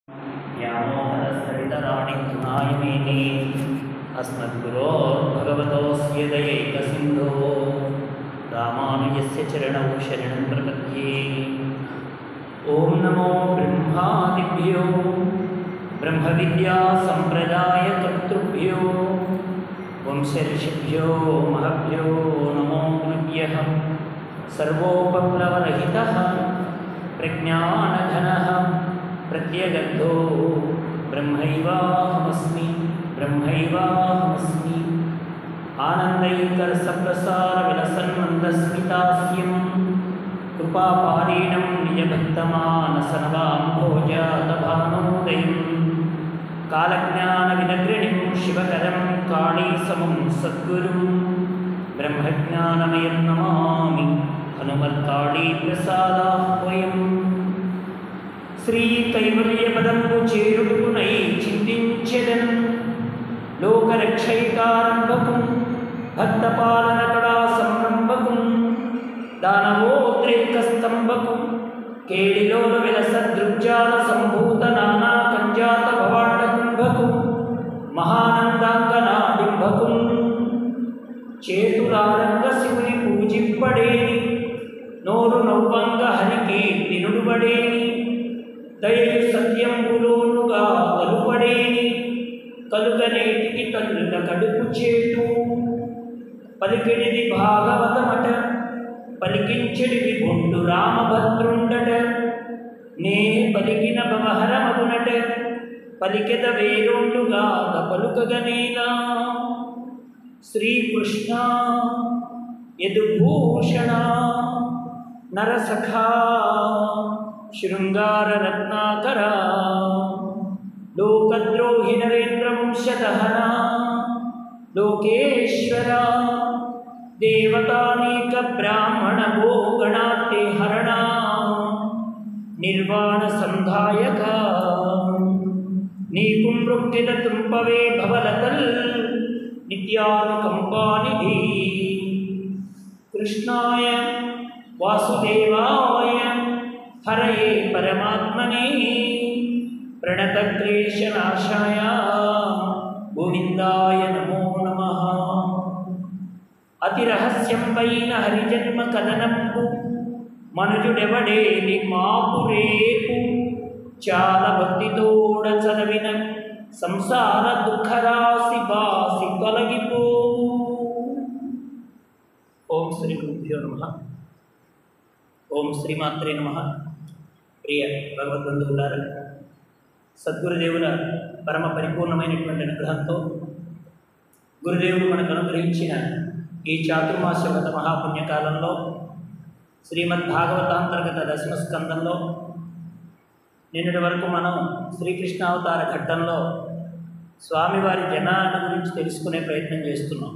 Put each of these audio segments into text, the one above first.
व्यामोहनस्तरितराणि गुणाय मेने अस्मद्गुरोर्भगवतोऽस्य दयैकसिन्धो रामानुजस्य चरणौ शरणं प्रपद्ये ॐ नमो ब्रह्मादिभ्यो ब्रह्मविद्यासम्प्रदायकर्तृभ्यो वंशऋषिभ्यो महभ्यो नमो गुरुभ्यः सर्वोपप्लवरहितः प्रज्ञानघनः प्रत्यगद्धो ब्रह्मैवाहमस्मि ब्रह्मैवाहमस्मि आनन्दैकरसप्रसारविलसन्मन्दस्मितास्यं कृपापारीणं निजभक्तमानसनवाम्भोजातभानोदयं कालज्ञानविनगृणिं शिवकरं काळीसमं सद्गुरुं ब्रह्मज्ञानमयं नमामि హనుమత్కాళీప్రసాదాహ్వయం శ్రీ కైవల్యపదంబు చేరుడుకునై చింతించెదన్ లోకరక్షైకారంభకం భక్తపాలన కళా సంరంభకం దానవోద్రేకస్తంభకం కేళిలోల విలసదృగ్జాల సంభూత నానా కంజాత భవాండకుంభకం మహానందాంగనాడింభకం చేతులారంగ శివుని పూజింపడేని నోరు నవ్వంగ హరికి తినుడుబడేని దయలు సత్యంబులోనుగా కలుపడేని కలుగనేటికి తల్లుల కడుపు చేటు పలికిడిది భాగవతమట పలికించెడిది బొండు రామభద్రుండట నే పలికిన భవహరమగునట పలికెద వేరొండుగా పలుకగనేలా శ్రీకృష్ణ యదుభూషణ నరసఖా శృంగారరత్నాకర లోకద్రోహి నరేంద్రవంశదహన లోకేశ్వర దేవతానీక బ్రాహ్మణ గోగణాతే హరణ నిర్వాణ సంధాయక నీకు మృక్తిద తుంపవే భవలతల్ నిత్యానుకంపానిధి కృష్ణాయ వాసుదేవాయ హరయే పరమాత్మనే ప్రణతక్లేశనాశాయ గోవిందాయ నమో నమ అతిరహస్యం పైన హరిజన్మ కథనంపు మనుజుడెవడేని మాపు రేపు చాలా భక్తితోడ చదివిన సంసార దుఃఖరాశి బాసి తొలగిపో ఓం శ్రీ గురుభ్యో నమ ఓం శ్రీమాత్రే నమ ప్రియ భగవద్బంధువులారా సద్గురుదేవుల పరమ పరిపూర్ణమైనటువంటి అనుగ్రహంతో గురుదేవుడు మనకు అనుగ్రహించిన ఈ చాతుర్మాస గత మహాపుణ్యకాలంలో శ్రీమద్ భాగవతాంతర్గత దశమస్కందంలో నిన్నటి వరకు మనం శ్రీకృష్ణావతార ఘట్టంలో స్వామివారి జనాన్ని గురించి తెలుసుకునే ప్రయత్నం చేస్తున్నాం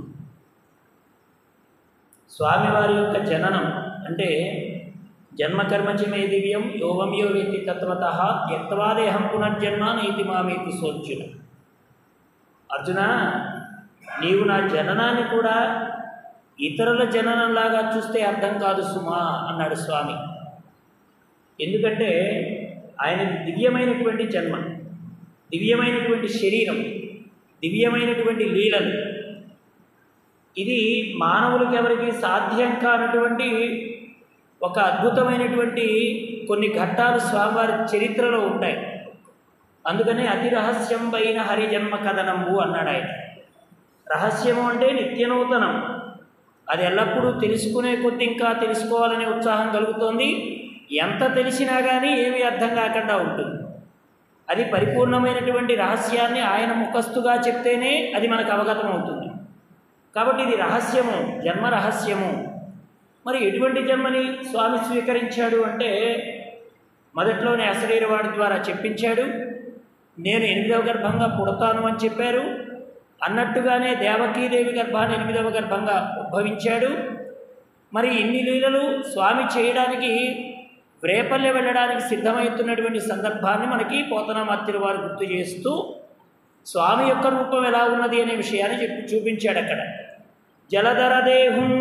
స్వామివారి యొక్క జననం అంటే జన్మకర్మచమే దివ్యం యోగం యో వేతి తత్వత త్యక్తవాదేహం పునర్జన్మ నైతి మామేతి సోర్జున అర్జున నీవు నా జననాన్ని కూడా ఇతరుల జననంలాగా చూస్తే అర్థం కాదు సుమా అన్నాడు స్వామి ఎందుకంటే ఆయన దివ్యమైనటువంటి జన్మ దివ్యమైనటువంటి శరీరం దివ్యమైనటువంటి లీలలు ఇది మానవులకి ఎవరికి సాధ్యం కానటువంటి ఒక అద్భుతమైనటువంటి కొన్ని ఘట్టాలు స్వామివారి చరిత్రలో ఉంటాయి అందుకనే అతి రహస్యం పైన హరిజన్మ కథనంబు అన్నాడు ఆయన రహస్యము అంటే నిత్యనూతనం అది ఎల్లప్పుడూ తెలుసుకునే కొద్ది ఇంకా తెలుసుకోవాలనే ఉత్సాహం కలుగుతోంది ఎంత తెలిసినా కానీ ఏమీ అర్థం కాకుండా ఉంటుంది అది పరిపూర్ణమైనటువంటి రహస్యాన్ని ఆయన ముఖస్తుగా చెప్తేనే అది మనకు అవగతం అవుతుంది కాబట్టి ఇది రహస్యము జన్మ రహస్యము మరి ఎటువంటి జన్మని స్వామి స్వీకరించాడు అంటే మొదట్లోనే అశరీరవాడి ద్వారా చెప్పించాడు నేను ఎనిమిదవ గర్భంగా పుడతాను అని చెప్పారు అన్నట్టుగానే దేవకీదేవి గర్భాన్ని ఎనిమిదవ గర్భంగా ఉద్భవించాడు మరి ఇన్ని లీలలు స్వామి చేయడానికి రేపల్లె వెళ్ళడానికి సిద్ధమవుతున్నటువంటి సందర్భాన్ని మనకి పోతనామాత్రి వారు గుర్తు చేస్తూ స్వామి యొక్క రూపం ఎలా ఉన్నది అనే విషయాన్ని చెప్పి చూపించాడు అక్కడ జలధరదేహుం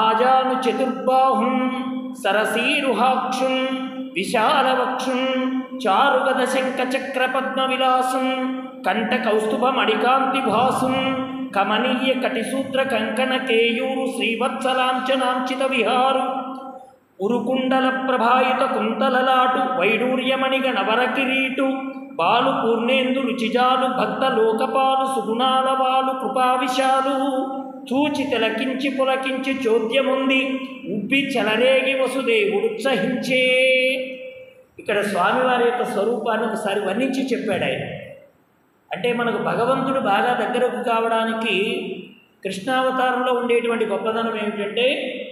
ఆజాను చతుర్బాహుం సరసీరుహాక్షుం విశాలవక్షుం చారుగద శంఖ చక్ర పద్మ విలాసం కంఠ కౌస్తుభమణికాంతి భాసుం కమనీయ కటిసూత్ర కంకణ కేయూరు శ్రీవత్సలాంఛనాంచిత విహారు ఉరుకుండల ప్రభాయిత కుంతలలాటు వైడూర్యమణిగ నవర కిరీటు బాలు పూర్ణేందు రుచిజాలు భక్త లోకపాలు సుగుణాల వాలు కృపావిశాలు చూచి తిలకించి పులకించి చోద్యముంది ఉబ్బి చెలరేగి వసుదేవుడు ఉత్సహించే ఇక్కడ స్వామివారి యొక్క స్వరూపాన్ని ఒకసారి వర్ణించి చెప్పాడు ఆయన అంటే మనకు భగవంతుడు బాగా దగ్గరకు కావడానికి కృష్ణావతారంలో ఉండేటువంటి గొప్పదనం ఏమిటంటే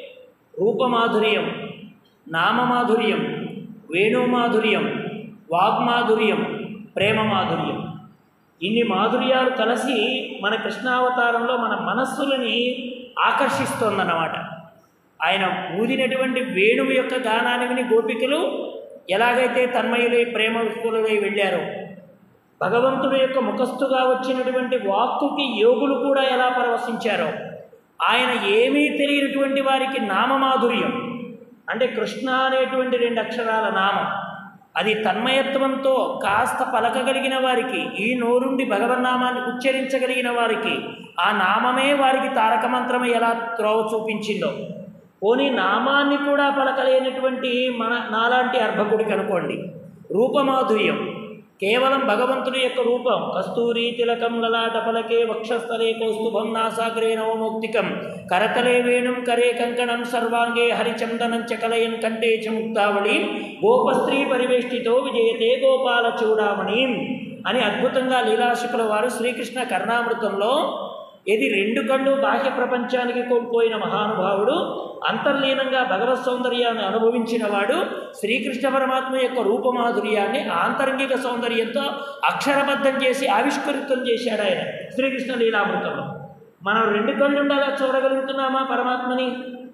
రూపమాధుర్యం నామమాధుర్యం వేణుమాధుర్యం వాగ్మాధుర్యం ప్రేమ మాధుర్యం ఇన్ని మాధుర్యాలు కలిసి మన కృష్ణావతారంలో మన మనస్సులని ఆకర్షిస్తోందన్నమాట ఆయన ఊదినటువంటి వేణువు యొక్క గానాన్ని విని గోపికలు ఎలాగైతే తన్మయులై ప్రేమ విష్ణులై వెళ్ళారో భగవంతుడి యొక్క ముఖస్థుగా వచ్చినటువంటి వాక్కుకి యోగులు కూడా ఎలా పరవశించారో ఆయన ఏమీ తెలియనటువంటి వారికి నామమాధుర్యం అంటే కృష్ణ అనేటువంటి రెండు అక్షరాల నామం అది తన్మయత్వంతో కాస్త పలకగలిగిన వారికి ఈ నోరుండి భగవన్నామాన్ని ఉచ్చరించగలిగిన వారికి ఆ నామమే వారికి తారక మంత్రం ఎలా త్రోవ చూపించిందో పోనీ నామాన్ని కూడా పలకలేనటువంటి మన నాలాంటి అర్భకుడికి అనుకోండి రూపమాధుర్యం కేవలం భగవంతుని యొక్క రూపం కస్తూరి తిలకం లలాట పలకే వక్షస్థలే కౌస్తుభం నాసాగ్రే నవమౌక్తికం కరతలే వేణుం కరే కంకణం సర్వాంగే హరిచందనం చకలయన్ కంటే చ ముక్తావళీం గోపస్త్రీ పరివేష్టితో విజయతే గోపాల చూడామణీం అని అద్భుతంగా లీలాశుకుల వారు శ్రీకృష్ణ కర్ణామృతంలో ఇది రెండు కళ్ళు బాహ్య ప్రపంచానికి కోల్పోయిన మహానుభావుడు అంతర్లీనంగా భగవత్ సౌందర్యాన్ని అనుభవించిన వాడు శ్రీకృష్ణ పరమాత్మ యొక్క రూపమాధుర్యాన్ని ఆంతరంగిక సౌందర్యంతో అక్షరబద్ధం చేసి ఆవిష్కృతం చేశాడు ఆయన శ్రీకృష్ణ లీలామృతంలో మనం రెండు కళ్ళు ఉండాలా చూడగలుగుతున్నామా పరమాత్మని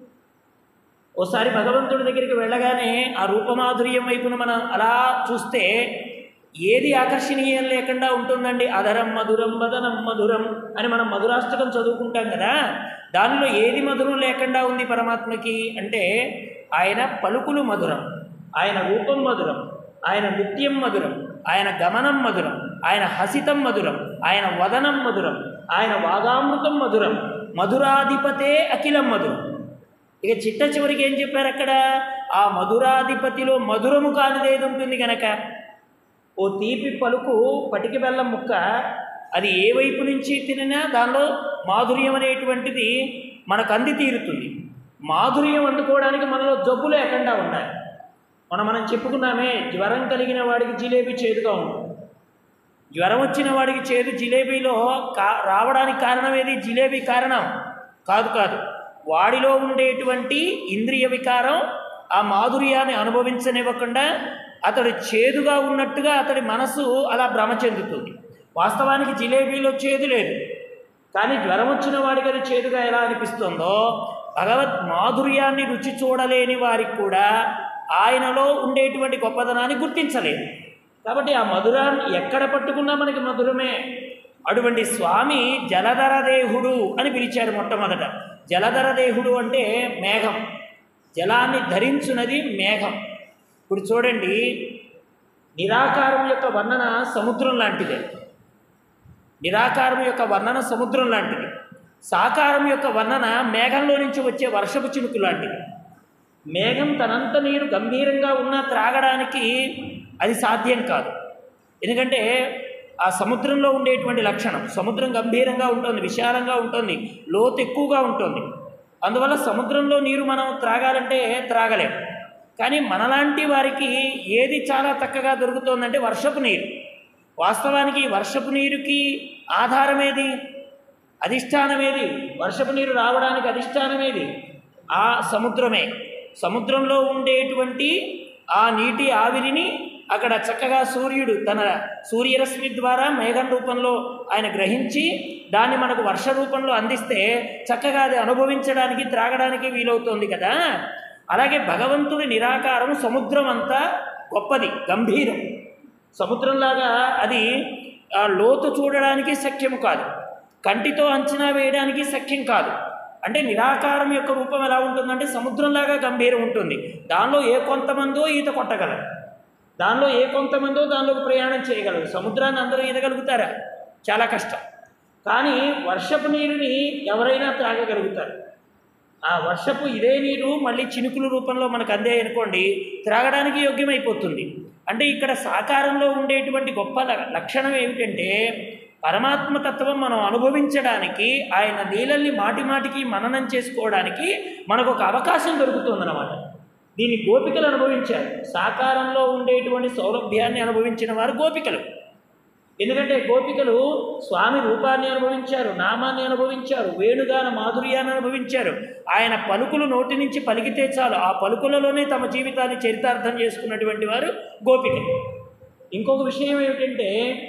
ఓసారి భగవంతుడి దగ్గరికి వెళ్ళగానే ఆ రూపమాధుర్యం వైపున మనం అలా చూస్తే ఏది ఆకర్షణీయం లేకుండా ఉంటుందండి అధరం మధురం వదనం మధురం అని మనం మధురాష్టకం చదువుకుంటాం కదా దానిలో ఏది మధురం లేకుండా ఉంది పరమాత్మకి అంటే ఆయన పలుకులు మధురం ఆయన రూపం మధురం ఆయన నృత్యం మధురం ఆయన గమనం మధురం ఆయన హసితం మధురం ఆయన వదనం మధురం ఆయన వాగామృతం మధురం మధురాధిపతే అఖిలం మధురం ఇక చిట్ట చివరికి ఏం చెప్పారు అక్కడ ఆ మధురాధిపతిలో మధురము కానిదేది ఉంటుంది గనక ఓ తీపి పలుకు పటికి బెల్లం ముక్క అది ఏ వైపు నుంచి తినినా దానిలో మాధుర్యం అనేటువంటిది మనకు అంది తీరుతుంది మాధుర్యం అందుకోవడానికి మనలో జబ్బు లేకుండా ఉండాలి మనం మనం చెప్పుకున్నామే జ్వరం కలిగిన వాడికి జిలేబీ చేదుగా ఉంటుంది జ్వరం వచ్చిన వాడికి చేదు జిలేబీలో కా రావడానికి కారణం ఏది జిలేబీ కారణం కాదు కాదు వాడిలో ఉండేటువంటి ఇంద్రియ వికారం ఆ మాధుర్యాన్ని అనుభవించనివ్వకుండా అతడు చేదుగా ఉన్నట్టుగా అతడి మనసు అలా భ్రమ చెందుతుంది వాస్తవానికి జిలేబీలో చేదు లేదు కానీ జ్వరం వచ్చిన వాడికి అది చేదుగా ఎలా అనిపిస్తుందో భగవత్ మాధుర్యాన్ని రుచి చూడలేని వారికి కూడా ఆయనలో ఉండేటువంటి గొప్పదనాన్ని గుర్తించలేదు కాబట్టి ఆ మధురాన్ని ఎక్కడ పట్టుకున్నా మనకి మధురమే అటువంటి స్వామి జలధర దేహుడు అని పిలిచారు మొట్టమొదట జలధర దేహుడు అంటే మేఘం జలాన్ని ధరించున్నది మేఘం ఇప్పుడు చూడండి నిరాకారం యొక్క వర్ణన సముద్రం లాంటిదే నిరాకారం యొక్క వర్ణన సముద్రం లాంటిది సాకారం యొక్క వర్ణన మేఘంలో నుంచి వచ్చే వర్షపు చినుకు లాంటిది మేఘం తనంత నీరు గంభీరంగా ఉన్నా త్రాగడానికి అది సాధ్యం కాదు ఎందుకంటే ఆ సముద్రంలో ఉండేటువంటి లక్షణం సముద్రం గంభీరంగా ఉంటుంది విశాలంగా ఉంటుంది లోతు ఎక్కువగా ఉంటుంది అందువల్ల సముద్రంలో నీరు మనం త్రాగాలంటే త్రాగలేం కానీ మనలాంటి వారికి ఏది చాలా చక్కగా దొరుకుతుందంటే వర్షపు నీరు వాస్తవానికి వర్షపు నీరుకి ఆధారమేది అధిష్టానమేది వర్షపు నీరు రావడానికి అధిష్టానమేది ఆ సముద్రమే సముద్రంలో ఉండేటువంటి ఆ నీటి ఆవిరిని అక్కడ చక్కగా సూర్యుడు తన సూర్యరశ్మి ద్వారా మేఘం రూపంలో ఆయన గ్రహించి దాన్ని మనకు వర్ష రూపంలో అందిస్తే చక్కగా అది అనుభవించడానికి త్రాగడానికి వీలవుతోంది కదా అలాగే భగవంతుడి నిరాకారం సముద్రం అంతా గొప్పది గంభీరం సముద్రంలాగా అది ఆ లోతు చూడడానికి శక్యము కాదు కంటితో అంచనా వేయడానికి శక్యం కాదు అంటే నిరాకారం యొక్క రూపం ఎలా ఉంటుందంటే సముద్రంలాగా గంభీరం ఉంటుంది దానిలో ఏ కొంతమందో ఈత కొట్టగలరు దానిలో ఏ కొంతమందో దానిలోకి ప్రయాణం చేయగలరు సముద్రాన్ని అందరూ ఈదగలుగుతారా చాలా కష్టం కానీ వర్షపు నీరుని ఎవరైనా త్రాగగలుగుతారు ఆ వర్షపు ఇదే నీరు మళ్ళీ చినుకుల రూపంలో మనకు అందే అనుకోండి త్రాగడానికి యోగ్యమైపోతుంది అంటే ఇక్కడ సాకారంలో ఉండేటువంటి గొప్ప ల- లక్షణం ఏమిటంటే పరమాత్మ తత్వం మనం అనుభవించడానికి ఆయన నీళ్ళల్ని మాటి మాటికి మననం చేసుకోవడానికి మనకు ఒక అవకాశం దొరుకుతుందన్నమాట దీన్ని గోపికలు అనుభవించారు సాకారంలో ఉండేటువంటి సౌలభ్యాన్ని అనుభవించిన వారు గోపికలు ఎందుకంటే గోపికలు స్వామి రూపాన్ని అనుభవించారు నామాన్ని అనుభవించారు వేణుగాన మాధుర్యాన్ని అనుభవించారు ఆయన పలుకులు నోటి నుంచి పలికితే చాలు ఆ పలుకులలోనే తమ జీవితాన్ని చరితార్థం చేసుకున్నటువంటి వారు గోపికలు ఇంకొక విషయం ఏమిటంటే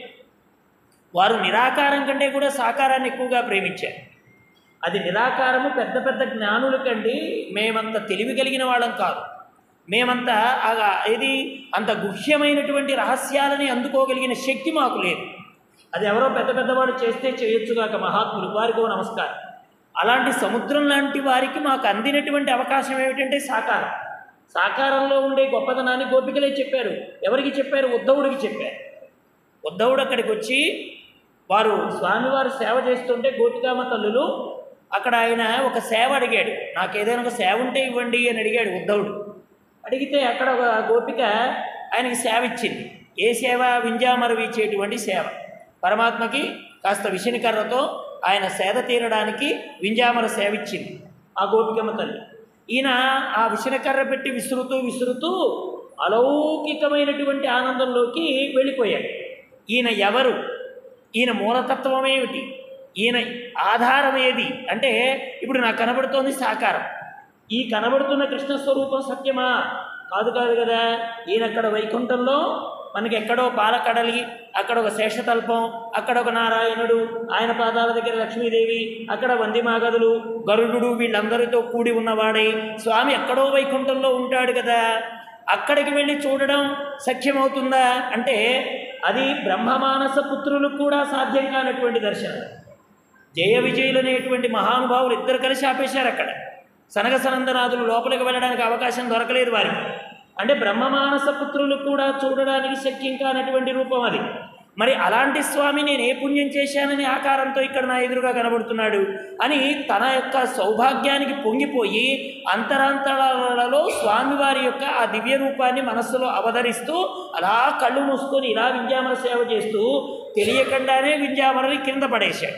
వారు నిరాకారం కంటే కూడా సాకారాన్ని ఎక్కువగా ప్రేమించారు అది నిరాకారము పెద్ద పెద్ద జ్ఞానుల కండి మేమంత తెలివి కలిగిన వాళ్ళం కాదు మేమంతా ఆగా ఇది అంత గుహ్యమైనటువంటి రహస్యాలని అందుకోగలిగిన శక్తి మాకు లేదు అది ఎవరో పెద్ద పెద్దవాడు చేస్తే చేయొచ్చుగాక మహాత్ములు వారికో నమస్కారం అలాంటి సముద్రం లాంటి వారికి మాకు అందినటువంటి అవకాశం ఏమిటంటే సాకారం సాకారంలో ఉండే గొప్పతనాన్ని గోపికలే చెప్పారు ఎవరికి చెప్పారు ఉద్ధవుడికి చెప్పారు ఉద్ధవుడు అక్కడికి వచ్చి వారు స్వామివారు సేవ చేస్తుంటే గోపికామ తల్లులు అక్కడ ఆయన ఒక సేవ అడిగాడు నాకు ఏదైనా ఒక సేవ ఉంటే ఇవ్వండి అని అడిగాడు ఉద్ధవుడు అడిగితే అక్కడ ఒక గోపిక ఆయనకి సేవ ఇచ్చింది ఏ సేవ వింజామర వీచేటువంటి సేవ పరమాత్మకి కాస్త విషనికర్రతో ఆయన సేద తీరడానికి వింజామర సేవ ఇచ్చింది ఆ గోపికమ్మ తల్లి ఈయన ఆ విషనకర్ర పెట్టి విసురుతూ విసురుతూ అలౌకికమైనటువంటి ఆనందంలోకి వెళ్ళిపోయాడు ఈయన ఎవరు ఈయన మూలతత్వం ఏమిటి ఈయన ఆధారం ఏది అంటే ఇప్పుడు నాకు కనబడుతోంది సాకారం ఈ కనబడుతున్న కృష్ణ స్వరూపం సత్యమా కాదు కాదు కదా ఈయన అక్కడ వైకుంఠంలో మనకి ఎక్కడో పాలకడలి అక్కడ ఒక శేషతల్పం అక్కడ ఒక నారాయణుడు ఆయన పాదాల దగ్గర లక్ష్మీదేవి అక్కడ వందిమాగదులు గరుడు వీళ్ళందరితో కూడి ఉన్నవాడే స్వామి ఎక్కడో వైకుంఠంలో ఉంటాడు కదా అక్కడికి వెళ్ళి చూడడం సఖ్యమవుతుందా అంటే అది బ్రహ్మమానస పుత్రులకు కూడా సాధ్యం కానటువంటి దర్శనం జయ విజయులు అనేటువంటి మహానుభావులు ఇద్దరు కలిసి ఆపేశారు అక్కడ సనగ సనందనాథులు లోపలికి వెళ్ళడానికి అవకాశం దొరకలేదు వారికి అంటే బ్రహ్మమానస పుత్రులు కూడా చూడడానికి శక్యం కానటువంటి రూపం అది మరి అలాంటి స్వామి నేను ఏ పుణ్యం చేశానని ఆకారంతో ఇక్కడ నా ఎదురుగా కనబడుతున్నాడు అని తన యొక్క సౌభాగ్యానికి పొంగిపోయి అంతరాంతరాలలో స్వామివారి యొక్క ఆ దివ్య రూపాన్ని మనస్సులో అవతరిస్తూ అలా కళ్ళు మూసుకొని ఇలా వింజామర సేవ చేస్తూ తెలియకుండానే వింజామరని కింద పడేశాడు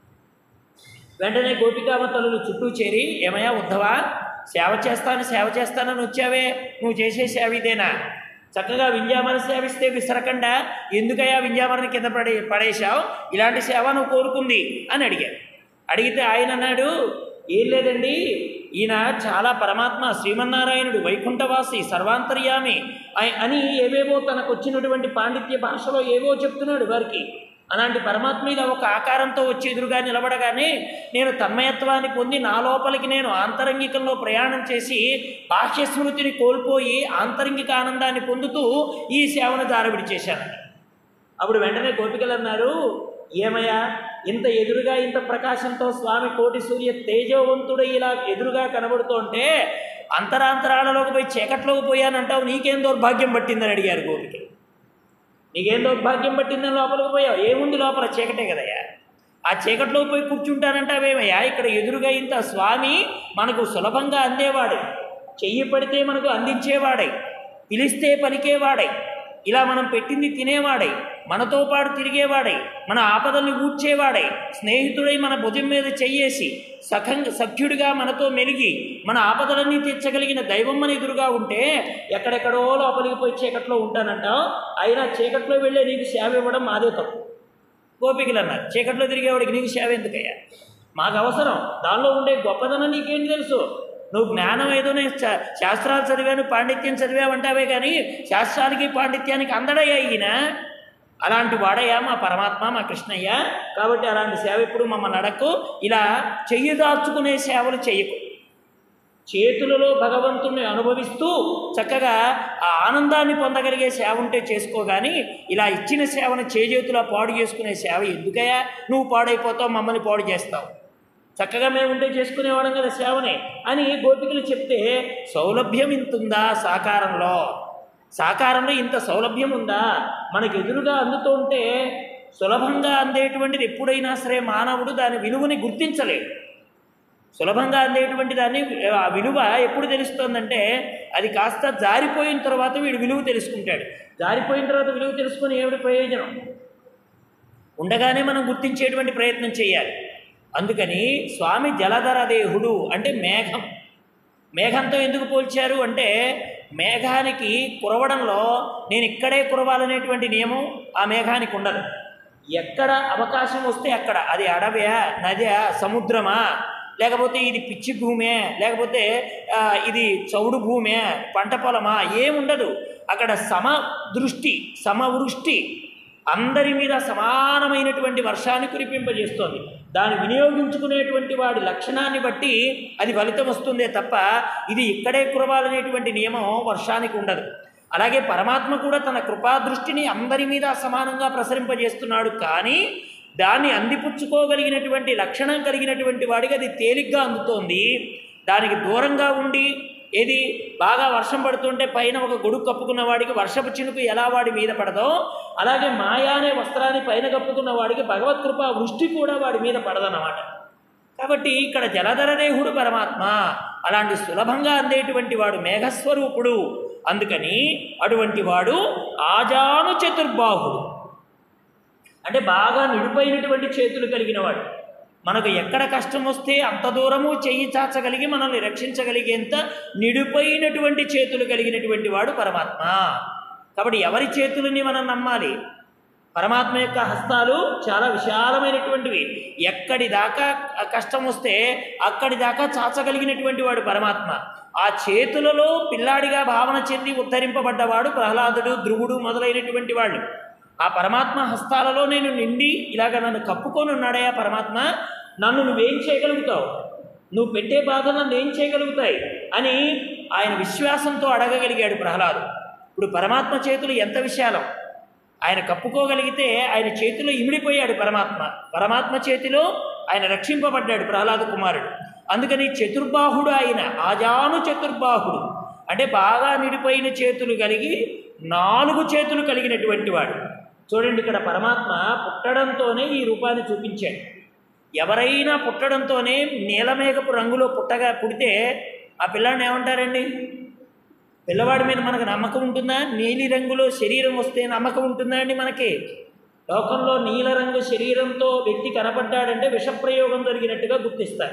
వెంటనే గోపికామ తల్లులు చుట్టూ చేరి ఏమయ్యా ఉద్ధవా సేవ చేస్తాను సేవ చేస్తానని వచ్చావే నువ్వు చేసే సేవ ఇదేనా చక్కగా వింజామర సేవిస్తే విసరకుండా ఎందుకయ్యా వింజామరని కింద పడే పడేశావు ఇలాంటి సేవ నువ్వు కోరుకుంది అని అడిగాడు అడిగితే ఆయన అన్నాడు ఏం లేదండి ఈయన చాలా పరమాత్మ శ్రీమన్నారాయణుడు వైకుంఠవాసి సర్వాంతర్యామి అయ్- అని ఏవేవో తనకు వచ్చినటువంటి పాండిత్య భాషలో ఏవో చెప్తున్నాడు వారికి అలాంటి పరమాత్మ మీద ఒక ఆకారంతో వచ్చి ఎదురుగా నిలబడగానే నేను తన్మయత్వాన్ని పొంది నా లోపలికి నేను ఆంతరంగికంలో ప్రయాణం చేసి బాహ్య స్మృతిని కోల్పోయి ఆంతరంగిక ఆనందాన్ని పొందుతూ ఈ సేవను దారవిడి చేశాను అప్పుడు వెంటనే గోపికలు అన్నారు ఏమయ్యా ఇంత ఎదురుగా ఇంత ప్రకాశంతో స్వామి కోటి సూర్య తేజవంతుడు ఇలా ఎదురుగా కనబడుతుంటే అంతరాంతరాలలోకి పోయి చీకట్లోకి పోయానంటావు నీకేం దౌర్భాగ్యం పట్టిందని అడిగారు గోపికలు నీకేం దౌర్భాగ్యం పట్టిందని లోపలికి పోయావు ఏముంది లోపల చీకటే కదయ్యా ఆ చీకట్లో పోయి కూర్చుంటానంటావేమయ్యా ఇక్కడ ఎదురుగా ఇంత స్వామి మనకు సులభంగా అందేవాడే చెయ్యి పడితే మనకు అందించేవాడై పిలిస్తే పలికేవాడై ఇలా మనం పెట్టింది తినేవాడై మనతో పాటు తిరిగేవాడై మన ఆపదల్ని ఊడ్చేవాడై స్నేహితుడై మన భుజం మీద చెయ్యేసి సఖంగా సఖ్యుడిగా మనతో మెలిగి మన ఆపదలన్నీ తీర్చగలిగిన దైవం మన ఎదురుగా ఉంటే ఎక్కడెక్కడో లోపలికి పోయి చీకట్లో ఉంటానంటావు అయినా చీకట్లో వెళ్ళే నీకు సేవ ఇవ్వడం మాదే తప్పు గోపికలు అన్నారు చీకట్లో తిరిగేవాడికి నీకు సేవ ఎందుకయ్యా మాకు అవసరం దానిలో ఉండే గొప్పదనం నీకేంటి తెలుసు నువ్వు జ్ఞానం ఏదో నేను శా- శాస్త్రాలు చదివాను పాండిత్యం చదివావంటావే కానీ శాస్త్రానికి పాండిత్యానికి అందడయ్యా ఈయన అలాంటి వాడయ్యా మా పరమాత్మ మా కృష్ణయ్య కాబట్టి అలాంటి సేవ ఇప్పుడు మమ్మల్ని అడక్కు ఇలా చెయ్యి దాచుకునే సేవలు చెయ్యకు చేతులలో భగవంతుణ్ణి అనుభవిస్తూ చక్కగా ఆ ఆనందాన్ని పొందగలిగే సేవ ఉంటే చేసుకోగాని ఇలా ఇచ్చిన సేవను చేజేతులా పాడు చేసుకునే సేవ ఎందుకయ్యా నువ్వు పాడైపోతావు మమ్మల్ని పాడు చేస్తావు చక్కగా మేము ఉంటే చేసుకునేవాళ్ళం కదా సేవని అని గోపికలు చెప్తే సౌలభ్యం ఇంతుందా సాకారంలో సాకారంలో ఇంత సౌలభ్యం ఉందా మనకు ఎదురుగా అందుతుంటే సులభంగా అందేటువంటిది ఎప్పుడైనా సరే మానవుడు దాని విలువని గుర్తించలేడు సులభంగా అందేటువంటి దాన్ని ఆ విలువ ఎప్పుడు తెలుస్తుందంటే అది కాస్త జారిపోయిన తర్వాత వీడు విలువ తెలుసుకుంటాడు జారిపోయిన తర్వాత విలువ తెలుసుకొని ఏమిటి ప్రయోజనం ఉండగానే మనం గుర్తించేటువంటి ప్రయత్నం చేయాలి అందుకని స్వామి జలధర దేహుడు అంటే మేఘం మేఘంతో ఎందుకు పోల్చారు అంటే మేఘానికి కురవడంలో నేను ఇక్కడే కురవాలనేటువంటి నియమం ఆ మేఘానికి ఉండదు ఎక్కడ అవకాశం వస్తే అక్కడ అది అడవ్యా నద్యా సముద్రమా లేకపోతే ఇది పిచ్చి భూమే లేకపోతే ఆ, ఇది చౌడు భూమే పంట పొలమా ఏముండదు అక్కడ సమ దృష్టి సమవృష్టి అందరి మీద సమానమైనటువంటి వర్షాన్ని కురిపింపజేస్తోంది దాన్ని వినియోగించుకునేటువంటి వాడి లక్షణాన్ని బట్టి అది ఫలితం వస్తుందే తప్ప ఇది ఇక్కడే కురవాలనేటువంటి నియమం వర్షానికి ఉండదు అలాగే పరమాత్మ కూడా తన కృపా దృష్టిని అందరి మీద సమానంగా ప్రసరింపజేస్తున్నాడు కానీ దాన్ని అందిపుచ్చుకోగలిగినటువంటి లక్షణం కలిగినటువంటి వాడికి అది తేలిగ్గా అందుతోంది దానికి దూరంగా ఉండి ఏది బాగా వర్షం పడుతుంటే పైన ఒక గొడుగు కప్పుకున్న వాడికి వర్షపు చినుకు ఎలా వాడి మీద పడదో అలాగే మాయా అనే వస్త్రాన్ని పైన కప్పుకున్న వాడికి భగవత్ కృప వృష్టి కూడా వాడి మీద పడదన్నమాట కాబట్టి ఇక్కడ జలధరదేహుడు పరమాత్మ అలాంటి సులభంగా అందేటువంటి వాడు మేఘస్వరూపుడు అందుకని అటువంటి వాడు ఆజాను చతుర్బాహుడు అంటే బాగా నిడిపోయినటువంటి చేతులు కలిగిన వాడు మనకు ఎక్కడ కష్టం వస్తే అంత దూరము చెయ్యి చాచగలిగి మనల్ని రక్షించగలిగేంత నిడిపోయినటువంటి చేతులు కలిగినటువంటి వాడు పరమాత్మ కాబట్టి ఎవరి చేతులని మనం నమ్మాలి పరమాత్మ యొక్క హస్తాలు చాలా విశాలమైనటువంటివి ఎక్కడి దాకా కష్టం వస్తే అక్కడి దాకా చాచగలిగినటువంటి వాడు పరమాత్మ ఆ చేతులలో పిల్లాడిగా భావన చెంది ఉద్ధరింపబడ్డవాడు ప్రహ్లాదుడు ధ్రువుడు మొదలైనటువంటి వాళ్ళు ఆ పరమాత్మ హస్తాలలో నేను నిండి ఇలాగ నన్ను కప్పుకొని ఉన్నాడయా పరమాత్మ నన్ను నువ్వేం చేయగలుగుతావు నువ్వు పెట్టే బాధ నన్ను ఏం చేయగలుగుతాయి అని ఆయన విశ్వాసంతో అడగగలిగాడు ప్రహ్లాదు ఇప్పుడు పరమాత్మ చేతులు ఎంత విశాలం ఆయన కప్పుకోగలిగితే ఆయన చేతిలో ఇమిడిపోయాడు పరమాత్మ పరమాత్మ చేతిలో ఆయన రక్షింపబడ్డాడు ప్రహ్లాద కుమారుడు అందుకని చతుర్బాహుడు ఆయన ఆజాను చతుర్బాహుడు అంటే బాగా నిడిపోయిన చేతులు కలిగి నాలుగు చేతులు కలిగినటువంటి వాడు చూడండి ఇక్కడ పరమాత్మ పుట్టడంతోనే ఈ రూపాన్ని చూపించాడు ఎవరైనా పుట్టడంతోనే నీలమేఘపు రంగులో పుట్టగా పుడితే ఆ పిల్లాడిని ఏమంటారండి పిల్లవాడి మీద మనకు నమ్మకం ఉంటుందా నీలి రంగులో శరీరం వస్తే నమ్మకం ఉంటుందా అండి మనకి లోకంలో నీలరంగు శరీరంతో వ్యక్తి కనపడ్డాడంటే విషప్రయోగం జరిగినట్టుగా గుర్తిస్తారు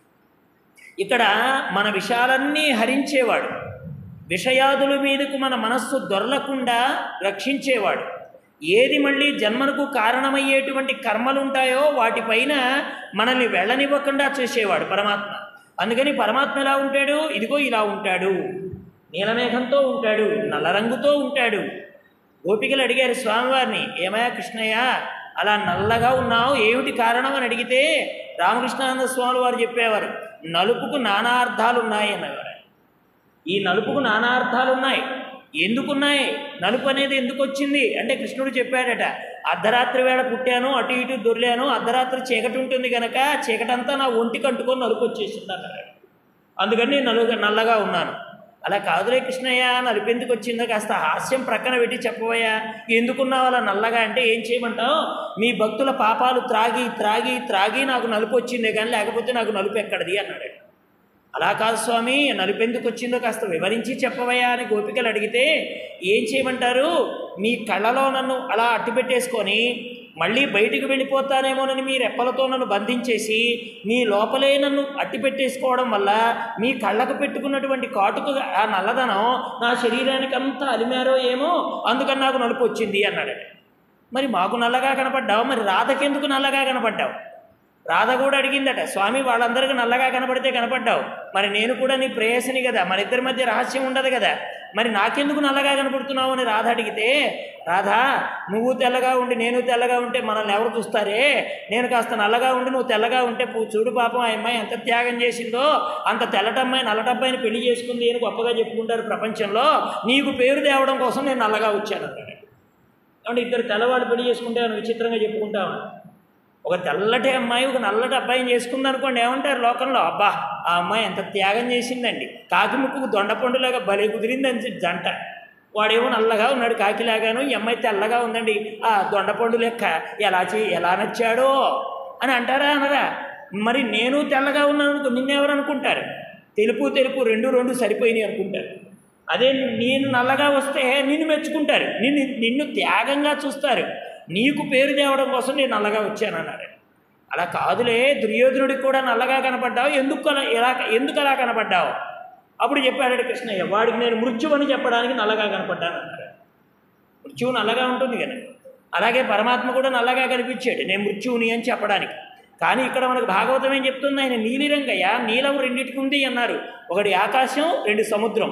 ఇక్కడ మన విషయాలన్నీ హరించేవాడు విషయాదుల మీదకు మన మనస్సు దొరలకుండా రక్షించేవాడు ఏది మళ్ళీ జన్మనకు కారణమయ్యేటువంటి కర్మలు ఉంటాయో వాటిపైన మనల్ని వెళ్ళనివ్వకుండా చేసేవాడు పరమాత్మ అందుకని పరమాత్మ ఎలా ఉంటాడు ఇదిగో ఇలా ఉంటాడు నీలమేఘంతో ఉంటాడు నల్ల రంగుతో ఉంటాడు గోపికలు అడిగారు స్వామివారిని ఏమయ్యా కృష్ణయ్య అలా నల్లగా ఉన్నావు ఏమిటి కారణం అని అడిగితే రామకృష్ణానంద స్వామి వారు చెప్పేవారు నలుపుకు నానా అర్థాలు ఉన్నాయి అన్నవారు ఈ నలుపుకు నానా అర్థాలు ఉన్నాయి ఎందుకున్నాయి నలుపు అనేది ఎందుకు వచ్చింది అంటే కృష్ణుడు చెప్పాడట అర్ధరాత్రి వేళ పుట్టాను అటు ఇటు దొర్లాను అర్ధరాత్రి చీకటి ఉంటుంది కనుక చీకటంతా నా ఒంటికి అంటుకొని నలుపు వచ్చేసింది అన్నాడు అందుకని నేను నలుగు నల్లగా ఉన్నాను అలా కాదులే కృష్ణయ్య నలుపు ఎందుకు వచ్చిందో కాస్త హాస్యం ప్రక్కన పెట్టి చెప్పబోయా ఎందుకున్నావు అలా నల్లగా అంటే ఏం చేయమంటావు మీ భక్తుల పాపాలు త్రాగి త్రాగి త్రాగి నాకు నలుపు వచ్చిందే కానీ లేకపోతే నాకు నలుపు ఎక్కడది అన్నాడు అలా కాదు స్వామి నలుపు ఎందుకు వచ్చిందో కాస్త వివరించి చెప్పవయ్యా అని గోపికలు అడిగితే ఏం చేయమంటారు మీ కళ్ళలో నన్ను అలా అట్టిపెట్టేసుకొని మళ్ళీ బయటికి వెళ్ళిపోతానేమోనని మీ రెప్పలతో నన్ను బంధించేసి మీ లోపలే నన్ను అట్టిపెట్టేసుకోవడం వల్ల మీ కళ్ళకు పెట్టుకున్నటువంటి కాటుకు ఆ నల్లదనం నా శరీరానికి అంతా అలిమారో ఏమో అందుకని నాకు నలుపు వచ్చింది అన్నాడు మరి మాకు నల్లగా కనపడ్డావు మరి రాధకెందుకు నల్లగా కనపడ్డావు రాధ కూడా అడిగిందట స్వామి వాళ్ళందరికీ నల్లగా కనపడితే కనపడ్డావు మరి నేను కూడా నీ ప్రేయసిని కదా మన ఇద్దరి మధ్య రహస్యం ఉండదు కదా మరి నాకెందుకు నల్లగా కనపడుతున్నావు అని రాధ అడిగితే రాధా నువ్వు తెల్లగా ఉండి నేను తెల్లగా ఉంటే మనల్ని ఎవరు చూస్తారే నేను కాస్త నల్లగా ఉండి నువ్వు తెల్లగా ఉంటే పూ- చూడు పాపం ఆ అమ్మాయి ఎంత త్యాగం చేసిందో అంత తెల్లటమ్మాయి నల్లటమ్మాయిని పెళ్లి చేసుకుంది అని గొప్పగా చెప్పుకుంటారు ప్రపంచంలో నీకు పేరు తేవడం కోసం నేను నల్లగా వచ్చాను అన్నాడు అంటే ఇద్దరు తెల్లవాడు పెళ్లి చేసుకుంటే అని విచిత్రంగా చెప్పుకుంటామా ఒక తెల్లటి అమ్మాయి ఒక నల్లటి అబ్బాయిని చేసుకుంది అనుకోండి ఏమంటారు లోకంలో అబ్బా ఆ అమ్మాయి ఎంత త్యాగం చేసిందండి కాకి ముక్కుకు దొండపండులాగా భలే కుదిరిందని జంట వాడేమో నల్లగా ఉన్నాడు కాకిలాగాను ఈ అమ్మాయి తెల్లగా ఉందండి ఆ దొండపండు లెక్క ఎలా చే ఎలా నచ్చాడో అని అంటారా అనరా మరి నేను తెల్లగా ఉన్నాను అనుకో నిన్నెవరు అనుకుంటారు తెలుపు తెలుపు రెండు రెండు సరిపోయినాయి అనుకుంటారు అదే నేను నల్లగా వస్తే నిన్ను మెచ్చుకుంటారు నిన్ను నిన్ను త్యాగంగా చూస్తారు నీకు పేరు తేవడం కోసం నేను నల్లగా వచ్చానన్నారు అలా కాదులే దుర్యోధనుడికి కూడా నల్లగా కనపడ్డావు ఎందుకు అలా ఎలా ఎందుకు అలా కనపడ్డావు అప్పుడు చెప్పాడు కృష్ణయ్య వాడికి నేను మృత్యువు అని చెప్పడానికి నల్లగా కనపడ్డాను అన్నాడు మృత్యువు నల్లగా ఉంటుంది కదా అలాగే పరమాత్మ కూడా నల్లగా కనిపించాడు నేను మృత్యువుని అని చెప్పడానికి కానీ ఇక్కడ మనకు భాగవతం ఏం చెప్తుంది ఆయన నీలిరంగయ్య నీలం రెండింటికి ఉంది అన్నారు ఒకటి ఆకాశం రెండు సముద్రం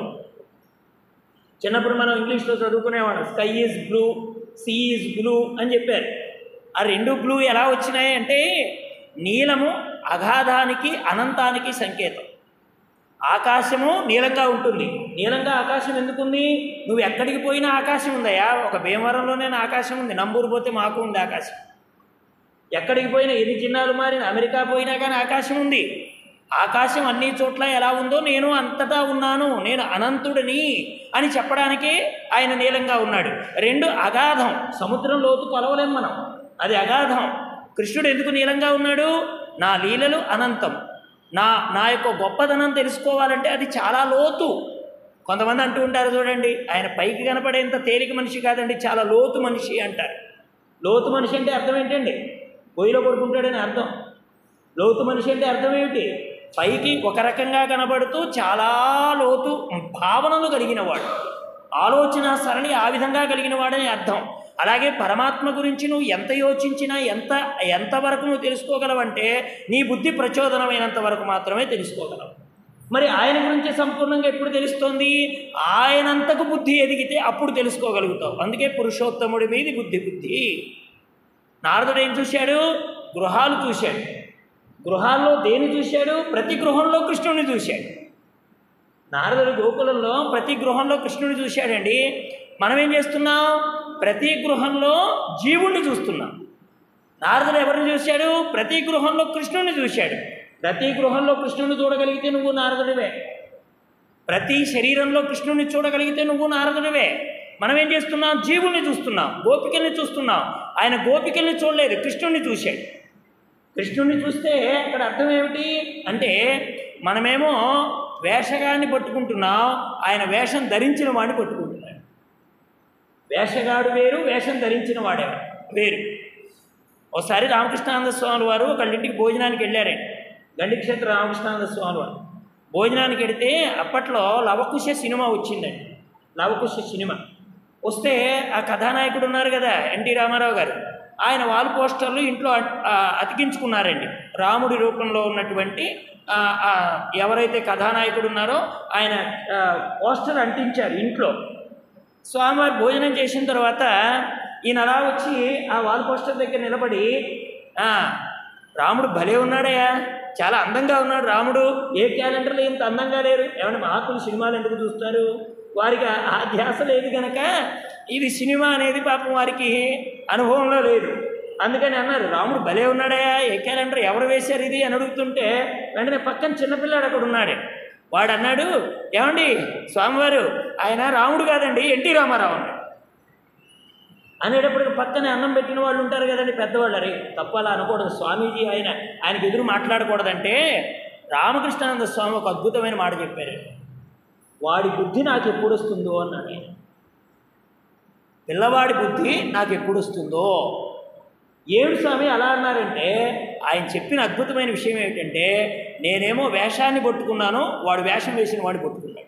చిన్నప్పుడు మనం ఇంగ్లీష్లో చదువుకునేవాడు sky is blue sea is blue అని చెప్పారు ఆ రెండు బ్లూ ఎలా వచ్చినాయి అంటే నీలము అగాధానికి అనంతానికి సంకేతం ఆకాశము నీలంగా ఉంటుంది నీలంగా ఆకాశం ఎందుకుంది నువ్వు ఎక్కడికి పోయినా ఆకాశం ఉందయా ఒక భీమవరంలోనే ఆకాశం ఉంది నంబూరు పోతే మాకు ఉంది ఆకాశం ఎక్కడికి పోయినా ఎన్ని చిన్నాలు మారిన అమెరికా పోయినా కానీ ఆకాశం ఉంది ఆకాశం అన్ని చోట్ల ఎలా ఉందో నేను అంతటా ఉన్నాను నేను అనంతుడిని అని చెప్పడానికి ఆయన నీలంగా ఉన్నాడు రెండు అగాధం సముద్రం లోతు కొలవలేం మనం అది అగాధం కృష్ణుడు ఎందుకు నీలంగా ఉన్నాడు నా లీలలు అనంతం నా నా యొక్క గొప్పదనం తెలుసుకోవాలంటే అది చాలా లోతు కొంతమంది అంటూ ఉంటారు చూడండి ఆయన పైకి కనపడేంత తేలిక మనిషి కాదండి చాలా లోతు మనిషి అంటారు లోతు మనిషి అంటే అర్థం ఏంటండి గొయ్యిలో పడుకుంటాడని అర్థం లోతు మనిషి అంటే అర్థం ఏమిటి పైకి ఒక రకంగా కనబడుతూ చాలా లోతు భావనలు కలిగిన వాడు ఆలోచన సరణి ఆ విధంగా కలిగిన వాడని అర్థం అలాగే పరమాత్మ గురించి నువ్వు ఎంత యోచించినా ఎంత ఎంతవరకు నువ్వు తెలుసుకోగలవంటే నీ బుద్ధి ప్రచోదనమైనంత వరకు మాత్రమే తెలుసుకోగలవు మరి ఆయన గురించి సంపూర్ణంగా ఎప్పుడు తెలుస్తోంది ఆయనంతకు బుద్ధి ఎదిగితే అప్పుడు తెలుసుకోగలుగుతావు అందుకే పురుషోత్తముడి మీది బుద్ధి బుద్ధి నారదుడు ఏం చూశాడు గృహాలు చూశాడు గృహాల్లో దేని చూశాడు ప్రతి గృహంలో కృష్ణుడిని చూశాడు నారదుడు గోకులంలో ప్రతి గృహంలో కృష్ణుడిని చూశాడండి మనం ఏం చేస్తున్నాం ప్రతి గృహంలో జీవుణ్ణి చూస్తున్నాం నారదుడు ఎవరిని చూశాడు ప్రతి గృహంలో కృష్ణుడిని చూశాడు ప్రతి గృహంలో కృష్ణుడిని చూడగలిగితే నువ్వు నారదుడివే ప్రతి శరీరంలో కృష్ణుడిని చూడగలిగితే నువ్వు నారదుడివే మనం ఏం చేస్తున్నాం జీవుల్ని చూస్తున్నాం గోపికల్ని చూస్తున్నాం ఆయన గోపికల్ని చూడలేదు కృష్ణుడిని చూశాడు కృష్ణుడిని చూస్తే అక్కడ అర్థం ఏమిటి అంటే మనమేమో వేషగాన్ని పట్టుకుంటున్నాం ఆయన వేషం ధరించిన వాడిని పట్టుకుంటున్నాడు వేషగాడు వేరు వేషం ధరించిన వాడే వేరు ఒకసారి రామకృష్ణానంద స్వామి వారు ఒకళ్ళింటికి భోజనానికి వెళ్ళారండి గండిక్షేత్ర రామకృష్ణానంద స్వామి వారు భోజనానికి వెడితే అప్పట్లో లవకుశ సినిమా వచ్చిందండి లవకుశ సినిమా వస్తే ఆ కథానాయకుడు ఉన్నారు కదా ఎన్టీ రామారావు గారు ఆయన వాల్ పోస్టర్లు ఇంట్లో అట్- ఆ, అతికించుకున్నారండి రాముడి రూపంలో ఉన్నటువంటి ఆ, ఆ, ఎవరైతే కథానాయకుడు ఉన్నారో ఆయన ఆ, పోస్టర్ అంటించారు ఇంట్లో స్వామివారు భోజనం చేసిన తర్వాత ఈయన అలా వచ్చి ఆ వాల్ పోస్టర్ దగ్గర నిలబడి "ఆ, రాముడు భలే ఉన్నాడయ్యా చాలా అందంగా ఉన్నాడు రాముడు ఏ క్యాలెండర్లో ఇంత అందంగా లేరు ఏమైనా మహాత్ములు సినిమాలు ఎందుకు చూస్తారు వారికి ఆ- ఆ ధ్యాస లేదు కనుక ఇది సినిమా అనేది పాపం వారికి అనుభవంలో లేదు అందుకని అన్నారు రాముడు భలే ఉన్నాడయ్యా ఏ క్యాలెండర్ ఎవరు వేశారు ఇది అని అడుగుతుంటే వెంటనే పక్కన చిన్నపిల్లాడు అక్కడ ఉన్నాడు వాడు అన్నాడు ఏమండి స్వామివారు ఆయన రాముడు కాదండి ఎన్టీ రామారావు అన్నాడు అనేటప్పటికి పక్కనే అన్నం పెట్టిన వాళ్ళు ఉంటారు కదండి పెద్దవాళ్ళు అరే తప్పు అలా అనకూడదు స్వామీజీ ఆయన ఆయనకి ఎదురు మాట్లాడకూడదంటే రామకృష్ణానంద స్వామి ఒక అద్భుతమైన మాట చెప్పారు వాడి బుద్ధి నాకు ఎప్పుడు వస్తుందో అన్నాడు ఆయన. పిల్లవాడి బుద్ధి నాకు ఎప్పుడు వస్తుందో ఏడు స్వామి అలా అన్నారంటే ఆయన చెప్పిన అద్భుతమైన విషయం ఏమిటంటే నేనేమో వేషాన్ని పట్టుకున్నాను వాడు వేషం వేసిన వాడిని పట్టుకున్నాడు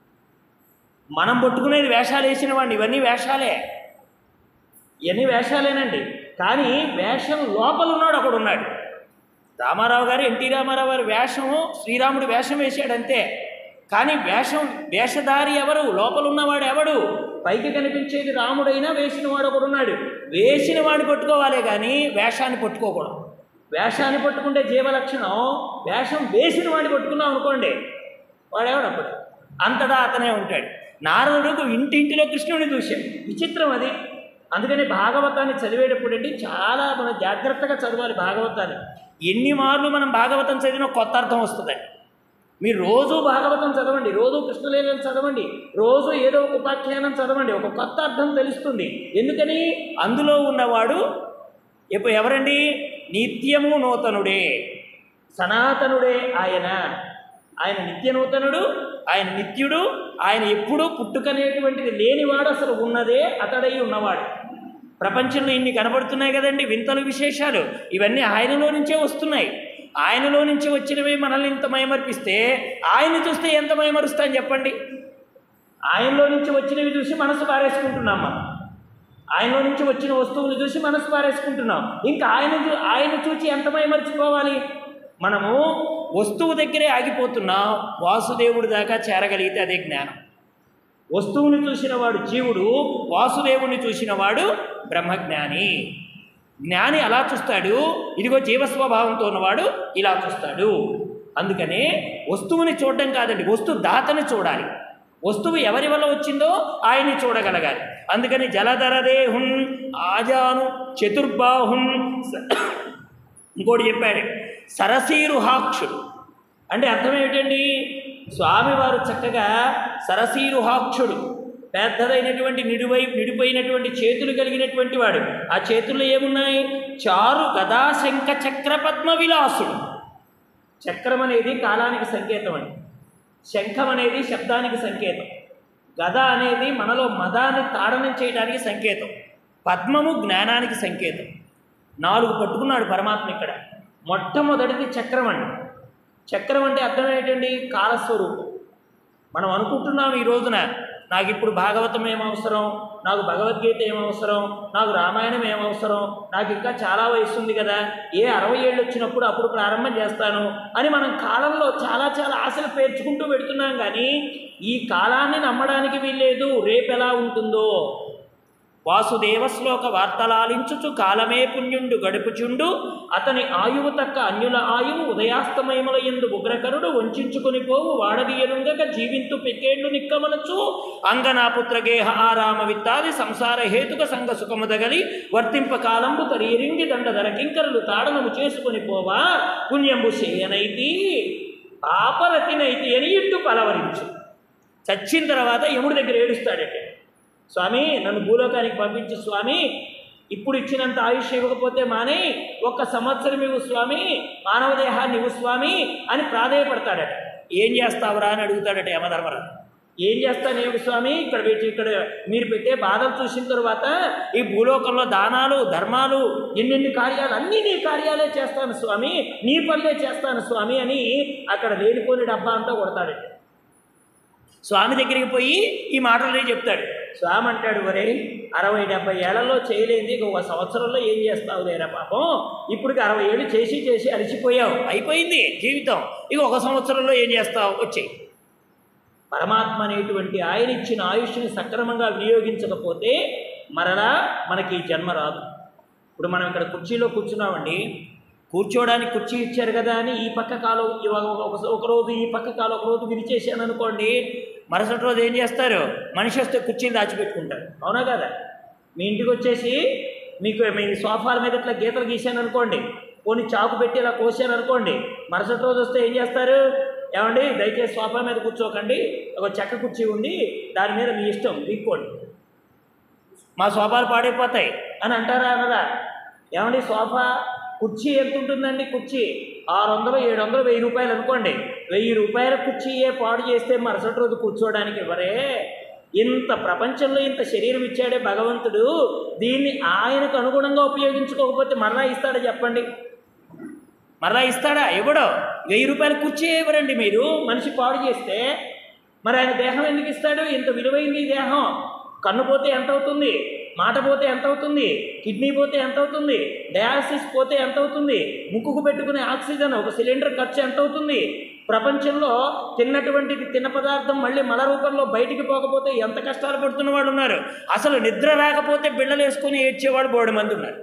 మనం పట్టుకునేది వేషాలు వేసిన వాడిని ఇవన్నీ వేషాలే ఇవన్నీ వేషాలేనండి కానీ వేషం లోపల ఉన్నాడు అక్కడ ఉన్నాడు రామారావు గారు ఎన్టీ రామారావు గారి వేషము శ్రీరాముడు వేషం వేశాడంతే కానీ వేషం వేషధారి ఎవరు లోపల ఉన్నవాడు ఎవడు పైకి కనిపించేది రాముడైనా వేసిన వాడు ఒకడు ఉన్నాడు వేసిన వాడిని పట్టుకోవాలే కానీ వేషాన్ని పట్టుకోకూడదు వేషాన్ని పట్టుకుంటే జీవలక్షణం వేషం వేసిన వాడిని పట్టుకున్నాం అనుకోండి వాడేవాడు అప్పుడు అంతటా అతనే ఉంటాడు నారదుడు ఇంటింటిలో కృష్ణుడిని చూశాడు విచిత్రం అది అందుకని భాగవతాన్ని చదివేటప్పుడు అండి చాలా మనం జాగ్రత్తగా చదవాలి భాగవతాన్ని ఎన్ని మార్లు మనం భాగవతం చదివినా కొత్త అర్థం వస్తుందండి మీరు రోజు భాగవతం చదవండి రోజు కృష్ణలీలను చదవండి రోజు ఏదో ఒక ఉపాఖ్యానం చదవండి ఒక కొత్త అర్థం తెలుస్తుంది ఎందుకని అందులో ఉన్నవాడు ఇప్పుడు ఎవరండి నిత్యము నూతనుడే సనాతనుడే ఆయన ఆయన నిత్య నూతనుడు ఆయన నిత్యుడు ఆయన ఎప్పుడూ పుట్టుకనేటువంటిది లేనివాడు అసలు ఉన్నదే అతడై ఉన్నవాడు ప్రపంచంలో ఇన్ని కనబడుతున్నాయి కదండి వింతలు విశేషాలు ఇవన్నీ ఆయనలో నుంచే వస్తున్నాయి ఆయనలో నుంచి వచ్చినవి మనల్ని ఇంత మైమర్పిస్తే ఆయన చూస్తే ఎంత మైమరుస్తాం చెప్పండి ఆయనలో నుంచి వచ్చినవి చూసి మనసు పారేసుకుంటున్నాం మనం ఆయనలో నుంచి వచ్చిన వస్తువులు చూసి మనసు పారేసుకుంటున్నాం ఇంకా ఆయన చూ- ఆయన చూసి ఎంత మైమర్చిపోవాలి మనము వస్తువు దగ్గరే ఆగిపోతున్నాం వాసుదేవుడి దాకా చేరగలిగితే అదే జ్ఞానం వస్తువుని చూసిన వాడు జీవుడు వాసుదేవుని చూసిన వాడు బ్రహ్మజ్ఞాని జ్ఞాని అలా చూస్తాడు ఇదిగో జీవస్వభావంతో ఉన్నవాడు ఇలా చూస్తాడు అందుకనే వస్తువుని చూడడం కాదండి వస్తు దాతని చూడాలి వస్తువు ఎవరి వల్ల వచ్చిందో ఆయన్ని చూడగలగాలి అందుకని జలధరదేహుం ఆజాను చతుర్బాహుం స- ఇంకోటి చెప్పాడు సరసీరుహాక్షుడు అంటే అర్థం ఏమిటండి స్వామివారు చక్కగా సరసీరుహాక్షుడు పెద్దదైనటువంటి నిడువై నిడిపోయినటువంటి చేతులు కలిగినటువంటి వాడు ఆ చేతుల్లో ఏమున్నాయి చారు గదా శంఖ చక్ర పద్మ విలాసుడు చక్రం అనేది కాలానికి సంకేతం అండి శంఖం అనేది శబ్దానికి సంకేతం గద అనేది మనలో మదాన్ని తాడనం చేయడానికి సంకేతం పద్మము జ్ఞానానికి సంకేతం నాలుగు పట్టుకున్నాడు పరమాత్మ ఇక్కడ మొట్టమొదటిది చక్రం అండి చక్రం అంటే అర్థం ఏంటండి కాలస్వరూపం మనం అనుకుంటున్నాం ఈ రోజున నాకు ఇప్పుడు భాగవతం ఏమవసరం నాకు భగవద్గీత ఏమవసరం నాకు రామాయణం ఏమవసరం నాకు ఇంకా చాలా వయసు ఉంది కదా ఏ అరవై ఏళ్ళు వచ్చినప్పుడు అప్పుడు ప్రారంభం చేస్తాను అని మనం కాలంలో చాలా చాలా ఆశలు పేర్చుకుంటూ పెడుతున్నాం కానీ ఈ కాలాన్ని నమ్మడానికి వీల్లేదు రేపు ఎలా ఉంటుందో వాసుదేవ శ్లోక వార్తలాలించుచు కాలమే పుణ్యుండు గడుపుచుండు అతని ఆయువు తక్క అన్యుల ఆయువు ఉదయాస్తమయముల ఎందు ఉగ్రకరుడు వంచుకొని పోవు వాడది ఎరుంగక జీవింతు పెక్కేండు నిక్కమనచు అంగనాపుత్ర గేహ ఆరామ విత్తాది సంసార హేతుక సంగ సుఖముదగలి వర్తింప కాలంబు తరీరింగి దండ ధరకింకరులు తాడనము చేసుకొని పోవా పుణ్యంబు చేయనైతి పాపరతినైతి అని ఇట్టు పలవరించు చచ్చిన తర్వాత యముడి దగ్గర ఏడుస్తాడట స్వామి నన్ను భూలోకానికి పంపించు స్వామి ఇప్పుడు ఇచ్చినంత ఆయుష్ ఇవ్వకపోతే మాని ఒక్క సంవత్సరం ఇవ్వు స్వామి మానవ దేహాన్ని ఇవ్వు స్వామి అని ప్రాధేయపడతాడట ఏం చేస్తావురా అని అడుగుతాడట యమధర్మరాజు ఏం చేస్తానేమిటి స్వామి ఇక్కడ పెట్టి ఇక్కడ మీరు పెట్టే బాధలు చూసిన తర్వాత ఈ భూలోకంలో దానాలు ధర్మాలు ఎన్నెన్ని కార్యాలు అన్నీ నీ కార్యాలే చేస్తాను స్వామి నీ పనులే చేస్తాను స్వామి అని అక్కడ లేనిపోని డబ్బా అంతా కొడతాడట స్వామి దగ్గరికి పోయి ఈ మాటలనే చెప్తాడు స్వామి అంటాడు ఒరే అరవై డెబ్బై ఏళ్లలో చేయలేంది ఇక ఒక సంవత్సరంలో ఏం చేస్తావు లేరా పాపం ఇప్పటికి అరవై ఏళ్ళు చేసి చేసి అలసిపోయావు అయిపోయింది జీవితం ఇక ఒక సంవత్సరంలో ఏం చేస్తావు వచ్చేయి పరమాత్మ అనేటువంటి ఆయన ఇచ్చిన ఆయుష్ని సక్రమంగా వినియోగించకపోతే మరలా మనకి ఈ జన్మ రాదు ఇప్పుడు మనం ఇక్కడ కుర్చీలో కూర్చున్నామండి కూర్చోవడానికి కుర్చీ ఇచ్చారు కదా అని ఈ పక్క కాలు ఇవాళ ఒక ఒక రోజు ఈ పక్క కాలు ఒక రోజు విరిచేసాను అనుకోండి మరుసటి రోజు ఏం చేస్తారు మనిషి వస్తే కుర్చీని దాచిపెట్టుకుంటారు అవునా కదా మీ ఇంటికి వచ్చేసి మీకు మీ సోఫాల మీద ఇట్లా గీతలు గీసాను అనుకోండి పోనీ చాకు పెట్టి ఇలా కోసాను అనుకోండి మరుసటి రోజు వస్తే ఏం చేస్తారు ఏమండి దయచేసి సోఫా మీద కూర్చోకండి ఒక చెక్క కుర్చీ ఉంది దాని మీద మీ ఇష్టం తీసుకోండి మా సోఫాలు పాడైపోతాయి అని అంటారా అనరా ఏమండి సోఫా కుర్చీ ఎంత ఉంటుందండి కుర్చీ ఆరు వందలు ఏడు వందలు వెయ్యి రూపాయలు అనుకోండి వెయ్యి రూపాయల కుర్చీయే పాడు చేస్తే మరుసటి రోజు కూర్చోవడానికి ఇవ్వరే ఇంత ప్రపంచంలో ఇంత శరీరం ఇచ్చాడే భగవంతుడు దీన్ని ఆయనకు అనుగుణంగా ఉపయోగించుకోకపోతే మరలా ఇస్తాడా చెప్పండి మరలా ఇస్తాడా ఇవ్వడు వెయ్యి రూపాయల కుర్చీ ఇవ్వరండి మీరు మనిషి పాడు చేస్తే మరి ఆయన దేహం ఎందుకు ఇస్తాడు ఇంత విలువైంది ఈ దేహం కన్ను పోతే ఎంత అవుతుంది మాట పోతే ఎంత అవుతుంది కిడ్నీ పోతే ఎంత అవుతుంది డయాలసిస్ పోతే ఎంత అవుతుంది ముక్కుకు పెట్టుకునే ఆక్సిజన్ ఒక సిలిండర్ ఖర్చు ఎంత అవుతుంది ప్రపంచంలో తిన్నటువంటిది తిన్న పదార్థం మళ్ళీ మల రూపంలో బయటికి పోకపోతే ఎంత కష్టాలు పడుతున్న వాళ్ళు ఉన్నారు అసలు నిద్ర రాకపోతే బిళ్ళలు వేసుకొని ఏడ్చేవాడు బోడు మంది ఉన్నారు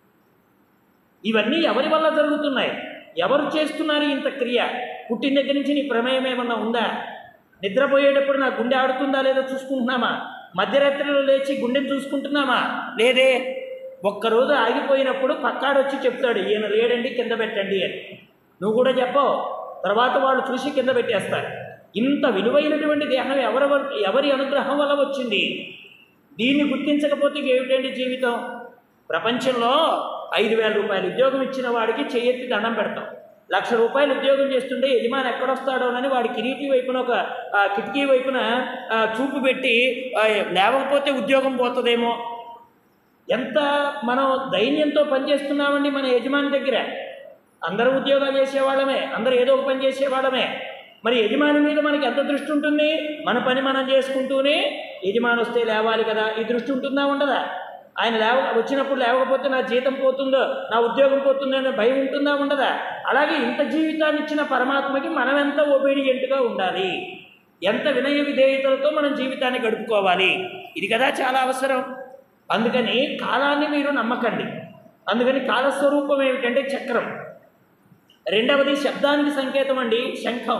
ఇవన్నీ ఎవరి వల్ల జరుగుతున్నాయి ఎవరు చేస్తున్నారు ఇంత క్రియ పుట్టిన దగ్గర నుంచి నీ ప్రమేయం ఏమన్నా ఉందా నిద్రపోయేటప్పుడు నా గుండె ఆడుతుందా లేదో చూసుకుంటున్నామా మధ్యరాత్రిలో లేచి గుండెని చూసుకుంటున్నామా లేదే ఒక్కరోజు ఆగిపోయినప్పుడు పక్కాడు వచ్చి చెప్తాడు ఈయన లేడండి కింద పెట్టండి అని నువ్వు కూడా చెప్పవు తర్వాత వాళ్ళు చూసి కింద పెట్టేస్తారు ఇంత విలువైనటువంటి దేహం ఎవరి ఎవరి అనుగ్రహం వల్ల వచ్చింది దీన్ని గుర్తించకపోతే ఏమిటండి జీవితం ప్రపంచంలో ఐదు వేల రూపాయలు ఉద్యోగం ఇచ్చిన వాడికి చెయ్యెత్తి దండం పెడతాం లక్ష రూపాయలు ఉద్యోగం చేస్తుంటే యజమాని ఎక్కడొస్తాడోనని వాడి కిరీటి వైపున ఒక ఆ, కిటికీ వైపున ఆ, చూపు పెట్టి ఆ, లేవకపోతే ఉద్యోగం పోతుందేమో ఎంత మనం దైన్యంతో పనిచేస్తున్నామండి మన యజమాని దగ్గర అందరూ ఉద్యోగాలు చేసేవాళ్ళమే అందరూ ఏదో ఒక పని చేసేవాళ్ళమే మరి యజమాని మీద మనకి ఎంత దృష్టి ఉంటుంది మన పని మనం చేసుకుంటూనే యజమాని వస్తే లేవాలి కదా ఈ దృష్టి ఉంటుందా ఉండదా ఆయన లేవ వచ్చినప్పుడు లేవకపోతే నా జీతం పోతుందో నా ఉద్యోగం పోతుందో అనే భయం ఉంటుందా ఉండదా అలాగే ఇంత జీవితాన్ని ఇచ్చిన పరమాత్మకి మనం ఎంత ఒబీడియంట్గా ఉండాలి ఎంత వినయ విధేయతలతో మనం జీవితాన్ని గడుపుకోవాలి ఇది కదా చాలా అవసరం అందుకని కాలాన్ని మీరు నమ్మకండి అందుకని కాలస్వరూపం ఏమిటంటే చక్రం రెండవది శబ్దానికి సంకేతం అండి శంఖం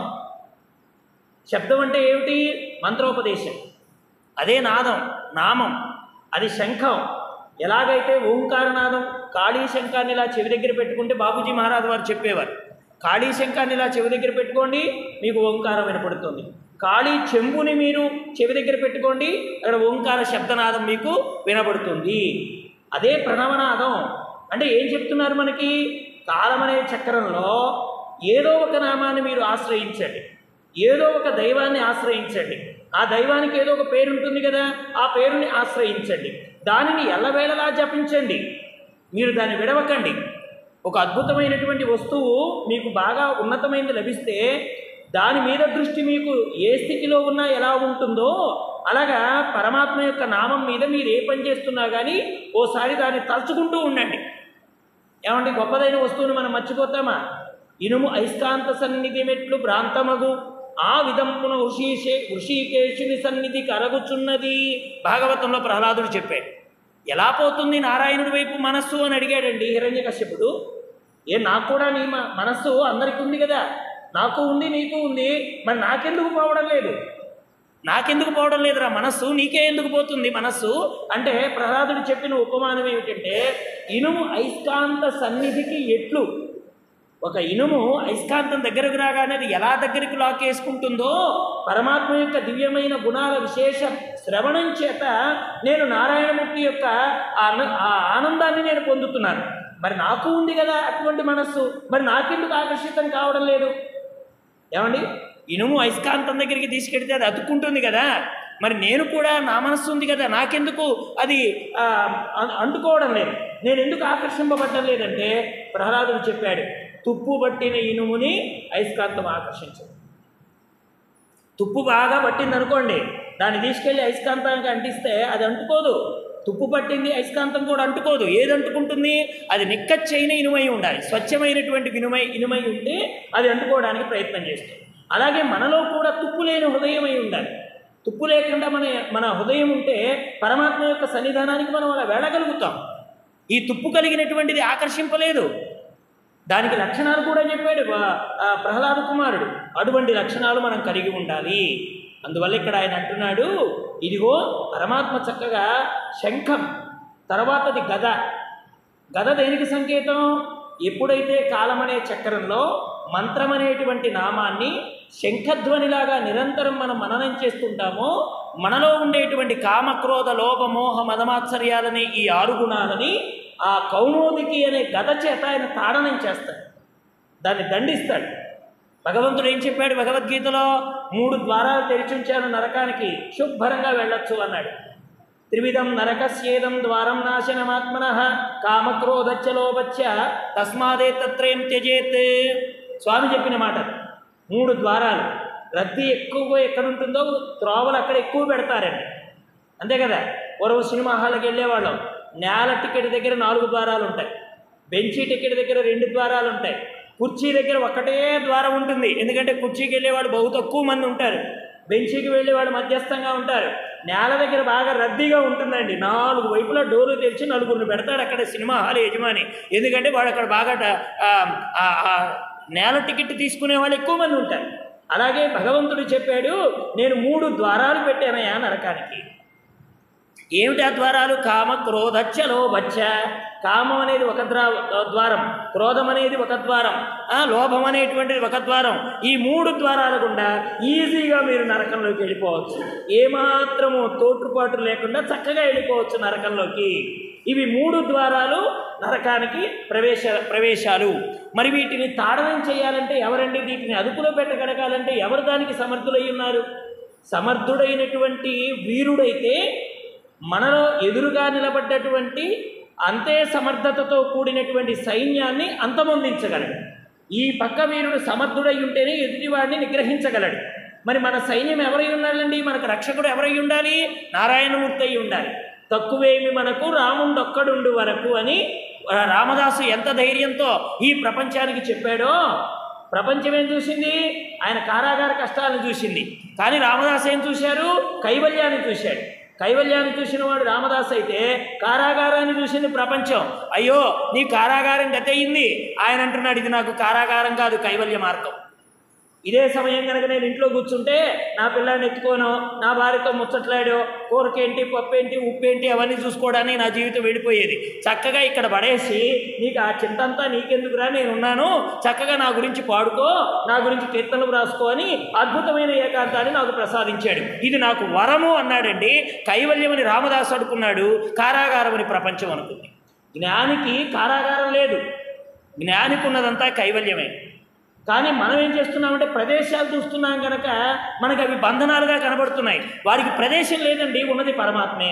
శబ్దం అంటే ఏమిటి మంత్రోపదేశం అదే నాదం నామం అది శంఖం ఎలాగైతే ఓంకారనాదం కాళీ శంఖాన్ని ఇలా చెవి దగ్గర పెట్టుకుంటే బాబూజీ మహారాజ్ వారు చెప్పేవారు కాళీ శంఖాన్ని ఇలా చెవి దగ్గర పెట్టుకోండి మీకు ఓంకారం వినపడుతుంది కాళీ చెంబుని మీరు చెవి దగ్గర పెట్టుకోండి అక్కడ ఓంకార శబ్దనాదం మీకు వినబడుతుంది అదే ప్రణవనాదం అంటే ఏం చెప్తున్నారు మనకి కాలం అనే చక్రంలో ఏదో ఒక నామాన్ని మీరు ఆశ్రయించండి ఏదో ఒక దైవాన్ని ఆశ్రయించండి ఆ దైవానికి ఏదో ఒక పేరు ఉంటుంది కదా ఆ పేరుని ఆశ్రయించండి దానిని ఎల్లవేళలా జపించండి మీరు దాన్ని విడవకండి ఒక అద్భుతమైనటువంటి వస్తువు మీకు బాగా ఉన్నతమైనది లభిస్తే దాని మీద దృష్టి మీకు ఏ స్థితిలో ఉన్నా ఎలా ఉంటుందో అలాగా పరమాత్మ యొక్క నామం మీద మీరు ఏ పని చేస్తున్నా కానీ ఓసారి దాన్ని తలుచుకుంటూ ఉండండి ఏమండి గొప్పదైన వస్తువుని మనం మర్చిపోతామా ఇనుము అయస్కాంత సన్నిధి మెట్లు భ్రాంతమగు ఆ విధంపున ఋషిషే ఋషికేశుని సన్నిధి కరగుచున్నది భాగవతంలో ప్రహ్లాదుడు చెప్పాడు ఎలా పోతుంది నారాయణుడి వైపు మనస్సు అని అడిగాడండి హిరణ్యకశ్యపుడు ఏ నాకు కూడా నీ మ- మనస్సు అందరికీ ఉంది కదా నాకు ఉంది నీకు ఉంది మరి నాకెందుకు పోవడం లేదు నాకెందుకు పోవడం లేదురా మనస్సు నీకే ఎందుకు పోతుంది మనస్సు అంటే ప్రహ్లాదుడు చెప్పిన ఉపమానం ఏమిటంటే ఇనుము అయస్కాంత సన్నిధికి ఎట్లు ఒక ఇనుము అయస్కాంతం దగ్గరకు రాగానే అది ఎలా దగ్గరికి లాకేసుకుంటుందో పరమాత్మ యొక్క దివ్యమైన గుణాల విశేష శ్రవణం చేత నేను నారాయణమూర్తి యొక్క ఆ ఆన- ఆ ఆనందాన్ని నేను పొందుతున్నాను మరి నాకు ఉంది కదా అటువంటి మనస్సు మరి నాకెందుకు ఆకర్షితం కావడం లేదు ఏమండి ఇనుము అయస్కాంతం దగ్గరికి తీసుకెడితే అది అతుక్కుంటుంది కదా మరి నేను కూడా నా మనస్సు ఉంది కదా నాకెందుకు అది ఆ, అం- అంటుకోవడం లేదు నేను ఎందుకు ఆకర్షింపబడటం లేదంటే ప్రహ్లాదుడు చెప్పాడు తుప్పు పట్టిన ఇనుముని అయస్కాంతం ఆకర్షించదు తుప్పు బాగా పట్టింది అనుకోండి దాన్ని తీసుకెళ్ళి అయస్కాంతానికి అంటిస్తే అది అంటుకోదు తుప్పు పట్టింది అయస్కాంతం కూడా అంటుకోదు ఏది అంటుకుంటుంది అది నిక్కచ్చైన ఇనుమై ఉండాలి స్వచ్ఛమైనటువంటి వినుమై ఇనుమై ఉంటే అది అంటుకోవడానికి ప్రయత్నం చేస్తుంది అలాగే మనలో కూడా తుప్పు లేని హృదయమై ఉండాలి తుప్పు లేకుండా మన మన హృదయం ఉంటే పరమాత్మ యొక్క సన్నిధానానికి మనం అలా వెళ్ళగలుగుతాం ఈ తుప్పు కలిగినటువంటిది ఆకర్షింపలేదు దానికి లక్షణాలు కూడా చెప్పాడు వా- ఆ ప్రహ్లాద కుమారుడు అటువంటి లక్షణాలు మనం కలిగి ఉండాలి అందువల్ల ఇక్కడ ఆయన అంటున్నాడు ఇదిగో పరమాత్మ చక్కగా శంఖం తర్వాతది గద గద దేనికి సంకేతం ఎప్పుడైతే కాలం అనే చక్రంలో మంత్రం అనేటువంటి నామాన్ని శంఖధ్వనిలాగా నిరంతరం మనం మననం చేస్తుంటామో మనలో ఉండేటువంటి కామక్రోధ లోభ మోహ మదమాత్సర్యాలనే ఈ ఆరు గుణాలని ఆ కౌమోదికి అనే గద చేత ఆయన తాడనం చేస్తాడు దాన్ని దండిస్తాడు భగవంతుడు ఏం చెప్పాడు భగవద్గీతలో మూడు ద్వారాలు తెరిచి ఉంచాను నరకానికి శుభ్రంగా వెళ్ళొచ్చు అన్నాడు త్రివిధం నరకస్యేదం ద్వారం నాశనమాత్మన కామక్రోధచ్చ లోభచ్చ తస్మాదే తత్రయం త్యజేత్ స్వామి చెప్పిన మాట మూడు ద్వారాలు రద్దీ ఎక్కువ ఎక్కడ ఉంటుందో త్రోవలు అక్కడ ఎక్కువ పెడతారండి అంతే కదా పూర్వం సినిమా హాల్కి వెళ్ళేవాళ్ళం నేల టికెట్ దగ్గర నాలుగు ద్వారాలు ఉంటాయి బెంచీ టికెట్ దగ్గర రెండు ద్వారాలు ఉంటాయి కుర్చీ దగ్గర ఒకటే ద్వారం ఉంటుంది ఎందుకంటే కుర్చీకి వెళ్ళేవాళ్ళు బహు తక్కువ మంది ఉంటారు బెంచీకి వెళ్ళేవాళ్ళు మధ్యస్థంగా ఉంటారు నేల దగ్గర బాగా రద్దీగా ఉంటుందండి నాలుగు వైపులా డోర్లు తెరిచి నలుగురిని పెడతాడు అక్కడ సినిమా హాల్ యజమాని ఎందుకంటే వాడు అక్కడ బాగా ట- ఆ, ఆ, ఆ నేల టికెట్ తీసుకునే వాళ్ళు ఎక్కువ మంది ఉంటారు అలాగే భగవంతుడు చెప్పాడు నేను మూడు ద్వారాలు పెట్టానయా నరకానికి ఏమిటి ఆ ద్వారాలు కామ క్రోధచ్చ లోభచ్చ కామం అనేది ఒక ద్రా ద్వారం క్రోధం అనేది ఒక ద్వారం ఆ, లోభం అనేటువంటిది ఒక ద్వారం ఈ మూడు ద్వారాల గుండా ఈజీగా మీరు నరకంలోకి వెళ్ళిపోవచ్చు ఏమాత్రము తోటుపాటు లేకుండా చక్కగా వెళ్ళిపోవచ్చు నరకంలోకి ఇవి మూడు ద్వారాలు నరకానికి ప్రవేశ ప్రవేశాలు మరి వీటిని తాడనం చేయాలంటే ఎవరండి వీటిని అదుపులో పెట్టగలగాలంటే ఎవరు దానికి సమర్థులై ఉన్నారు సమర్థుడైనటువంటి వీరుడైతే మనలో ఎదురుగా నిలబడ్డటువంటి అంతే సమర్థతతో కూడినటువంటి సైన్యాన్ని అంతమొందించగలడు ఈ పక్క వీరుడు సమర్థుడై ఉంటేనే ఎదుటివాడిని నిగ్రహించగలడు మరి మన సైన్యం ఎవరై ఉండాలండి మనకు రక్షకుడు ఎవరై ఉండాలి నారాయణమూర్తి అయి ఉండాలి తక్కువేమి మనకు రాముండొక్కడుండు వరకు అని ఆ, రామదాసు ఎంత ధైర్యంతో ఈ ప్రపంచానికి చెప్పాడో ప్రపంచం ఏం చూసింది ఆయన కారాగార కష్టాలను చూసింది కానీ రామదాస్ ఏం చూశారు కైవల్యాన్ని చూశాడు కైవల్యాన్ని చూసిన వాడు రామదాస్ అయితే కారాగారాన్ని చూసింది ప్రపంచం అయ్యో నీ కారాగారం గతయింది ఆయన అంటున్నాడు ఇది నాకు కారాగారం కాదు కైవల్య మార్గం ఇదే సమయం కనుక నేను ఇంట్లో కూర్చుంటే నా పిల్లాన్ని ఎత్తుకోను నా భార్యతో ముచ్చట్లాడో కూరకేంటి పప్పేంటి ఉప్పేంటి అవన్నీ చూసుకోవడానికి నా జీవితం వెళ్ళిపోయేది చక్కగా ఇక్కడ పడేసి నీకు ఆ చింతంతా నీకెందుకురా నేను ఉన్నాను చక్కగా నా గురించి పాడుకో నా గురించి కీర్తనలు రాసుకో అని అద్భుతమైన ఏకాంతాన్ని నాకు ప్రసాదించాడు ఇది నాకు వరము అన్నాడండి కైవల్యమని రామదాసు అనుకున్నాడు కారాగారమని ప్రపంచం అనుకుంది జ్ఞానికి కారాగారం లేదు జ్ఞానికి ఉన్నదంతా కైవల్యమే కానీ మనం ఏం చేస్తున్నామంటే ప్రదేశాలు చూస్తున్నాం కనుక మనకి అవి బంధనాలుగా కనబడుతున్నాయి వారికి ప్రదేశం లేదండి ఉన్నది పరమాత్మే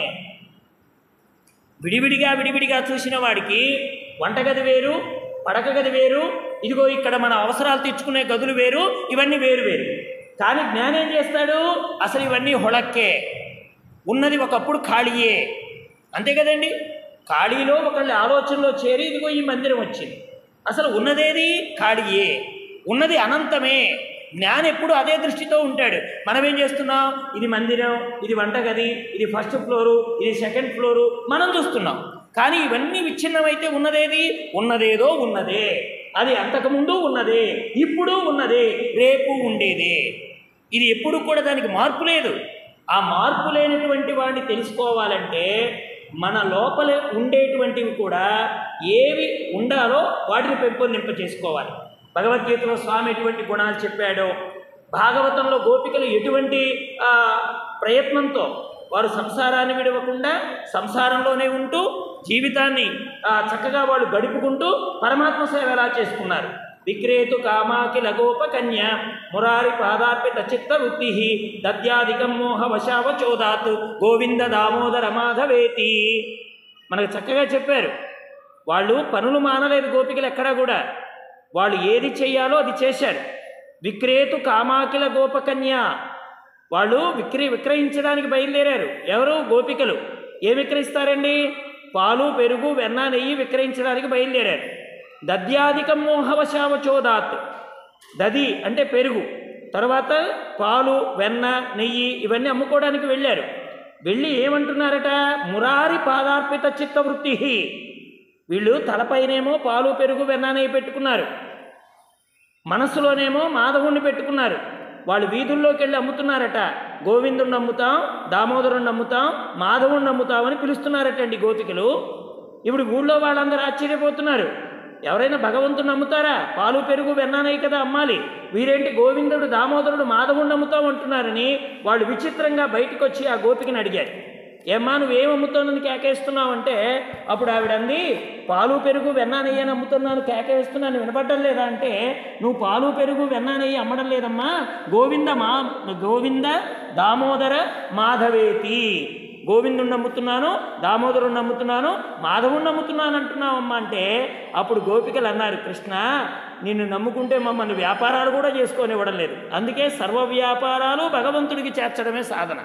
విడివిడిగా విడివిడిగా చూసిన వాడికి వంటగది వేరు పడక గది వేరు ఇదిగో ఇక్కడ మన అవసరాలు తీర్చుకునే గదులు వేరు ఇవన్నీ వేరు వేరు కానీ జ్ఞానం ఏం చేస్తాడు అసలు ఇవన్నీ హొళక్కే ఉన్నది ఒకప్పుడు ఖాళీయే అంతే కదండి ఖాళీలో ఒకళ్ళ ఆలోచనలో చేరి ఇదిగో ఈ మందిరం వచ్చింది అసలు ఉన్నదేది ఖాళీయే ఉన్నది అనంతమే జ్ఞానం ఎప్పుడు అదే దృష్టితో ఉంటాడు మనం ఏం చేస్తున్నాం ఇది మందిరం ఇది వంటగది ఇది ఫస్ట్ ఫ్లోరు ఇది సెకండ్ ఫ్లోరు మనం చూస్తున్నాం కానీ ఇవన్నీ విచ్ఛిన్నమైతే ఉన్నదేది ఉన్నదేదో ఉన్నదే అది అంతకుముందు ఉన్నదే ఇప్పుడు ఉన్నదే రేపు ఉండేదే ఇది ఎప్పుడు కూడా దానికి మార్పు లేదు ఆ మార్పు లేనటువంటి వాడిని తెలుసుకోవాలంటే మన లోపల ఉండేటువంటివి కూడా ఏవి ఉండాలో వాటిని పెంపొందింప చేసుకోవాలి భగవద్గీతలో స్వామి ఎటువంటి గుణాలు చెప్పాడో భాగవతంలో గోపికలు ఎటువంటి ఆ, ప్రయత్నంతో వారు సంసారాన్ని విడవకుండా సంసారంలోనే ఉంటూ జీవితాన్ని ఆ, చక్కగా వాళ్ళు గడుపుకుంటూ పరమాత్మ సేవ ఎలా చేసుకున్నారు విక్రేతు కామాకిల గోపకన్య మురారి పాదార్పిత చిత్త వృత్తి దద్యాధికం మోహ వశావచోదాత్ గోవింద దామోదర మాధవేతి మనకు చక్కగా చెప్పారు వాళ్ళు పనులు మానలేదు గోపికలు ఎక్కడా కూడా వాళ్ళు ఏది చెయ్యాలో అది చేశారు విక్రేతు కామాకిల గోపకన్య వాళ్ళు విక్రయ విక్రయించడానికి బయలుదేరారు ఎవరు గోపికలు ఏ విక్రయిస్తారండి పాలు పెరుగు వెన్న నెయ్యి విక్రయించడానికి బయలుదేరారు దద్యాధికం మోహవశావచోదాత్ దది అంటే పెరుగు తర్వాత పాలు వెన్న నెయ్యి ఇవన్నీ అమ్ముకోవడానికి వెళ్ళారు వెళ్ళి ఏమంటున్నారట మురారి పాదార్పిత చిత్తవృత్తి వీళ్ళు తలపైనేమో పాలు పెరుగు వెన్న నెయ్యి పెట్టుకున్నారు మనసులోనేమో మాధవుణ్ణి పెట్టుకున్నారు వాళ్ళు వీధుల్లోకి వెళ్ళి అమ్ముతున్నారట గోవిందుణ్ణి అమ్ముతాం దామోదరుణ్ణి అమ్ముతాం మాధవుణ్ణి అమ్ముతామని పిలుస్తున్నారటండి గోపికలు ఇప్పుడు ఊళ్ళో వాళ్ళందరూ ఆశ్చర్యపోతున్నారు ఎవరైనా భగవంతుని నమ్ముతారా పాలు పెరుగు వెన్నానై కదా అమ్మాలి వీరేంటి గోవిందుడు దామోదరుడు మాధవుణ్ణి అమ్ముతాం అంటున్నారని వాళ్ళు విచిత్రంగా బయటకు వచ్చి ఆ గోపికని అడిగారు ఏమ్మా నువ్వేం అమ్ముతానని కేకేస్తున్నావు అంటే అప్పుడు ఆవిడంది పాలు పెరుగు వెన్న నెయ్యి అని అమ్ముతున్నాను కేకేస్తున్నాను వినపడడం లేదా అంటే నువ్వు పాలు పెరుగు వెన్న నెయ్యి అమ్మడం లేదమ్మా గోవింద మా గోవింద దామోదర మాధవేతి గోవిందుని నమ్ముతున్నాను దామోదరుని నమ్ముతున్నాను మాధవుని నమ్ముతున్నాను అంటున్నావమ్మా అంటే అప్పుడు గోపికలు అన్నారు కృష్ణ నిన్ను నమ్ముకుంటే మమ్మల్ని వ్యాపారాలు కూడా చేసుకోనివ్వడం లేదు అందుకే సర్వ వ్యాపారాలు భగవంతుడికి చేర్చడమే సాధన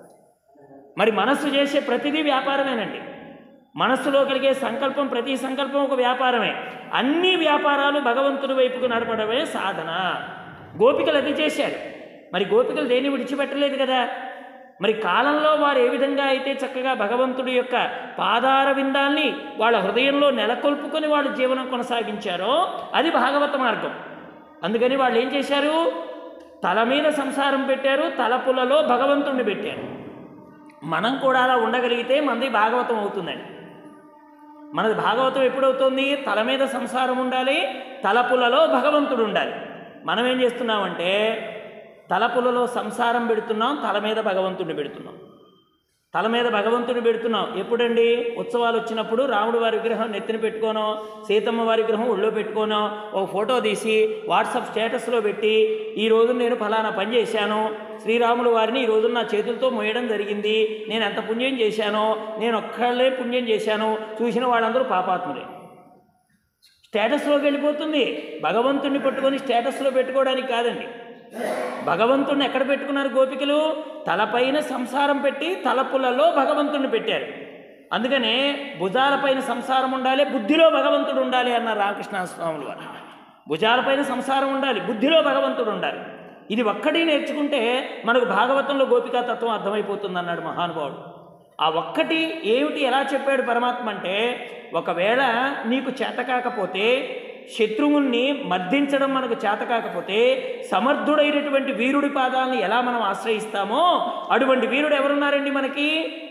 మరి మనస్సు చేసే ప్రతిదీ వ్యాపారమేనండి మనస్సులో కలిగే సంకల్పం ప్రతి సంకల్పం ఒక వ్యాపారమే అన్ని వ్యాపారాలు భగవంతుడి వైపుకు నడపడమే సాధన గోపికలు అది చేశారు మరి గోపికలు దేన్ని విడిచిపెట్టలేదు కదా మరి కాలంలో వారు ఏ విధంగా అయితే చక్కగా భగవంతుడి యొక్క పాదార విందాల్ని వాళ్ళ హృదయంలో నెలకొల్పుకొని వాళ్ళు జీవనం కొనసాగించారో అది భాగవత మార్గం అందుకని వాళ్ళు ఏం చేశారు తల మీద సంసారం పెట్టారు తలపులలో భగవంతుణ్ణి పెట్టారు మనం కూడా అలా ఉండగలిగితే మనది భాగవతం అవుతుందండి మనది భాగవతం ఎప్పుడవుతుంది తల మీద సంసారం ఉండాలి తలపులలో భగవంతుడు ఉండాలి మనం ఏం చేస్తున్నామంటే తలపులలో సంసారం పెడుతున్నాం తల మీద భగవంతుడిని పెడుతున్నాం తల మీద భగవంతుని పెడుతున్నాం ఎప్పుడండి ఉత్సవాలు వచ్చినప్పుడు రాముడు వారి విగ్రహం నెత్తిన పెట్టుకోనో సీతమ్మ వారి విగ్రహం ఒళ్ళో పెట్టుకోనో ఒక ఫోటో తీసి వాట్సాప్ స్టేటస్లో పెట్టి ఈ రోజు నేను ఫలానా పని చేశాను శ్రీరాములు వారిని ఈ రోజు నా చేతులతో మోయడం జరిగింది నేను ఎంత పుణ్యం చేశానో నేను ఒక్కళ్ళే పుణ్యం చేశాను చూసిన వాళ్ళందరూ పాపాత్ములే స్టేటస్లోకి వెళ్ళిపోతుంది భగవంతుణ్ణి పట్టుకొని స్టేటస్లో పెట్టుకోవడానికి కాదండి భగవంతుణ్ణి ఎక్కడ పెట్టుకున్నారు గోపికలు తలపైన సంసారం పెట్టి తలపులలో భగవంతుణ్ణి పెట్టారు అందుకనే భుజాలపైన సంసారం ఉండాలి బుద్ధిలో భగవంతుడు ఉండాలి అన్నారు రామకృష్ణ స్వాములు వారు భుజాలపైన సంసారం ఉండాలి బుద్ధిలో భగవంతుడు ఉండాలి ఇది ఒక్కటి నేర్చుకుంటే మనకు భాగవతంలో గోపికా తత్వం అర్థమైపోతుంది అన్నాడు మహానుభావుడు ఆ ఒక్కటి ఏమిటి ఎలా చెప్పాడు పరమాత్మ అంటే ఒకవేళ నీకు చేత కాకపోతే శత్రువుల్ని మర్దించడం మనకు చేత కాకపోతే సమర్థుడైనటువంటి వీరుడి పాదాలను ఎలా మనం ఆశ్రయిస్తామో అటువంటి వీరుడు ఎవరున్నారండి మనకి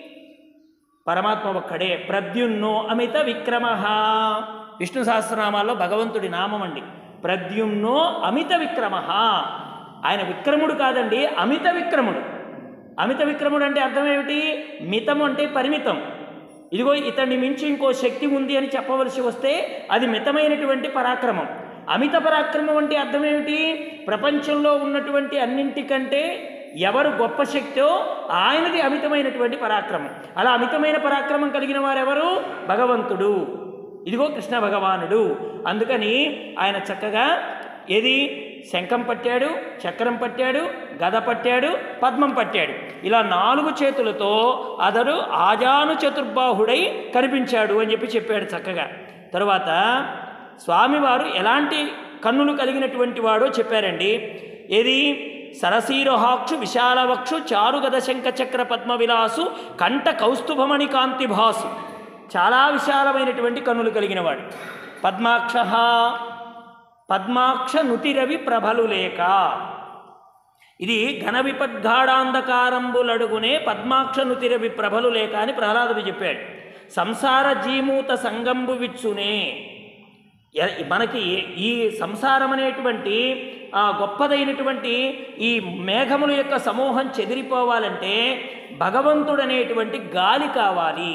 పరమాత్మ ఒక్కడే ప్రద్యున్నో అమిత విక్రమ విష్ణు సహస్రనామాల్లో భగవంతుడి నామం అండి ప్రద్యుమ్నో అమిత విక్రమ ఆయన విక్రముడు కాదండి అమిత విక్రముడు అమిత విక్రముడు అంటే అర్థం ఏమిటి మితం అంటే పరిమితం ఇదిగో ఇతన్ని మించి ఇంకో శక్తి ఉంది అని చెప్పవలసి వస్తే అది మితమైనటువంటి పరాక్రమం అమిత పరాక్రమం అంటే అర్థం ఏమిటి ప్రపంచంలో ఉన్నటువంటి అన్నింటికంటే ఎవరు గొప్ప శక్తో ఆయనది అమితమైనటువంటి పరాక్రమం అలా అమితమైన పరాక్రమం కలిగిన వారెవరు భగవంతుడు ఇదిగో కృష్ణ భగవానుడు అందుకని ఆయన చక్కగా ఏది శంఖం పట్టాడు చక్రం పట్టాడు గద పట్టాడు పద్మం పట్టాడు ఇలా నాలుగు చేతులతో అతడు ఆజాను చతుర్బాహుడై కనిపించాడు అని చెప్పి చెప్పాడు చక్కగా తరువాత స్వామివారు ఎలాంటి కన్నులు కలిగినటువంటి వాడో చెప్పారండి ఏది సరసీరోహాక్షు విశాలవక్షు చారుగద శంఖ చక్ర పద్మ విలాసు కంఠ కౌస్తుభమణి కాంతి భాసు చాలా విశాలమైనటువంటి కన్నులు కలిగినవాడు పద్మాక్ష పద్మాక్ష నుతిరవి ప్రభలు లేక ఇది ఘన విపద్గాఢాంధకారంబులడుగునే పద్మాక్ష నుతిరవి ప్రభలు లేక అని ప్రహ్లాదుడు చెప్పాడు సంసార జీమూత సంగంబు విచ్చునే ఎ- మనకి ఈ సంసారం అనేటువంటి ఆ గొప్పదైనటువంటి ఈ మేఘముల యొక్క సమూహం చెదిరిపోవాలంటే భగవంతుడు అనేటువంటి గాలి కావాలి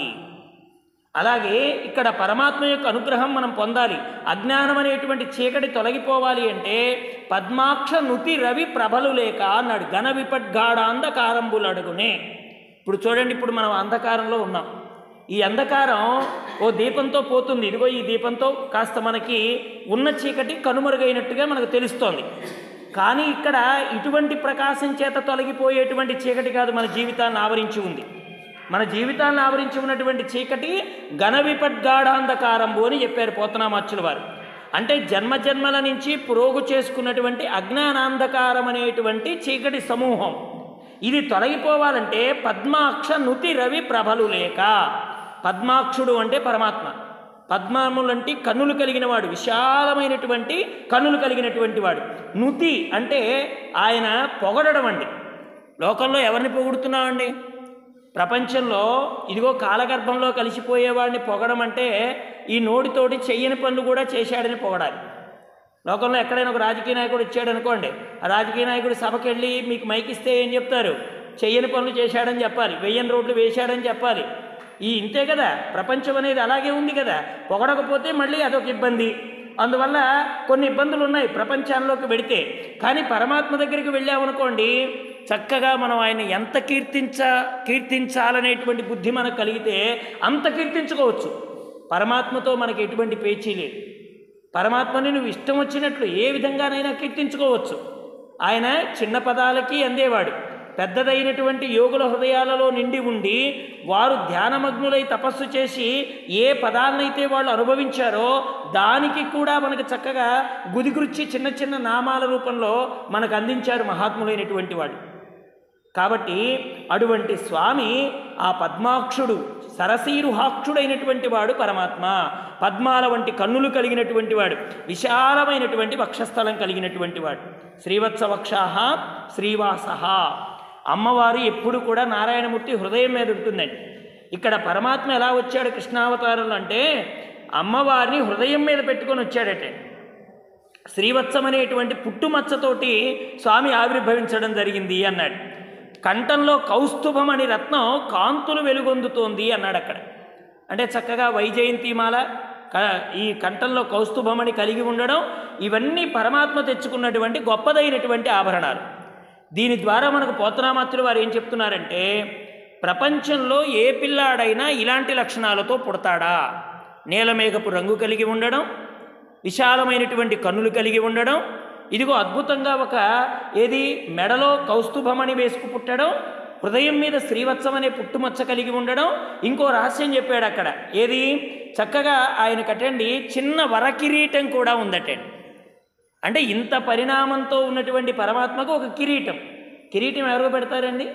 అలాగే ఇక్కడ పరమాత్మ యొక్క అనుగ్రహం మనం పొందాలి అజ్ఞానం అనేటువంటి చీకటి తొలగిపోవాలి అంటే పద్మాక్ష నుతి రవి ప్రభలు లేక అన్నాడు ఘన విపడ్గాఢ అంధకారంబులు అడుగునే ఇప్పుడు చూడండి ఇప్పుడు మనం అంధకారంలో ఉన్నాం ఈ అంధకారం ఓ దీపంతో పోతుంది ఇదిగో ఈ దీపంతో కాస్త మనకి ఉన్న చీకటి కనుమరుగైనట్టుగా మనకు తెలుస్తోంది కానీ ఇక్కడ ఇటువంటి ప్రకాశం చేత తొలగిపోయేటువంటి చీకటి కాదు మన జీవితాన్ని ఆవరించి ఉంది మన జీవితాన్ని ఆవరించి ఉన్నటువంటి చీకటి ఘన విపడ్గాఢాంధకారంబు అని చెప్పారు పోతనామాచ్యుల వారు అంటే జన్మజన్మల నుంచి పురోగు చేసుకున్నటువంటి అజ్ఞానాంధకారం అనేటువంటి చీకటి సమూహం ఇది తొలగిపోవాలంటే పద్మాక్ష నుతి రవి ప్రభలు లేక పద్మాక్షుడు అంటే పరమాత్మ పద్మములంటి కన్నులు కలిగిన వాడు విశాలమైనటువంటి కన్నులు కలిగినటువంటి వాడు నుతి అంటే ఆయన పొగడడం అండి లోకంలో ఎవరిని పొగుడుతున్నామండి ప్రపంచంలో ఇదిగో కాలగర్భంలో కలిసిపోయేవాడిని పొగడం అంటే ఈ నోటితోటి చెయ్యని పనులు కూడా చేశాడని పొగడాలి లోకంలో ఎక్కడైనా ఒక రాజకీయ నాయకుడు ఇచ్చాడు అనుకోండి ఆ రాజకీయ నాయకుడు సభకి వెళ్ళి మీకు మైక్ ఇస్తే ఏం చెప్తారు చెయ్యని పనులు చేశాడని చెప్పాలి వెయ్యని రోడ్లు వేశాడని చెప్పాలి ఈ ఇంతే కదా ప్రపంచం అనేది అలాగే ఉంది కదా పొగడకపోతే మళ్ళీ అదొక ఇబ్బంది అందువల్ల కొన్ని ఇబ్బందులు ఉన్నాయి ప్రపంచాల్లోకి వెడితే కానీ పరమాత్మ దగ్గరికి వెళ్ళామనుకోండి చక్కగా మనం ఆయన ఎంత కీర్తించ కీర్తించాలనేటువంటి బుద్ధి మనకు కలిగితే అంత కీర్తించుకోవచ్చు పరమాత్మతో మనకి ఎటువంటి పేచీ లేదు పరమాత్మని నువ్వు ఇష్టం వచ్చినట్లు ఏ విధంగానైనా కీర్తించుకోవచ్చు ఆయన చిన్న పదాలకి అందేవాడు పెద్దదైనటువంటి యోగుల హృదయాలలో నిండి ఉండి వారు ధ్యానమగ్నులై తపస్సు చేసి ఏ పదాలనైతే వాళ్ళు అనుభవించారో దానికి కూడా మనకు చక్కగా గుదిగుర్చి చిన్న చిన్న నామాల రూపంలో మనకు అందించారు మహాత్ములైనటువంటి వాడు కాబట్టి అటువంటి స్వామి ఆ పద్మాక్షుడు సరసీరుహాక్షుడైనటువంటి వాడు పరమాత్మ పద్మాల వంటి కన్నులు కలిగినటువంటి వాడు విశాలమైనటువంటి వక్షస్థలం కలిగినటువంటి వాడు శ్రీవత్స వక్షాహ శ్రీవాస అమ్మవారు ఎప్పుడు కూడా నారాయణమూర్తి హృదయం మీద ఉంటుందండి ఇక్కడ పరమాత్మ ఎలా వచ్చాడు కృష్ణావతారంలో అంటే అమ్మవారిని హృదయం మీద పెట్టుకొని వచ్చాడట శ్రీవత్సం అనేటువంటి పుట్టుమచ్చతోటి స్వామి ఆవిర్భవించడం జరిగింది అన్నాడు కంఠంలో కౌస్తుభం అని రత్నం కాంతులు వెలుగొందుతోంది అన్నాడు అక్కడ అంటే చక్కగా వైజయంతిమాల క ఈ కంఠంలో కౌస్తుభమని కలిగి ఉండడం ఇవన్నీ పరమాత్మ తెచ్చుకున్నటువంటి గొప్పదైనటువంటి ఆభరణాలు దీని ద్వారా మనకు పోతనామాత్రులు వారు ఏం చెప్తున్నారంటే ప్రపంచంలో ఏ పిల్లాడైనా ఇలాంటి లక్షణాలతో పుడతాడా నీలమేఘపు రంగు కలిగి ఉండడం విశాలమైనటువంటి కన్నులు కలిగి ఉండడం ఇదిగో అద్భుతంగా ఒక ఏది మెడలో కౌస్తుభమని వేసుకు పుట్టడం హృదయం మీద శ్రీవత్సం అనే పుట్టుమచ్చ కలిగి ఉండడం ఇంకో రహస్యం చెప్పాడు అక్కడ ఏది చక్కగా ఆయన కట్టండి చిన్న వరకిరీటం కూడా ఉందటండి అంటే ఇంత పరిణామంతో ఉన్నటువంటి పరమాత్మకు ఒక కిరీటం కిరీటం ఎవరు పెడతారండి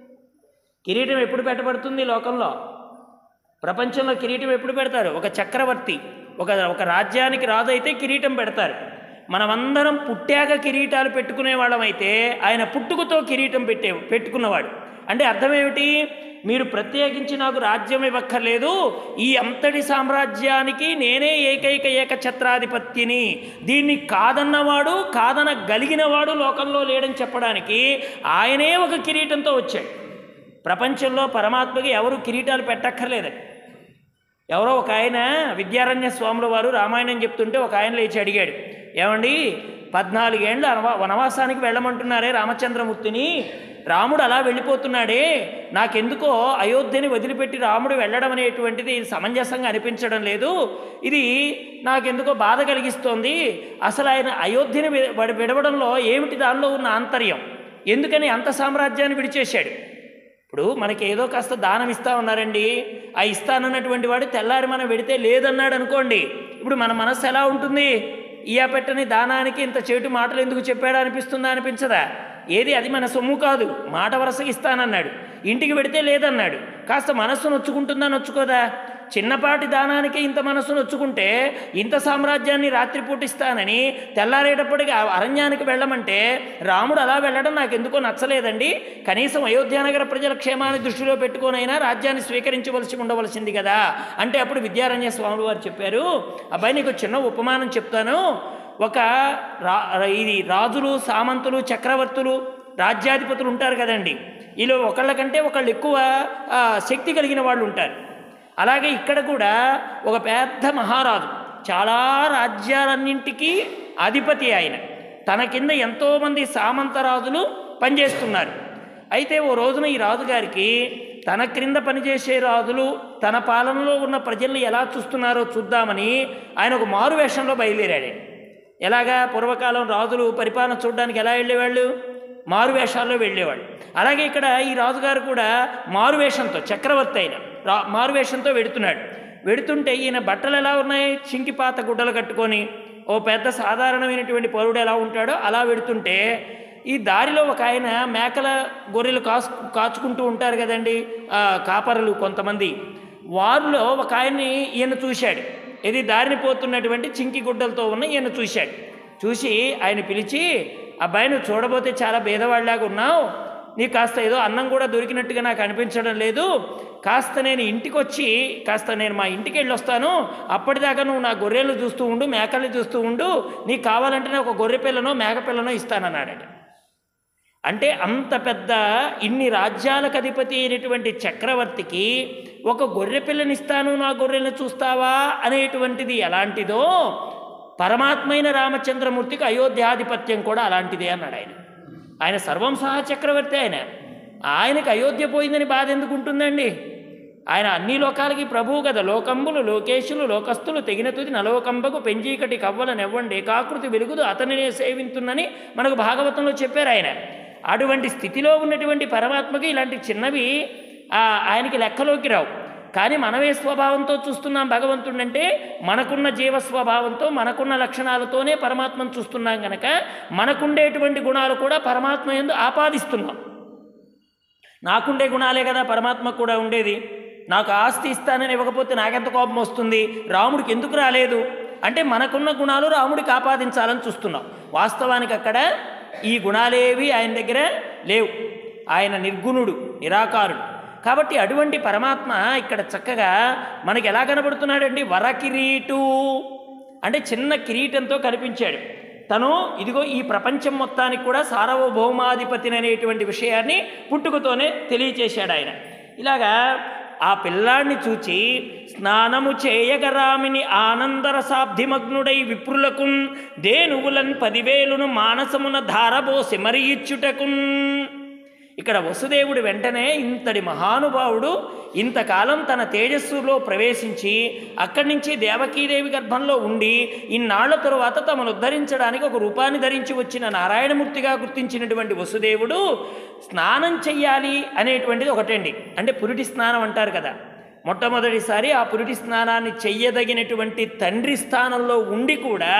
కిరీటం ఎప్పుడు పెట్టబడుతుంది లోకంలో ప్రపంచంలో కిరీటం ఎప్పుడు పెడతారు ఒక చక్రవర్తి ఒక ఒక రాజ్యానికి రాజు అయితే కిరీటం పెడతారు మనమందరం పుట్టాక కిరీటాలు పెట్టుకునే వాళ్ళమైతే ఆయన పుట్టుకతో కిరీటం పెట్టే పెట్టుకున్నవాడు అంటే అర్థం ఏమిటి మీరు ప్రత్యేకించి నాకు రాజ్యం ఇవ్వక్కర్లేదు ఈ అంతటి సామ్రాజ్యానికి నేనే ఏకైక ఏకఛత్రాధిపత్యని దీన్ని కాదన్నవాడు కాదనగలిగినవాడు లోకంలో లేడని చెప్పడానికి ఆయనే ఒక కిరీటంతో వచ్చాడు ప్రపంచంలో పరమాత్మకి ఎవరు కిరీటాలు పెట్టక్కర్లేదండి ఎవరో ఒక ఆయన విద్యారణ్య స్వాముల వారు రామాయణం చెప్తుంటే ఒక ఆయన లేచి అడిగాడు ఏమండి పద్నాలుగేళ్ళు అనవా వనవాసానికి వెళ్ళమంటున్నారే రామచంద్రమూర్తిని రాముడు అలా వెళ్ళిపోతున్నాడే నాకెందుకో అయోధ్యని వదిలిపెట్టి రాముడు వెళ్ళడం అనేటువంటిది సమంజసంగా అనిపించడం లేదు ఇది నాకెందుకో బాధ కలిగిస్తోంది అసలు ఆయన అయోధ్యని వి- విడ- విడవడంలో ఏమిటి దానిలో ఉన్న ఆంతర్యం ఎందుకని అంత సామ్రాజ్యాన్ని విడిచేశాడు ఇప్పుడు మనకి ఏదో కాస్త దానం ఇస్తా ఉన్నారండి ఆ ఇస్తానన్నటువంటి వాడు తెల్లారి మనం వెడితే లేదన్నాడు అనుకోండి ఇప్పుడు మన మనస్సు ఎలా ఉంటుంది ఇయా పెట్టని దానానికి ఇంత చేటు మాటలు ఎందుకు చెప్పాడా అనిపిస్తుందా అనిపించదా ఏది అది మన సొమ్ము కాదు మాట వరసకి ఇస్తానన్నాడు ఇంటికి పెడితే లేదన్నాడు కాస్త మనస్సు నొచ్చుకుంటుందా నొచ్చుకోదా చిన్నపాటి దానానికి ఇంత మనస్సు నొచ్చుకుంటే ఇంత సామ్రాజ్యాన్ని రాత్రిపూట ఇస్తానని తెల్లారేటప్పటికి ఆ అరణ్యానికి వెళ్ళమంటే రాముడు అలా వెళ్ళడం నాకు ఎందుకో నచ్చలేదండి కనీసం అయోధ్యానగర ప్రజల క్షేమాన్ని దృష్టిలో పెట్టుకొనైనా రాజ్యాన్ని స్వీకరించవలసి ఉండవలసింది కదా అంటే అప్పుడు విద్యారణ్య స్వామి వారు చెప్పారు అబ్బాయి నీకు చిన్న ఉపమానం చెప్తాను ఒక రా ఇది రాజులు సామంతులు చక్రవర్తులు రాజ్యాధిపతులు ఉంటారు కదండి వీళ్ళు ఒకళ్ళకంటే ఒకళ్ళు ఎక్కువ ఆ, శక్తి కలిగిన వాళ్ళు ఉంటారు అలాగే ఇక్కడ కూడా ఒక పెద్ద మహారాజు చాలా రాజ్యాలన్నింటికీ అధిపతి ఆయన తన కింద ఎంతోమంది సామంతరాజులు పనిచేస్తున్నారు అయితే ఓ రోజున ఈ రాజుగారికి తన క్రింద పనిచేసే రాజులు తన పాలనలో ఉన్న ప్రజల్ని ఎలా చూస్తున్నారో చూద్దామని ఆయన ఒక మారు వేషంలో బయలుదేరాడు ఎలాగా పూర్వకాలం రాజులు పరిపాలన చూడడానికి ఎలా వెళ్ళేవాళ్ళు మారు వేషాల్లో వెళ్ళేవాళ్ళు అలాగే ఇక్కడ ఈ రాజుగారు కూడా మారు వేషంతో చక్రవర్తి అయిన రా మారు వేషంతో వెడుతున్నాడు వెడుతుంటే ఈయన బట్టలు ఎలా ఉన్నాయి చింకిపాత గుడ్డలు కట్టుకొని ఓ పెద్ద సాధారణమైనటువంటి పౌరుడు ఎలా ఉంటాడో అలా వెడుతుంటే ఈ దారిలో ఒక ఆయన మేకల గొర్రెలు కాసు కాచుకుంటూ ఉంటారు కదండి ఆ, కాపరులు కొంతమంది వారిలో ఒక ఆయన్ని ఈయన చూశాడు ఇది దారిని పోతున్నటువంటి చింకి గుడ్డలతో ఉన్న ఈయన చూశాడు చూసి ఆయన పిలిచి అబ్బాయి నువ్వు చూడబోతే చాలా భేదవాళ్ళలాగా ఉన్నావు నీకు కాస్త ఏదో అన్నం కూడా దొరికినట్టుగా నాకు అనిపించడం లేదు కాస్త నేను ఇంటికి వచ్చి కాస్త నేను మా ఇంటికి వెళ్ళి వస్తాను అప్పటిదాకా నువ్వు నా గొర్రెలు చూస్తూ ఉండు మేకల్ని చూస్తూ ఉండు నీకు కావాలంటే నేను ఒక గొర్రె పిల్లనో మేక పిల్లనో ఇస్తానన్నాడట అంటే అంత పెద్ద ఇన్ని రాజ్యాలకు అధిపతి అయినటువంటి చక్రవర్తికి ఒక గొర్రె పిల్లనిస్తాను నా గొర్రెలను చూస్తావా అనేటువంటిది ఎలాంటిదో పరమాత్మైన రామచంద్రమూర్తికి అయోధ్యాధిపత్యం కూడా అలాంటిదే అన్నాడు ఆయన ఆయన సర్వం సహా చక్రవర్తి ఆయన ఆయనకు అయోధ్య పోయిందని బాధ ఎందుకు ఉంటుందండి ఆయన అన్ని లోకాలకి ప్రభువు కదా లోకంబులు లోకేశులు లోకస్తులు తెగిన తుది నలోకంబకు పెంచీకటి కవ్వల నెవ్వండి ఏకాకృతి వెలుగుదు అతనినే సేవింతున్నని మనకు భాగవతంలో చెప్పారు ఆయన అటువంటి స్థితిలో ఉన్నటువంటి పరమాత్మకి ఇలాంటి చిన్నవి ఆ, ఆయనకి లెక్కలోకి రావు కానీ మనమే స్వభావంతో చూస్తున్నాం భగవంతుడంటే మనకున్న జీవ స్వభావంతో మనకున్న లక్షణాలతోనే పరమాత్మను చూస్తున్నాం గనక మనకుండేటువంటి గుణాలు కూడా పరమాత్మ ఎందు ఆపాదిస్తున్నాం నాకుండే గుణాలే కదా పరమాత్మకు కూడా ఉండేది నాకు ఆస్తి ఇస్తానని ఇవ్వకపోతే నాకెంత కోపం వస్తుంది రాముడికి ఎందుకు రాలేదు అంటే మనకున్న గుణాలు రాముడికి ఆపాదించాలని చూస్తున్నాం వాస్తవానికి అక్కడ ఈ గుణాలేవి ఆయన దగ్గర లేవు ఆయన నిర్గుణుడు నిరాకారుడు కాబట్టి అటువంటి పరమాత్మ ఇక్కడ చక్కగా మనకి ఎలా కనబడుతున్నాడండి వరకిరీటు అంటే చిన్న కిరీటంతో కనిపించాడు తను ఇదిగో ఈ ప్రపంచం మొత్తానికి కూడా సార్వభౌమాధిపతిని అనేటువంటి విషయాన్ని పుట్టుకతోనే తెలియచేశాడు ఆయన ఇలాగా ఆ పిల్లాడిని చూచి స్నానము చేయగరామిని ఆనందరసాబ్ధిమగ్నుడై విప్రులకున్ దేనువులన్ పదివేలును మానసమున ధారబోసి మరి ఇచ్చుటకున్ ఇక్కడ వసుదేవుడు వెంటనే ఇంతటి మహానుభావుడు ఇంతకాలం తన తేజస్సులో ప్రవేశించి అక్కడి నుంచి దేవకీదేవి గర్భంలో ఉండి ఇన్నాళ్ల తరువాత తమను ఉద్ధరించడానికి ఒక రూపాన్ని ధరించి వచ్చిన నారాయణమూర్తిగా గుర్తించినటువంటి వసుదేవుడు స్నానం చెయ్యాలి అనేటువంటిది ఒకటండి అంటే పురిటి స్నానం అంటారు కదా మొట్టమొదటిసారి ఆ పురిటి స్నానాన్ని చెయ్యదగినటువంటి తండ్రి స్థానంలో ఉండి కూడా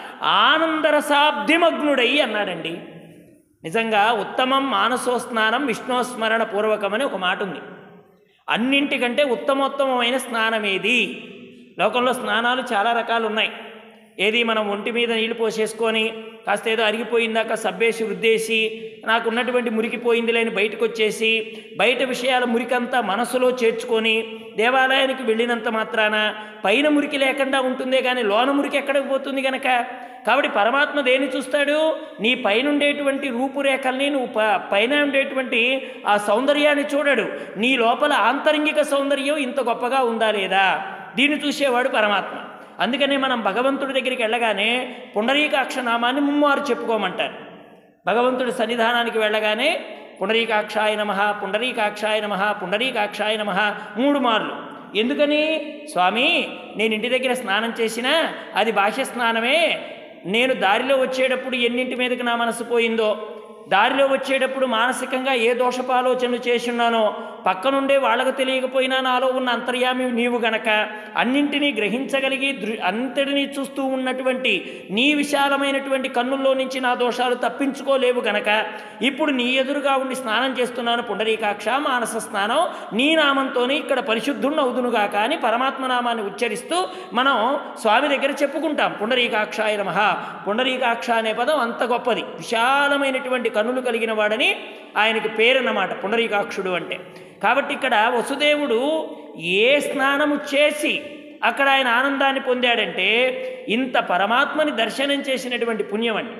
ఆనందరసాబ్ధిమగ్నుడై అన్నాడండి నిజంగా ఉత్తమం మానసో స్నానం విష్ణోస్మరణ పూర్వకమని ఒక మాట ఉంది అన్నింటికంటే ఉత్తమోత్తమమైన స్నానం ఏది లోకంలో స్నానాలు చాలా రకాలు ఉన్నాయి ఏది మనం ఒంటి మీద నీళ్లు పోసేసుకొని కాస్త ఏదో అరిగిపోయిందాక సబ్బేసి రుద్దేసి నాకు ఉన్నటువంటి మురికిపోయింది లేని బయటకు వచ్చేసి బయట విషయాల మురికంతా మనసులో చేర్చుకొని దేవాలయానికి వెళ్ళినంత మాత్రాన పైన మురికి లేకుండా ఉంటుందే కానీ లోన మురికి ఎక్కడికి పోతుంది గనక కాబట్టి పరమాత్మ దేన్ని చూస్తాడు నీ పైన ఉండేటువంటి రూపురేఖల్ని నువ్వు ప పైన ఉండేటువంటి ఆ సౌందర్యాన్ని చూడడు నీ లోపల ఆంతరంగిక సౌందర్యం ఇంత గొప్పగా ఉందా లేదా దీన్ని చూసేవాడు పరమాత్మ అందుకనే మనం భగవంతుడి దగ్గరికి వెళ్ళగానే పుండరీకాక్ష నామాన్ని ముమ్మారు చెప్పుకోమంటారు భగవంతుడి సన్నిధానానికి వెళ్ళగానే పుండరీకాక్షాయ నమ పుండరీకాక్షాయ నమ పుండరీకాక్షాయ నమ మూడు మార్లు ఎందుకని స్వామి నేను ఇంటి దగ్గర స్నానం చేసినా అది బాహ్య స్నానమే నేను దారిలో వచ్చేటప్పుడు ఎన్నింటి మీదకి నా మనసు పోయిందో దారిలో వచ్చేటప్పుడు మానసికంగా ఏ దోషపాలోచనలు చేసున్నానో పక్కనుండే వాళ్ళకు తెలియకపోయినా నాలో ఉన్న అంతర్యామి నీవు గనక అన్నింటినీ గ్రహించగలిగి దృ అంతటినీ చూస్తూ ఉన్నటువంటి నీ విశాలమైనటువంటి కన్నుల్లో నుంచి నా దోషాలు తప్పించుకోలేవు గనక ఇప్పుడు నీ ఎదురుగా ఉండి స్నానం చేస్తున్నాను పుండరీకాక్ష మానస స్నానం నీ నామంతోనే ఇక్కడ పరిశుద్ధుణ్ణి అవుదునుగా కానీ పరమాత్మ నామాన్ని ఉచ్చరిస్తూ మనం స్వామి దగ్గర చెప్పుకుంటాం పుండరీకాక్షాయ నమ పుండరీకాక్ష అనే పదం అంత గొప్పది విశాలమైనటువంటి కన్నులు కలిగిన వాడని ఆయనకి పేరన్నమాట పుండరీకాక్షుడు అంటే కాబట్టి ఇక్కడ వసుదేవుడు ఏ స్నానము చేసి అక్కడ ఆయన ఆనందాన్ని పొందాడంటే ఇంత పరమాత్మని దర్శనం చేసినటువంటి పుణ్యం అండి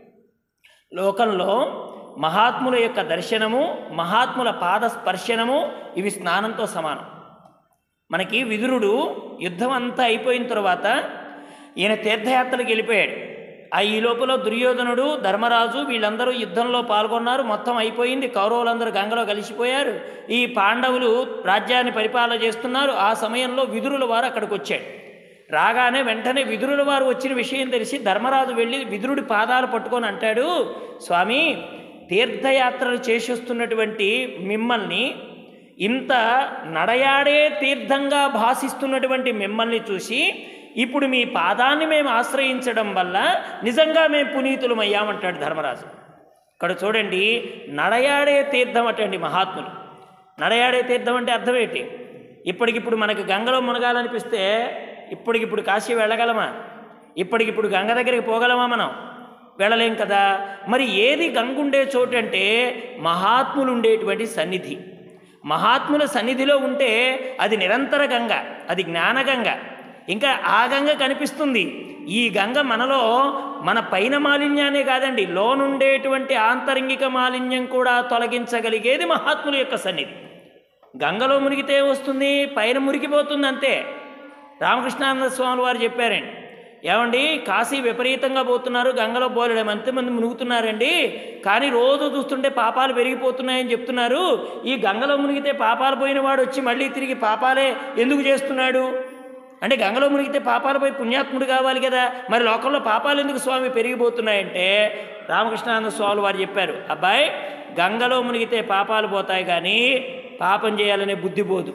లోకంలో మహాత్ముల యొక్క దర్శనము మహాత్ముల పాద స్పర్శనము ఇవి స్నానంతో సమానం మనకి విదురుడు యుద్ధం అంతా అయిపోయిన తర్వాత ఈయన తీర్థయాత్రలకు వెళ్ళిపోయాడు ఆ ఈ లోపల దుర్యోధనుడు ధర్మరాజు వీళ్ళందరూ యుద్ధంలో పాల్గొన్నారు మొత్తం అయిపోయింది కౌరవులందరూ గంగలో కలిసిపోయారు ఈ పాండవులు రాజ్యాన్ని పరిపాలన చేస్తున్నారు ఆ సమయంలో విదురుల వారు అక్కడికి వచ్చాడు రాగానే వెంటనే విదురుల వారు వచ్చిన విషయం తెలిసి ధర్మరాజు వెళ్ళి విదురుడి పాదాలు పట్టుకొని అంటాడు స్వామి తీర్థయాత్రలు చేసేస్తున్నటువంటి మిమ్మల్ని ఇంత నడయాడే తీర్థంగా భాసిస్తున్నటువంటి మిమ్మల్ని చూసి ఇప్పుడు మీ పాదాన్ని మేము ఆశ్రయించడం వల్ల నిజంగా మేము పునీతులమయ్యామంటాడు ధర్మరాజు ఇక్కడ చూడండి నడయాడే తీర్థం అటండి మహాత్ములు నడయాడే తీర్థం అంటే అర్థం ఏంటి ఇప్పటికిప్పుడు మనకి గంగలో మునగాలనిపిస్తే ఇప్పటికిప్పుడు కాశీ వెళ్ళగలమా ఇప్పటికిప్పుడు గంగ దగ్గరికి పోగలమా మనం వెళ్ళలేం కదా మరి ఏది గంగ ఉండే చోటు అంటే మహాత్ములు ఉండేటువంటి సన్నిధి మహాత్ముల సన్నిధిలో ఉంటే అది నిరంతర గంగ అది జ్ఞానగంగ ఇంకా ఆ గంగ కనిపిస్తుంది ఈ గంగ మనలో మన పైన మాలిన్యానే కాదండి లోనుండేటువంటి ఆంతరంగిక మాలిన్యం కూడా తొలగించగలిగేది మహాత్ముల యొక్క సన్నిధి గంగలో మునిగితే వస్తుంది పైన మురికిపోతుంది అంతే రామకృష్ణానంద స్వామి వారు చెప్పారండి ఏమండి కాశీ విపరీతంగా పోతున్నారు గంగలో పోలేడం ఎంతమంది మునుగుతున్నారండి కానీ రోజు చూస్తుంటే పాపాలు పెరిగిపోతున్నాయని చెప్తున్నారు ఈ గంగలో మునిగితే పాపాలు పోయిన వాడు వచ్చి మళ్ళీ తిరిగి పాపాలే ఎందుకు చేస్తున్నాడు అంటే గంగలో మునిగితే పాపాలు పోయి పుణ్యాత్ముడు కావాలి కదా మరి లోకంలో పాపాలు ఎందుకు స్వామి పెరిగిపోతున్నాయంటే రామకృష్ణానంద స్వామి వారు చెప్పారు అబ్బాయి గంగలో మునిగితే పాపాలు పోతాయి కానీ పాపం చేయాలనే బుద్ధి పోదు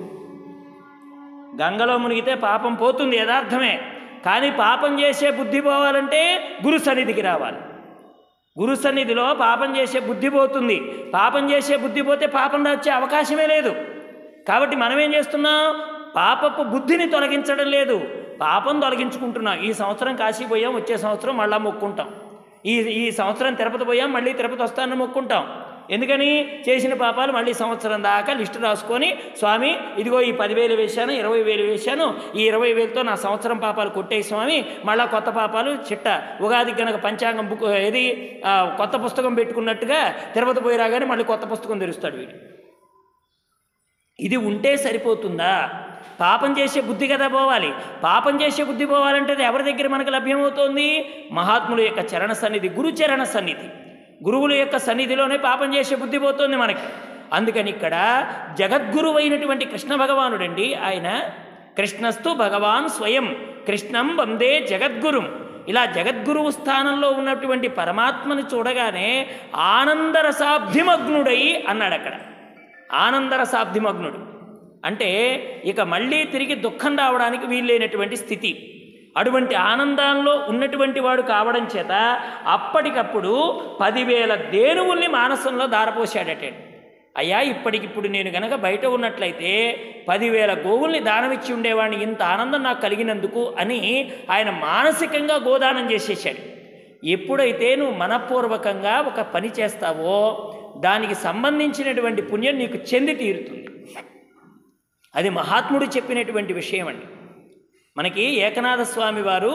గంగలో మునిగితే పాపం పోతుంది యథార్థమే కానీ పాపం చేసే బుద్ధి పోవాలంటే గురు సన్నిధికి రావాలి గురు సన్నిధిలో పాపం చేసే బుద్ధి పోతుంది పాపం చేసే బుద్ధి పోతే పాపం వచ్చే అవకాశమే లేదు కాబట్టి మనం ఏం చేస్తున్నాం పాపపు బుద్ధిని తొలగించడం లేదు పాపం తొలగించుకుంటున్నాం ఈ సంవత్సరం కాశీ పోయాం వచ్చే సంవత్సరం మళ్ళా మొక్కుంటాం ఈ ఈ సంవత్సరం తిరుపతి పోయాం మళ్ళీ తిరుపతి వస్తానని మొక్కుంటాం ఎందుకని చేసిన పాపాలు మళ్ళీ సంవత్సరం దాకా లిస్టు రాసుకొని స్వామి ఇదిగో ఈ పదివేలు వేశాను ఇరవై వేలు వేశాను ఈ ఇరవై వేలతో నా సంవత్సరం పాపాలు కొట్టే స్వామి మళ్ళా కొత్త పాపాలు చిట్ట ఉగాది గనక పంచాంగం బుక్ ఏది ఆ, కొత్త పుస్తకం పెట్టుకున్నట్టుగా తిరుపతి పోయి రాగానే మళ్ళీ కొత్త పుస్తకం తెరుస్తాడు వీడు ఇది ఉంటే సరిపోతుందా పాపం చేసే బుద్ధి కదా పోవాలి పాపం చేసే బుద్ధి పోవాలంటే అది ఎవరి దగ్గర మనకు లభ్యమవుతోంది మహాత్ముల యొక్క చరణ సన్నిధి గురు చరణ సన్నిధి గురువుల యొక్క సన్నిధిలోనే పాపం చేసే బుద్ధి పోతుంది మనకి అందుకని ఇక్కడ జగద్గురువు అయినటువంటి కృష్ణ భగవానుడండి ఆయన కృష్ణస్తు భగవాన్ స్వయం కృష్ణం వందే జగద్గురుం ఇలా జగద్గురువు స్థానంలో ఉన్నటువంటి పరమాత్మని చూడగానే ఆనందరసాబ్ధిమగ్నుడై అన్నాడు అక్కడ ఆనందరసాబ్ధిమగ్నుడు అంటే ఇక మళ్ళీ తిరిగి దుఃఖం రావడానికి వీల్లేనటువంటి స్థితి అటువంటి ఆనందంలో ఉన్నటువంటి వాడు కావడం చేత అప్పటికప్పుడు పదివేల దేనువుల్ని మానసంలో దారపోశాడట అయ్యా ఇప్పటికిప్పుడు నేను గనక బయట ఉన్నట్లయితే పదివేల గోవుల్ని దానమిచ్చి ఉండేవాడిని ఇంత ఆనందం నాకు కలిగినందుకు అని ఆయన మానసికంగా గోదానం చేసేసాడు ఎప్పుడైతే నువ్వు మనపూర్వకంగా ఒక పని చేస్తావో దానికి సంబంధించినటువంటి పుణ్యం నీకు చెంది తీరుతుంది అది మహాత్ముడు చెప్పినటువంటి విషయం అండి మనకి ఏకనాథ స్వామి వారు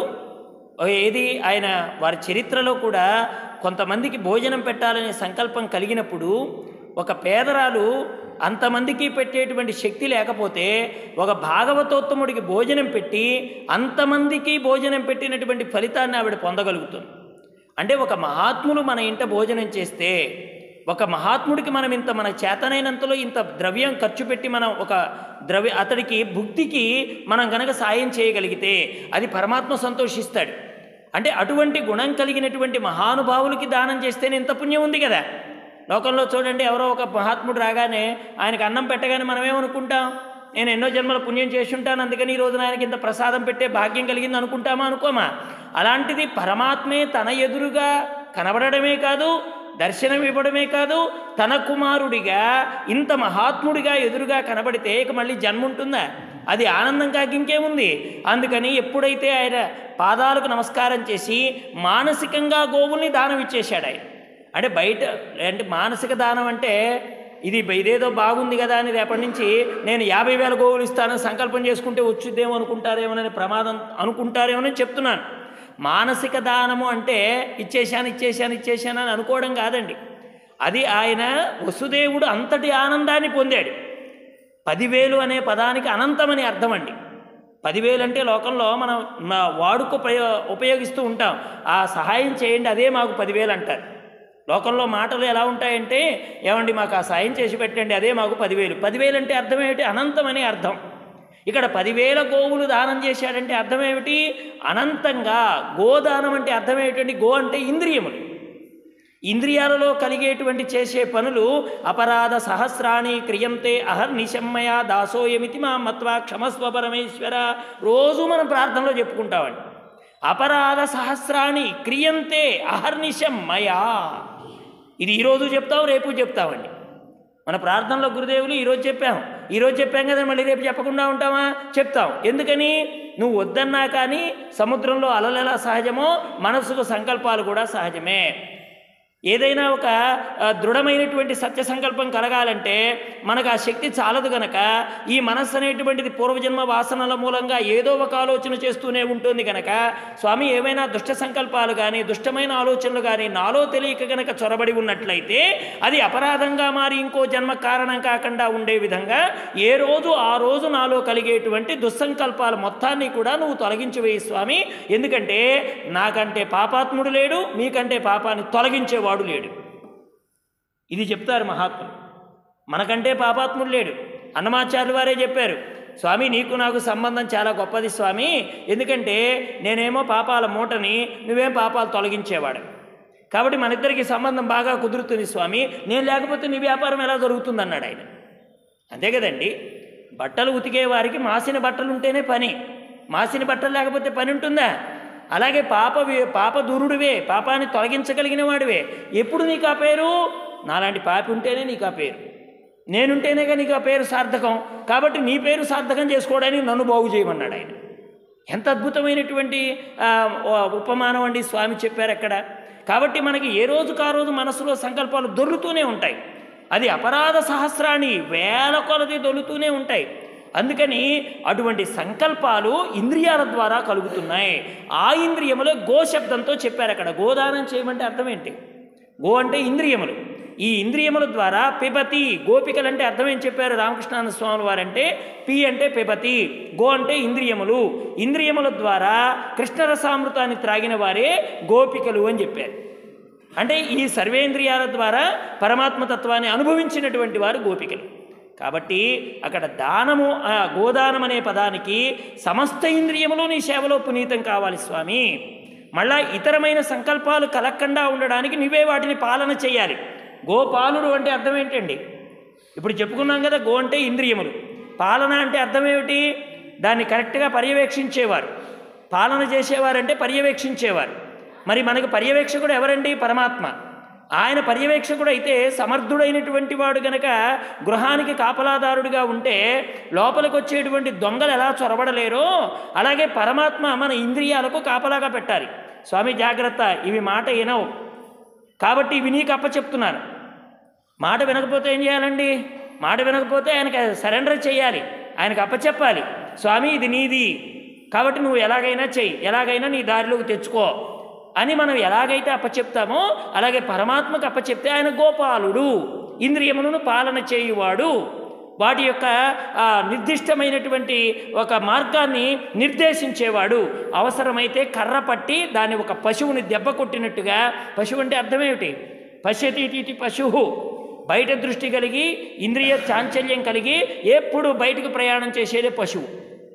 ఏది ఆయన వారి చరిత్రలో కూడా కొంతమందికి భోజనం పెట్టాలనే సంకల్పం కలిగినప్పుడు ఒక పేదరాలు అంతమందికి పెట్టేటువంటి శక్తి లేకపోతే ఒక భాగవతోత్తముడికి భోజనం పెట్టి అంతమందికి భోజనం పెట్టినటువంటి ఫలితాన్ని ఆవిడ పొందగలుగుతుంది అంటే ఒక మహాత్ములు మన ఇంట భోజనం చేస్తే ఒక మహాత్ముడికి మనం ఇంత మన చేతనైనంతలో ఇంత ద్రవ్యం ఖర్చు పెట్టి మనం ఒక ద్రవ్య అతడికి భుక్తికి మనం గనక సాయం చేయగలిగితే అది పరమాత్మ సంతోషిస్తాడు అంటే అటువంటి గుణం కలిగినటువంటి మహానుభావులకి దానం చేస్తేనే ఇంత పుణ్యం ఉంది కదా లోకంలో చూడండి ఎవరో ఒక మహాత్ముడు రాగానే ఆయనకు అన్నం పెట్టగానే మనం ఏమనుకుంటాం నేను ఎన్నో జన్మల పుణ్యం చేసి ఉంటాను అందుకని ఈ రోజున ఆయనకి ఇంత ప్రసాదం పెట్టే భాగ్యం కలిగింది అనుకుంటామా అనుకోమా అలాంటిది పరమాత్మే తన ఎదురుగా కనబడమే కాదు దర్శనం ఇవ్వడమే కాదు తన కుమారుడిగా ఇంత మహాత్ముడిగా ఎదురుగా కనబడితే ఇక మళ్ళీ జన్మ ఉంటుందా అది ఆనందం కాక ఇంకేముంది అందుకని ఎప్పుడైతే ఆయన పాదాలకు నమస్కారం చేసి మానసికంగా గోవుల్ని దానం ఇచ్చేశాడు ఆయన అంటే బయట అంటే మానసిక దానం అంటే ఇది ఇదేదో బాగుంది కదా అని రేపటి నుంచి నేను యాభై వేల గోవులు ఇస్తానని సంకల్పం చేసుకుంటే వచ్చుద్దేమో అనుకుంటారేమోనని ప్రమాదం అనుకుంటారేమోనని చెప్తున్నాను మానసిక దానము అంటే ఇచ్చేశాను ఇచ్చేశాను ఇచ్చేశాను అని అనుకోవడం కాదండి అది ఆయన వసుదేవుడు అంతటి ఆనందాన్ని పొందాడు పదివేలు అనే పదానికి అనంతమని అర్థం అండి పదివేలు అంటే లోకంలో మనం మా వాడుక ఉపయో ఉపయోగిస్తూ ఉంటాం ఆ సహాయం చేయండి అదే మాకు పదివేలు అంటారు లోకంలో మాటలు ఎలా ఉంటాయంటే ఏమండి మాకు ఆ సాయం చేసి పెట్టండి అదే మాకు పదివేలు పదివేలు అంటే అర్థం ఏమిటి అనంతమని అర్థం ఇక్కడ పదివేల గోవులు దానం చేశాడంటే అర్థం ఏమిటి అనంతంగా గోదానం అంటే అర్థం ఏమిటండి గో అంటే ఇంద్రియములు ఇంద్రియాలలో కలిగేటువంటి చేసే పనులు అపరాధ సహస్రాణి క్రియంతే అహర్నిశమ్మయ దాసోయమితి మా మత్వా క్షమస్వ పరమేశ్వర రోజు మనం ప్రార్థనలో చెప్పుకుంటామండి అపరాధ సహస్రాణి క్రియంతే అహర్నిశం మయా ఇది ఈరోజు చెప్తాం రేపు చెప్తామండి మన ప్రార్థనలో గురుదేవులు ఈరోజు చెప్పాం ఈరోజు చెప్పాం కదా మళ్ళీ రేపు చెప్పకుండా ఉంటామా చెప్తాం ఎందుకని నువ్వు వద్దన్నా కానీ సముద్రంలో అలలు ఎలా సహజమో మనసుకు సంకల్పాలు కూడా సహజమే ఏదైనా ఒక ఆ, దృఢమైనటువంటి సత్య సంకల్పం కలగాలంటే మనకు ఆ శక్తి చాలదు గనక ఈ మనస్సు అనేటువంటిది పూర్వజన్మ వాసనల మూలంగా ఏదో ఒక ఆలోచన చేస్తూనే ఉంటుంది గనక స్వామి ఏమైనా దుష్ట సంకల్పాలు కానీ దుష్టమైన ఆలోచనలు కానీ నాలో తెలియక గనక చొరబడి ఉన్నట్లయితే అది అపరాధంగా మారి ఇంకో జన్మ కారణం కాకుండా ఉండే విధంగా ఏ రోజు ఆ రోజు నాలో కలిగేటువంటి దుస్సంకల్పాల మొత్తాన్ని కూడా నువ్వు తొలగించి వేయి స్వామి ఎందుకంటే నాకంటే పాపాత్ముడు లేడు మీకంటే పాపాన్ని తొలగించేవాడు లేడు ఇది చెప్తారు మహాత్ములు మనకంటే పాపాత్ముడు లేడు అన్నమాచార్యులు వారే చెప్పారు స్వామి నీకు నాకు సంబంధం చాలా గొప్పది స్వామి ఎందుకంటే నేనేమో పాపాల మూటని నువ్వేం పాపాలు తొలగించేవాడు కాబట్టి మన ఇద్దరికి సంబంధం బాగా కుదురుతుంది స్వామి నేను లేకపోతే నీ వ్యాపారం ఎలా జరుగుతుంది అన్నాడు ఆయన అంతే కదండి బట్టలు ఉతికే వారికి మాసిన బట్టలు ఉంటేనే పని మాసిన బట్టలు లేకపోతే పని ఉంటుందా అలాగే పాప వి- పాప దూరుడివే పాపాన్ని తొలగించగలిగిన వాడివే ఎప్పుడు నీకు ఆ పేరు నాలాంటి పాపి ఉంటేనే నీకు ఆ పేరు నేనుంటేనేగా నీకు ఆ పేరు సార్థకం కాబట్టి నీ పేరు సార్థకం చేసుకోవడానికి నన్ను బాగు చేయమన్నాడు ఆయన ఎంత అద్భుతమైనటువంటి ఆ, ఓ- ఉపమానం అండి స్వామి చెప్పారు అక్కడ కాబట్టి మనకి ఏ రోజుకు ఆ రోజు మనసులో సంకల్పాలు దొరుకుతూనే ఉంటాయి అది అపరాధ సహస్రాన్ని వేల కొలది దొరుకుతూనే ఉంటాయి అందుకని అటువంటి సంకల్పాలు ఇంద్రియాల ద్వారా కలుగుతున్నాయి ఆ ఇంద్రియములో గో శబ్దంతో చెప్పారు అక్కడ గోదానం చేయమంటే అర్థం ఏంటి గో అంటే ఇంద్రియములు ఈ ఇంద్రియముల ద్వారా పిబతి గోపికలు అంటే అర్థం ఏం చెప్పారు రామకృష్ణానంద స్వామి వారంటే పి అంటే పిబతి గో అంటే ఇంద్రియములు ఇంద్రియముల ద్వారా కృష్ణరసామృతాన్ని త్రాగిన వారే గోపికలు అని చెప్పారు అంటే ఈ సర్వేంద్రియాల ద్వారా పరమాత్మతత్వాన్ని అనుభవించినటువంటి వారు గోపికలు కాబట్టి అక్కడ దానము ఆ గోదానం అనే పదానికి సమస్త ఇంద్రియములు నీ సేవలో పునీతం కావాలి స్వామి మళ్ళా ఇతరమైన సంకల్పాలు కలక్కుండా ఉండడానికి నువ్వే వాటిని పాలన చేయాలి గోపాలుడు అంటే అర్థం ఏంటండి ఇప్పుడు చెప్పుకున్నాం కదా గో అంటే ఇంద్రియములు పాలన అంటే అర్థం ఏమిటి దాన్ని కరెక్ట్గా పర్యవేక్షించేవారు పాలన చేసేవారంటే పర్యవేక్షించేవారు మరి మనకు పర్యవేక్షకుడు ఎవరండి పరమాత్మ ఆయన పర్యవేక్షకుడు అయితే సమర్థుడైనటువంటి వాడు గనక గృహానికి కాపలాదారుడిగా ఉంటే లోపలికి వచ్చేటువంటి దొంగలు ఎలా చొరబడలేరో అలాగే పరమాత్మ మన ఇంద్రియాలకు కాపలాగా పెట్టాలి స్వామి జాగ్రత్త ఇవి మాట వినవు కాబట్టి ఇవి నీకు అప్పచెప్తున్నాను మాట వినకపోతే ఏం చేయాలండి మాట వినకపోతే ఆయనకి సరెండర్ చేయాలి ఆయనకు అప్పచెప్పాలి స్వామి ఇది నీది కాబట్టి నువ్వు ఎలాగైనా చెయ్యి ఎలాగైనా నీ దారిలోకి తెచ్చుకో అని మనం ఎలాగైతే అప్పచెప్తామో అలాగే పరమాత్మకు అప్పచెప్తే ఆయన గోపాలుడు ఇంద్రియములను పాలన చేయువాడు వాటి యొక్క ఆ, నిర్దిష్టమైనటువంటి ఒక మార్గాన్ని నిర్దేశించేవాడు అవసరమైతే కర్ర పట్టి దాన్ని ఒక పశువుని దెబ్బ కొట్టినట్టుగా పశువు అంటే అర్థమేమిటి పశ్యతీటి పశువు బయట దృష్టి కలిగి ఇంద్రియ చాంచల్యం కలిగి ఎప్పుడు బయటకు ప్రయాణం చేసేదే పశువు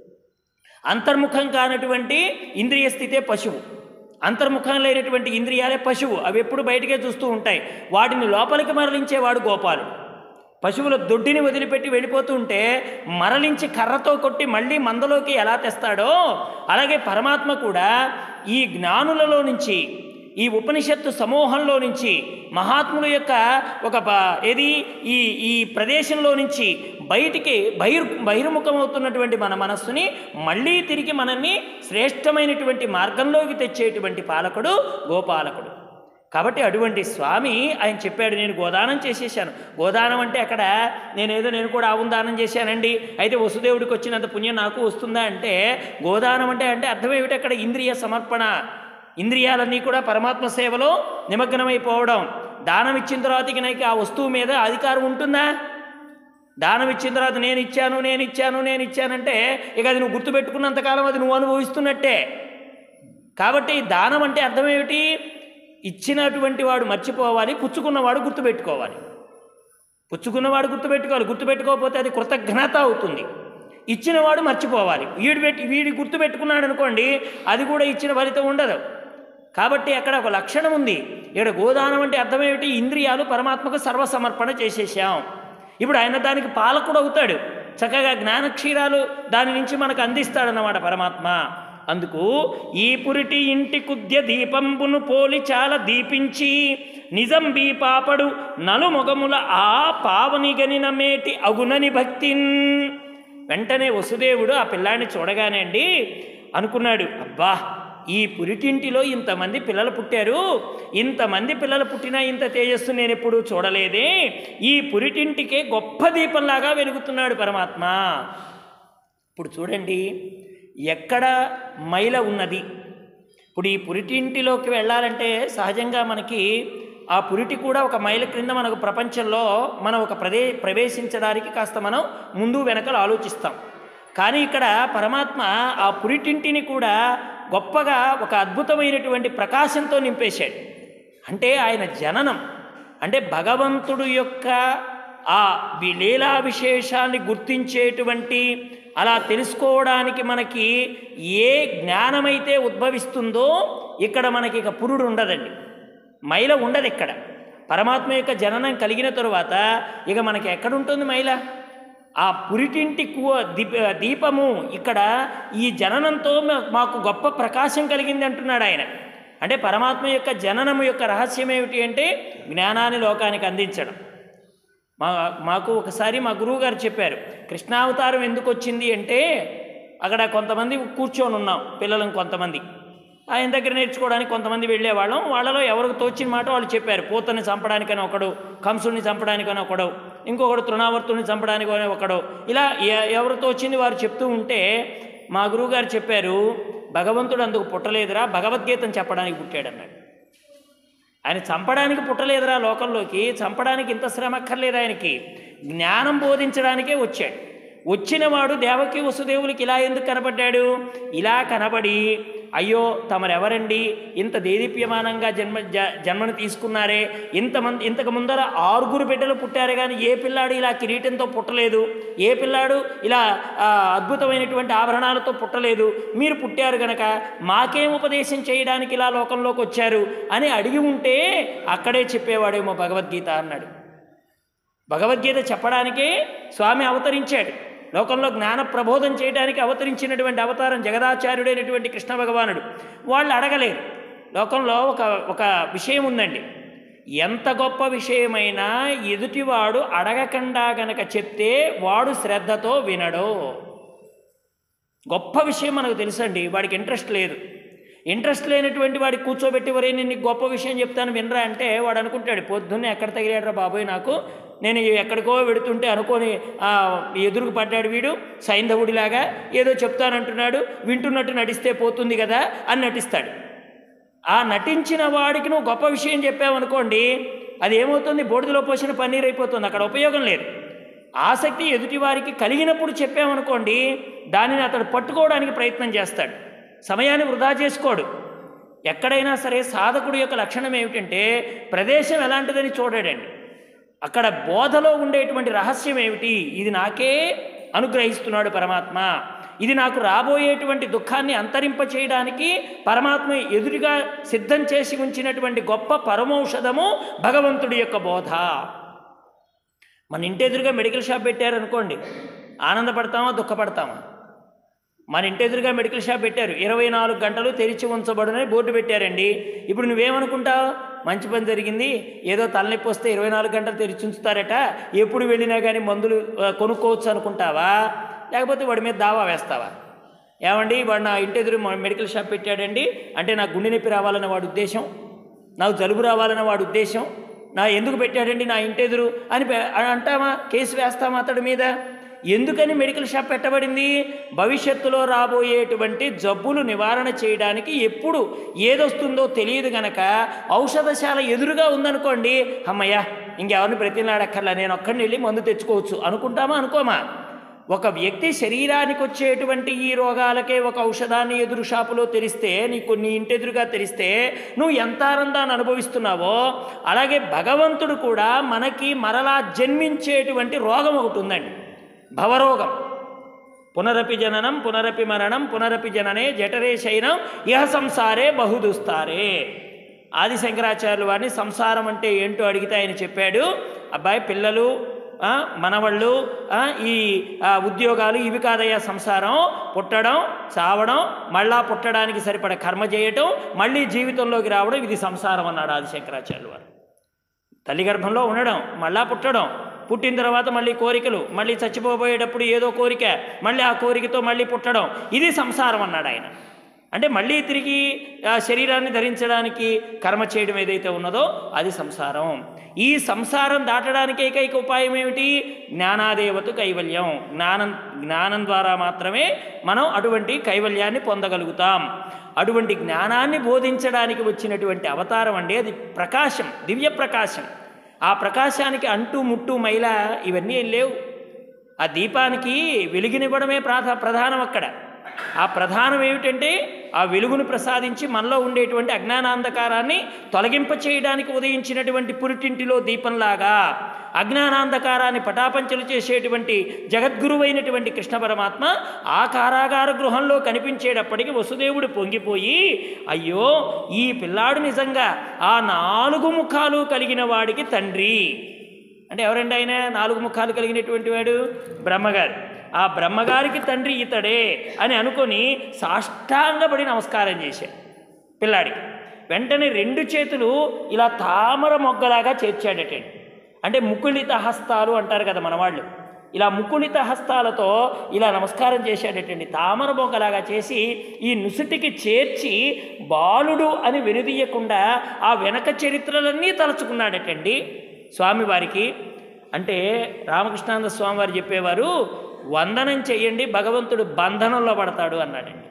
అంతర్ముఖం కానటువంటి ఇంద్రియ స్థితే పశువు అంతర్ముఖం లేనటువంటి ఇంద్రియాలే పశువు అవి ఎప్పుడు బయటకే చూస్తూ ఉంటాయి వాటిని లోపలికి మరలించేవాడు గోపాలు పశువుల దొడ్డిని వదిలిపెట్టి వెళ్ళిపోతూ ఉంటే మరలించి కర్రతో కొట్టి మళ్ళీ మందలోకి ఎలా తెస్తాడో అలాగే పరమాత్మ కూడా ఈ జ్ఞానులలో నుంచి ఈ ఉపనిషత్తు సమూహంలో నుంచి మహాత్ముల యొక్క ఒక బ- ఏది ఈ ఈ ప్రదేశంలో నుంచి బయటికి బహిర్ బహిర్ముఖమవుతున్నటువంటి మన మనస్సుని మళ్ళీ తిరిగి మనల్ని శ్రేష్టమైనటువంటి మార్గంలోకి తెచ్చేటువంటి పాలకుడు గోపాలకుడు కాబట్టి అటువంటి స్వామి ఆయన చెప్పాడు నేను గోదానం చేసేసాను గోదానం అంటే అక్కడ నేనేదో నేను కూడా ఆవును దానం చేశానండి అయితే వసుదేవుడికి వచ్చినంత పుణ్యం నాకు వస్తుందా అంటే గోదానం అంటే అంటే అర్థం ఏమిటి అక్కడ ఇంద్రియ సమర్పణ ఇంద్రియాలన్నీ కూడా పరమాత్మ సేవలో నిమగ్నమైపోవడం దానం ఇచ్చిన తర్వాత ఇక నాకు ఆ వస్తువు మీద అధికారం ఉంటుందా దానం ఇచ్చిన తర్వాత నేను ఇచ్చాను నేను ఇచ్చాను నేను ఇచ్చానంటే ఇక అది నువ్వు గుర్తుపెట్టుకున్నంతకాలం అది నువ్వు అనుభవిస్తున్నట్టే కాబట్టి దానం అంటే అర్థం ఏమిటి ఇచ్చినటువంటి వాడు మర్చిపోవాలి పుచ్చుకున్నవాడు గుర్తుపెట్టుకోవాలి పుచ్చుకున్నవాడు గుర్తుపెట్టుకోవాలి గుర్తుపెట్టుకోకపోతే అది కృతజ్ఞత అవుతుంది ఇచ్చినవాడు మర్చిపోవాలి వీడు పెట్టి వీడి గుర్తుపెట్టుకున్నాడు అనుకోండి అది కూడా ఇచ్చిన ఫలితం ఉండదు కాబట్టి అక్కడ ఒక లక్షణం ఉంది ఇక్కడ గోదానం అంటే అర్థం ఏమిటి ఇంద్రియాలు పరమాత్మకు సర్వసమర్పణ చేసేసాం ఇప్పుడు ఆయన దానికి పాలకుడు అవుతాడు చక్కగా జ్ఞానక్షీరాలు దాని నుంచి మనకు అందిస్తాడన్నమాట పరమాత్మ అందుకు ఈ పురిటి ఇంటి కుద్య దీపంబును పోలి చాలా దీపించి నిజం బీపాపడు నలుమొగముల ఆ పావనిగనిన మేటి అగునని భక్తిన్ వెంటనే వసుదేవుడు ఆ పిల్లాన్ని చూడగానే అండి అనుకున్నాడు అబ్బా ఈ పురిటింటిలో ఇంతమంది పిల్లలు పుట్టారు ఇంతమంది పిల్లలు పుట్టినా ఇంత తేజస్సు నేను ఎప్పుడూ చూడలేదే ఈ పురిటింటికే గొప్ప దీపంలాగా వెలుగుతున్నాడు పరమాత్మ ఇప్పుడు చూడండి ఎక్కడ మైల ఉన్నది ఇప్పుడు ఈ పురిటింటిలోకి వెళ్ళాలంటే సహజంగా మనకి ఆ పురిటి కూడా ఒక మైల క్రింద మనకు ప్రపంచంలో మనం ఒక ప్రదే ప్రవేశించడానికి కాస్త మనం ముందు వెనకలు ఆలోచిస్తాం కానీ ఇక్కడ పరమాత్మ ఆ పురిటింటిని కూడా గొప్పగా ఒక అద్భుతమైనటువంటి ప్రకాశంతో నింపేశాడు అంటే ఆయన జననం అంటే భగవంతుడు యొక్క ఆ వి- లీలా విశేషాన్ని గుర్తించేటువంటి అలా తెలుసుకోవడానికి మనకి ఏ జ్ఞానమైతే ఉద్భవిస్తుందో ఇక్కడ మనకి ఇక పురుడు ఉండదండి మైల ఉండదు ఇక్కడ పరమాత్మ యొక్క జననం కలిగిన తరువాత ఇక మనకి ఎక్కడుంటుంది మైల ఆ పురిటింటి కు దీప దీపము ఇక్కడ ఈ జననంతో మా- మాకు గొప్ప ప్రకాశం కలిగింది అంటున్నాడు ఆయన అంటే పరమాత్మ యొక్క జననము యొక్క రహస్యం ఏమిటి అంటే జ్ఞానాన్ని లోకానికి అందించడం మా మాకు ఒకసారి మా గురువు గారు చెప్పారు కృష్ణావతారం ఎందుకు వచ్చింది అంటే అక్కడ కొంతమంది కూర్చొని ఉన్నాం పిల్లలం కొంతమంది ఆయన దగ్గర నేర్చుకోవడానికి కొంతమంది వెళ్ళేవాళ్ళం వాళ్ళలో ఎవరికి తోచిన మాట వాళ్ళు చెప్పారు పూతని చంపడానికని ఒకడు కంసుని చంపడానికని ఒకడు ఇంకొకడు తృణావర్తుని చంపడానికని ఒకడు ఇలా ఎ- ఎవరు తోచింది వారు చెప్తూ ఉంటే మా గురువుగారు చెప్పారు భగవంతుడు అందుకు పుట్టలేదురా భగవద్గీతను చెప్పడానికి పుట్టాడన్నాడు ఆయన చంపడానికి పుట్టలేదురా లోకంలోకి చంపడానికి ఇంత శ్రమ అక్కర్లేదు ఆయనకి జ్ఞానం బోధించడానికే వచ్చాడు వచ్చినవాడు దేవకి వసుదేవులకి ఇలా ఎందుకు కనబడ్డాడు ఇలా కనబడి అయ్యో తమరెవరండి ఇంత దేదీప్యమానంగా జన్మ జ- జన్మను తీసుకున్నారే ఇంతమంది ఇంతకు ముందర ఆరుగురు బిడ్డలు పుట్టారు కానీ ఏ పిల్లాడు ఇలా కిరీటంతో పుట్టలేదు ఏ పిల్లాడు ఇలా ఆ, అద్భుతమైనటువంటి ఆభరణాలతో పుట్టలేదు మీరు పుట్టారు గనక మాకేం ఉపదేశం చేయడానికి ఇలా లోకంలోకి వచ్చారు అని అడిగి ఉంటే అక్కడే చెప్పేవాడేమో భగవద్గీత అన్నాడు భగవద్గీత చెప్పడానికే స్వామి అవతరించాడు లోకంలో జ్ఞాన ప్రబోధం చేయడానికి అవతరించినటువంటి అవతారం జగదాచార్యుడైనటువంటి కృష్ణ భగవానుడు వాళ్ళు అడగలేరు లోకంలో ఒక ఒక విషయం ఉందండి ఎంత గొప్ప విషయమైనా ఎదుటివాడు అడగకుండా గనక చెప్తే వాడు శ్రద్ధతో వినడు గొప్ప విషయం మనకు తెలుసండి వాడికి ఇంట్రెస్ట్ లేదు ఇంట్రెస్ట్ లేనటువంటి వాడికి కూర్చోబెట్టి వరే నేను నీకు గొప్ప విషయం చెప్తాను వినరా అంటే వాడు అనుకుంటాడు పొద్దున్నే ఎక్కడ తగిలాడరా బాబోయ్ నాకు నేను ఎక్కడికో వెడుతుంటే అనుకోని ఆ, ఎదురుకు పడ్డాడు వీడు సైంధవుడిలాగా ఏదో చెప్తానంటున్నాడు వింటున్నట్టు నటిస్తే పోతుంది కదా అని నటిస్తాడు ఆ నటించిన వాడికి నువ్వు గొప్ప విషయం చెప్పావనుకోండి అది ఏమవుతుంది బోడిదలో పోసిన పన్నీర్ అయిపోతుంది అక్కడ ఉపయోగం లేదు ఆసక్తి ఎదుటివారికి కలిగినప్పుడు చెప్పామనుకోండి దానిని అతడు పట్టుకోవడానికి ప్రయత్నం చేస్తాడు సమయాన్ని వృధా చేసుకోడు ఎక్కడైనా సరే సాధకుడి యొక్క లక్షణం ఏమిటంటే ప్రదేశం ఎలాంటిదని చూడడండి అక్కడ బోధలో ఉండేటువంటి రహస్యం ఏమిటి ఇది నాకే అనుగ్రహిస్తున్నాడు పరమాత్మ ఇది నాకు రాబోయేటువంటి దుఃఖాన్ని అంతరింప చేయడానికి పరమాత్మ ఎదురుగా సిద్ధం చేసి ఉంచినటువంటి గొప్ప పరమౌషధము భగవంతుడి యొక్క బోధ మన ఇంటి ఎదురుగా మెడికల్ షాప్ పెట్టారనుకోండి ఆనందపడతామా దుఃఖపడతామా మన ఇంటి ఎదురుగా మెడికల్ షాప్ పెట్టారు ఇరవై నాలుగు గంటలు తెరిచి ఉంచబడునని బోర్డు పెట్టారండి ఇప్పుడు నువ్వేమనుకుంటావు మంచి పని జరిగింది ఏదో తలనొప్పి వస్తే ఇరవై నాలుగు గంటలు తెరిచి ఉంచుతారట ఎప్పుడు వెళ్ళినా కానీ మందులు ఆ, కొనుక్కోవచ్చు అనుకుంటావా లేకపోతే వాడి మీద దావా వేస్తావా ఏమండి వాడు నా ఇంటి ఎదురు మ- మెడికల్ షాప్ పెట్టాడండి అంటే నాకు గుండె నొప్పి రావాలన్న వాడి ఉద్దేశం నాకు జలుబు రావాలన్న వాడి ఉద్దేశం నా ఎందుకు పెట్టాడండి నా ఇంటి ఎదురు అని పె- అని అంటామా కేసు వేస్తామా అతడి మీద ఎందుకని మెడికల్ షాప్ పెట్టబడింది భవిష్యత్తులో రాబోయేటువంటి జబ్బులు నివారణ చేయడానికి ఎప్పుడు ఏదొస్తుందో తెలియదు గనక ఔషధశాల ఎదురుగా ఉందనుకోండి అమ్మయ్య ఇంకెవరిని ప్రతినాడక్కర్లా నేను ఒక్కడిని వెళ్ళి మందు తెచ్చుకోవచ్చు అనుకుంటామా అనుకోమా ఒక వ్యక్తి శరీరానికి వచ్చేటువంటి ఈ రోగాలకే ఒక ఔషధాన్ని ఎదురు షాపులో తెరిస్తే నీకు నీ ఇంటెదురుగా తెరిస్తే నువ్వు ఎంత ఆనందాన్ని అనుభవిస్తున్నావో అలాగే భగవంతుడు కూడా మనకి మరలా జన్మించేటువంటి రోగం ఒకటి ఉందండి భవరోగం పునరపి జననం పునరపి మరణం పునరపి జననే జఠరే శయనం ఇహ సంసారే బహుదుస్తారే ఆది శంకరాచార్యులు వారిని సంసారం అంటే ఏంటో అడిగితే ఆయన చెప్పాడు అబ్బాయి పిల్లలు ఆ, మనవళ్ళు ఆ, ఈ ఆ, ఉద్యోగాలు ఇవి కాదయ్యా సంసారం పుట్టడం చావడం మళ్ళా పుట్టడానికి సరిపడ కర్మ చేయటం మళ్ళీ జీవితంలోకి రావడం ఇది సంసారం అన్నాడు ఆది శంకరాచార్యులు వారు తల్లి గర్భంలో ఉండడం మళ్ళా పుట్టడం పుట్టిన తర్వాత మళ్ళీ కోరికలు మళ్ళీ చచ్చిపోబోయేటప్పుడు ఏదో కోరిక మళ్ళీ ఆ కోరికతో మళ్ళీ పుట్టడం ఇది సంసారం అన్నాడు ఆయన అంటే మళ్ళీ తిరిగి ఆ శరీరాన్ని ధరించడానికి కర్మ చేయడం ఏదైతే ఉన్నదో అది సంసారం ఈ సంసారం దాటడానికి ఏకైక ఉపాయం ఏమిటి జ్ఞానాదేవత కైవల్యం జ్ఞానం జ్ఞానం ద్వారా మాత్రమే మనం అటువంటి కైవల్యాన్ని పొందగలుగుతాం అటువంటి జ్ఞానాన్ని బోధించడానికి వచ్చినటువంటి అవతారం అండి అది ప్రకాశం దివ్య ప్రకాశం ఆ ప్రకాశానికి అంటు ముట్టు మైల ఇవన్నీ ఏం లేవు ఆ దీపానికి వెలుగునివ్వడమే ప్రాధ ప్రధానం అక్కడ ఆ ప్రధానం ఏమిటంటే ఆ వెలుగును ప్రసాదించి మనలో ఉండేటువంటి అజ్ఞానాంధకారాన్ని తొలగింప చేయడానికి ఉదయించినటువంటి పురిటింటిలో దీపంలాగా అజ్ఞానాంధకారాన్ని పటాపంచలు చేసేటువంటి జగద్గురువైనటువంటి కృష్ణ పరమాత్మ ఆ కారాగార గృహంలో కనిపించేటప్పటికి వసుదేవుడు పొంగిపోయి అయ్యో ఈ పిల్లాడు నిజంగా ఆ నాలుగు ముఖాలు కలిగిన వాడికి తండ్రి అంటే ఎవరండి ఆయన నాలుగు ముఖాలు కలిగినటువంటి వాడు బ్రహ్మగారు ఆ బ్రహ్మగారికి తండ్రి ఇతడే అని అనుకొని సాష్టాంగపడి నమస్కారం చేశాడు పిల్లాడికి వెంటనే రెండు చేతులు ఇలా తామర మొగ్గలాగా చేర్చాడటండి అంటే ముకుళిత హస్తాలు అంటారు కదా మనవాళ్ళు ఇలా ముకులిత హస్తాలతో ఇలా నమస్కారం చేశాడటండి తామర బొగ్గలాగా చేసి ఈ నుసుటికి చేర్చి బాలుడు అని వెనుదీయకుండా ఆ వెనక చరిత్రలన్నీ తలుచుకున్నాడటండి స్వామివారికి అంటే రామకృష్ణానంద స్వామివారు చెప్పేవారు వందనం చెయ్యండి భగవంతుడు బంధనంలో పడతాడు అన్నాడండి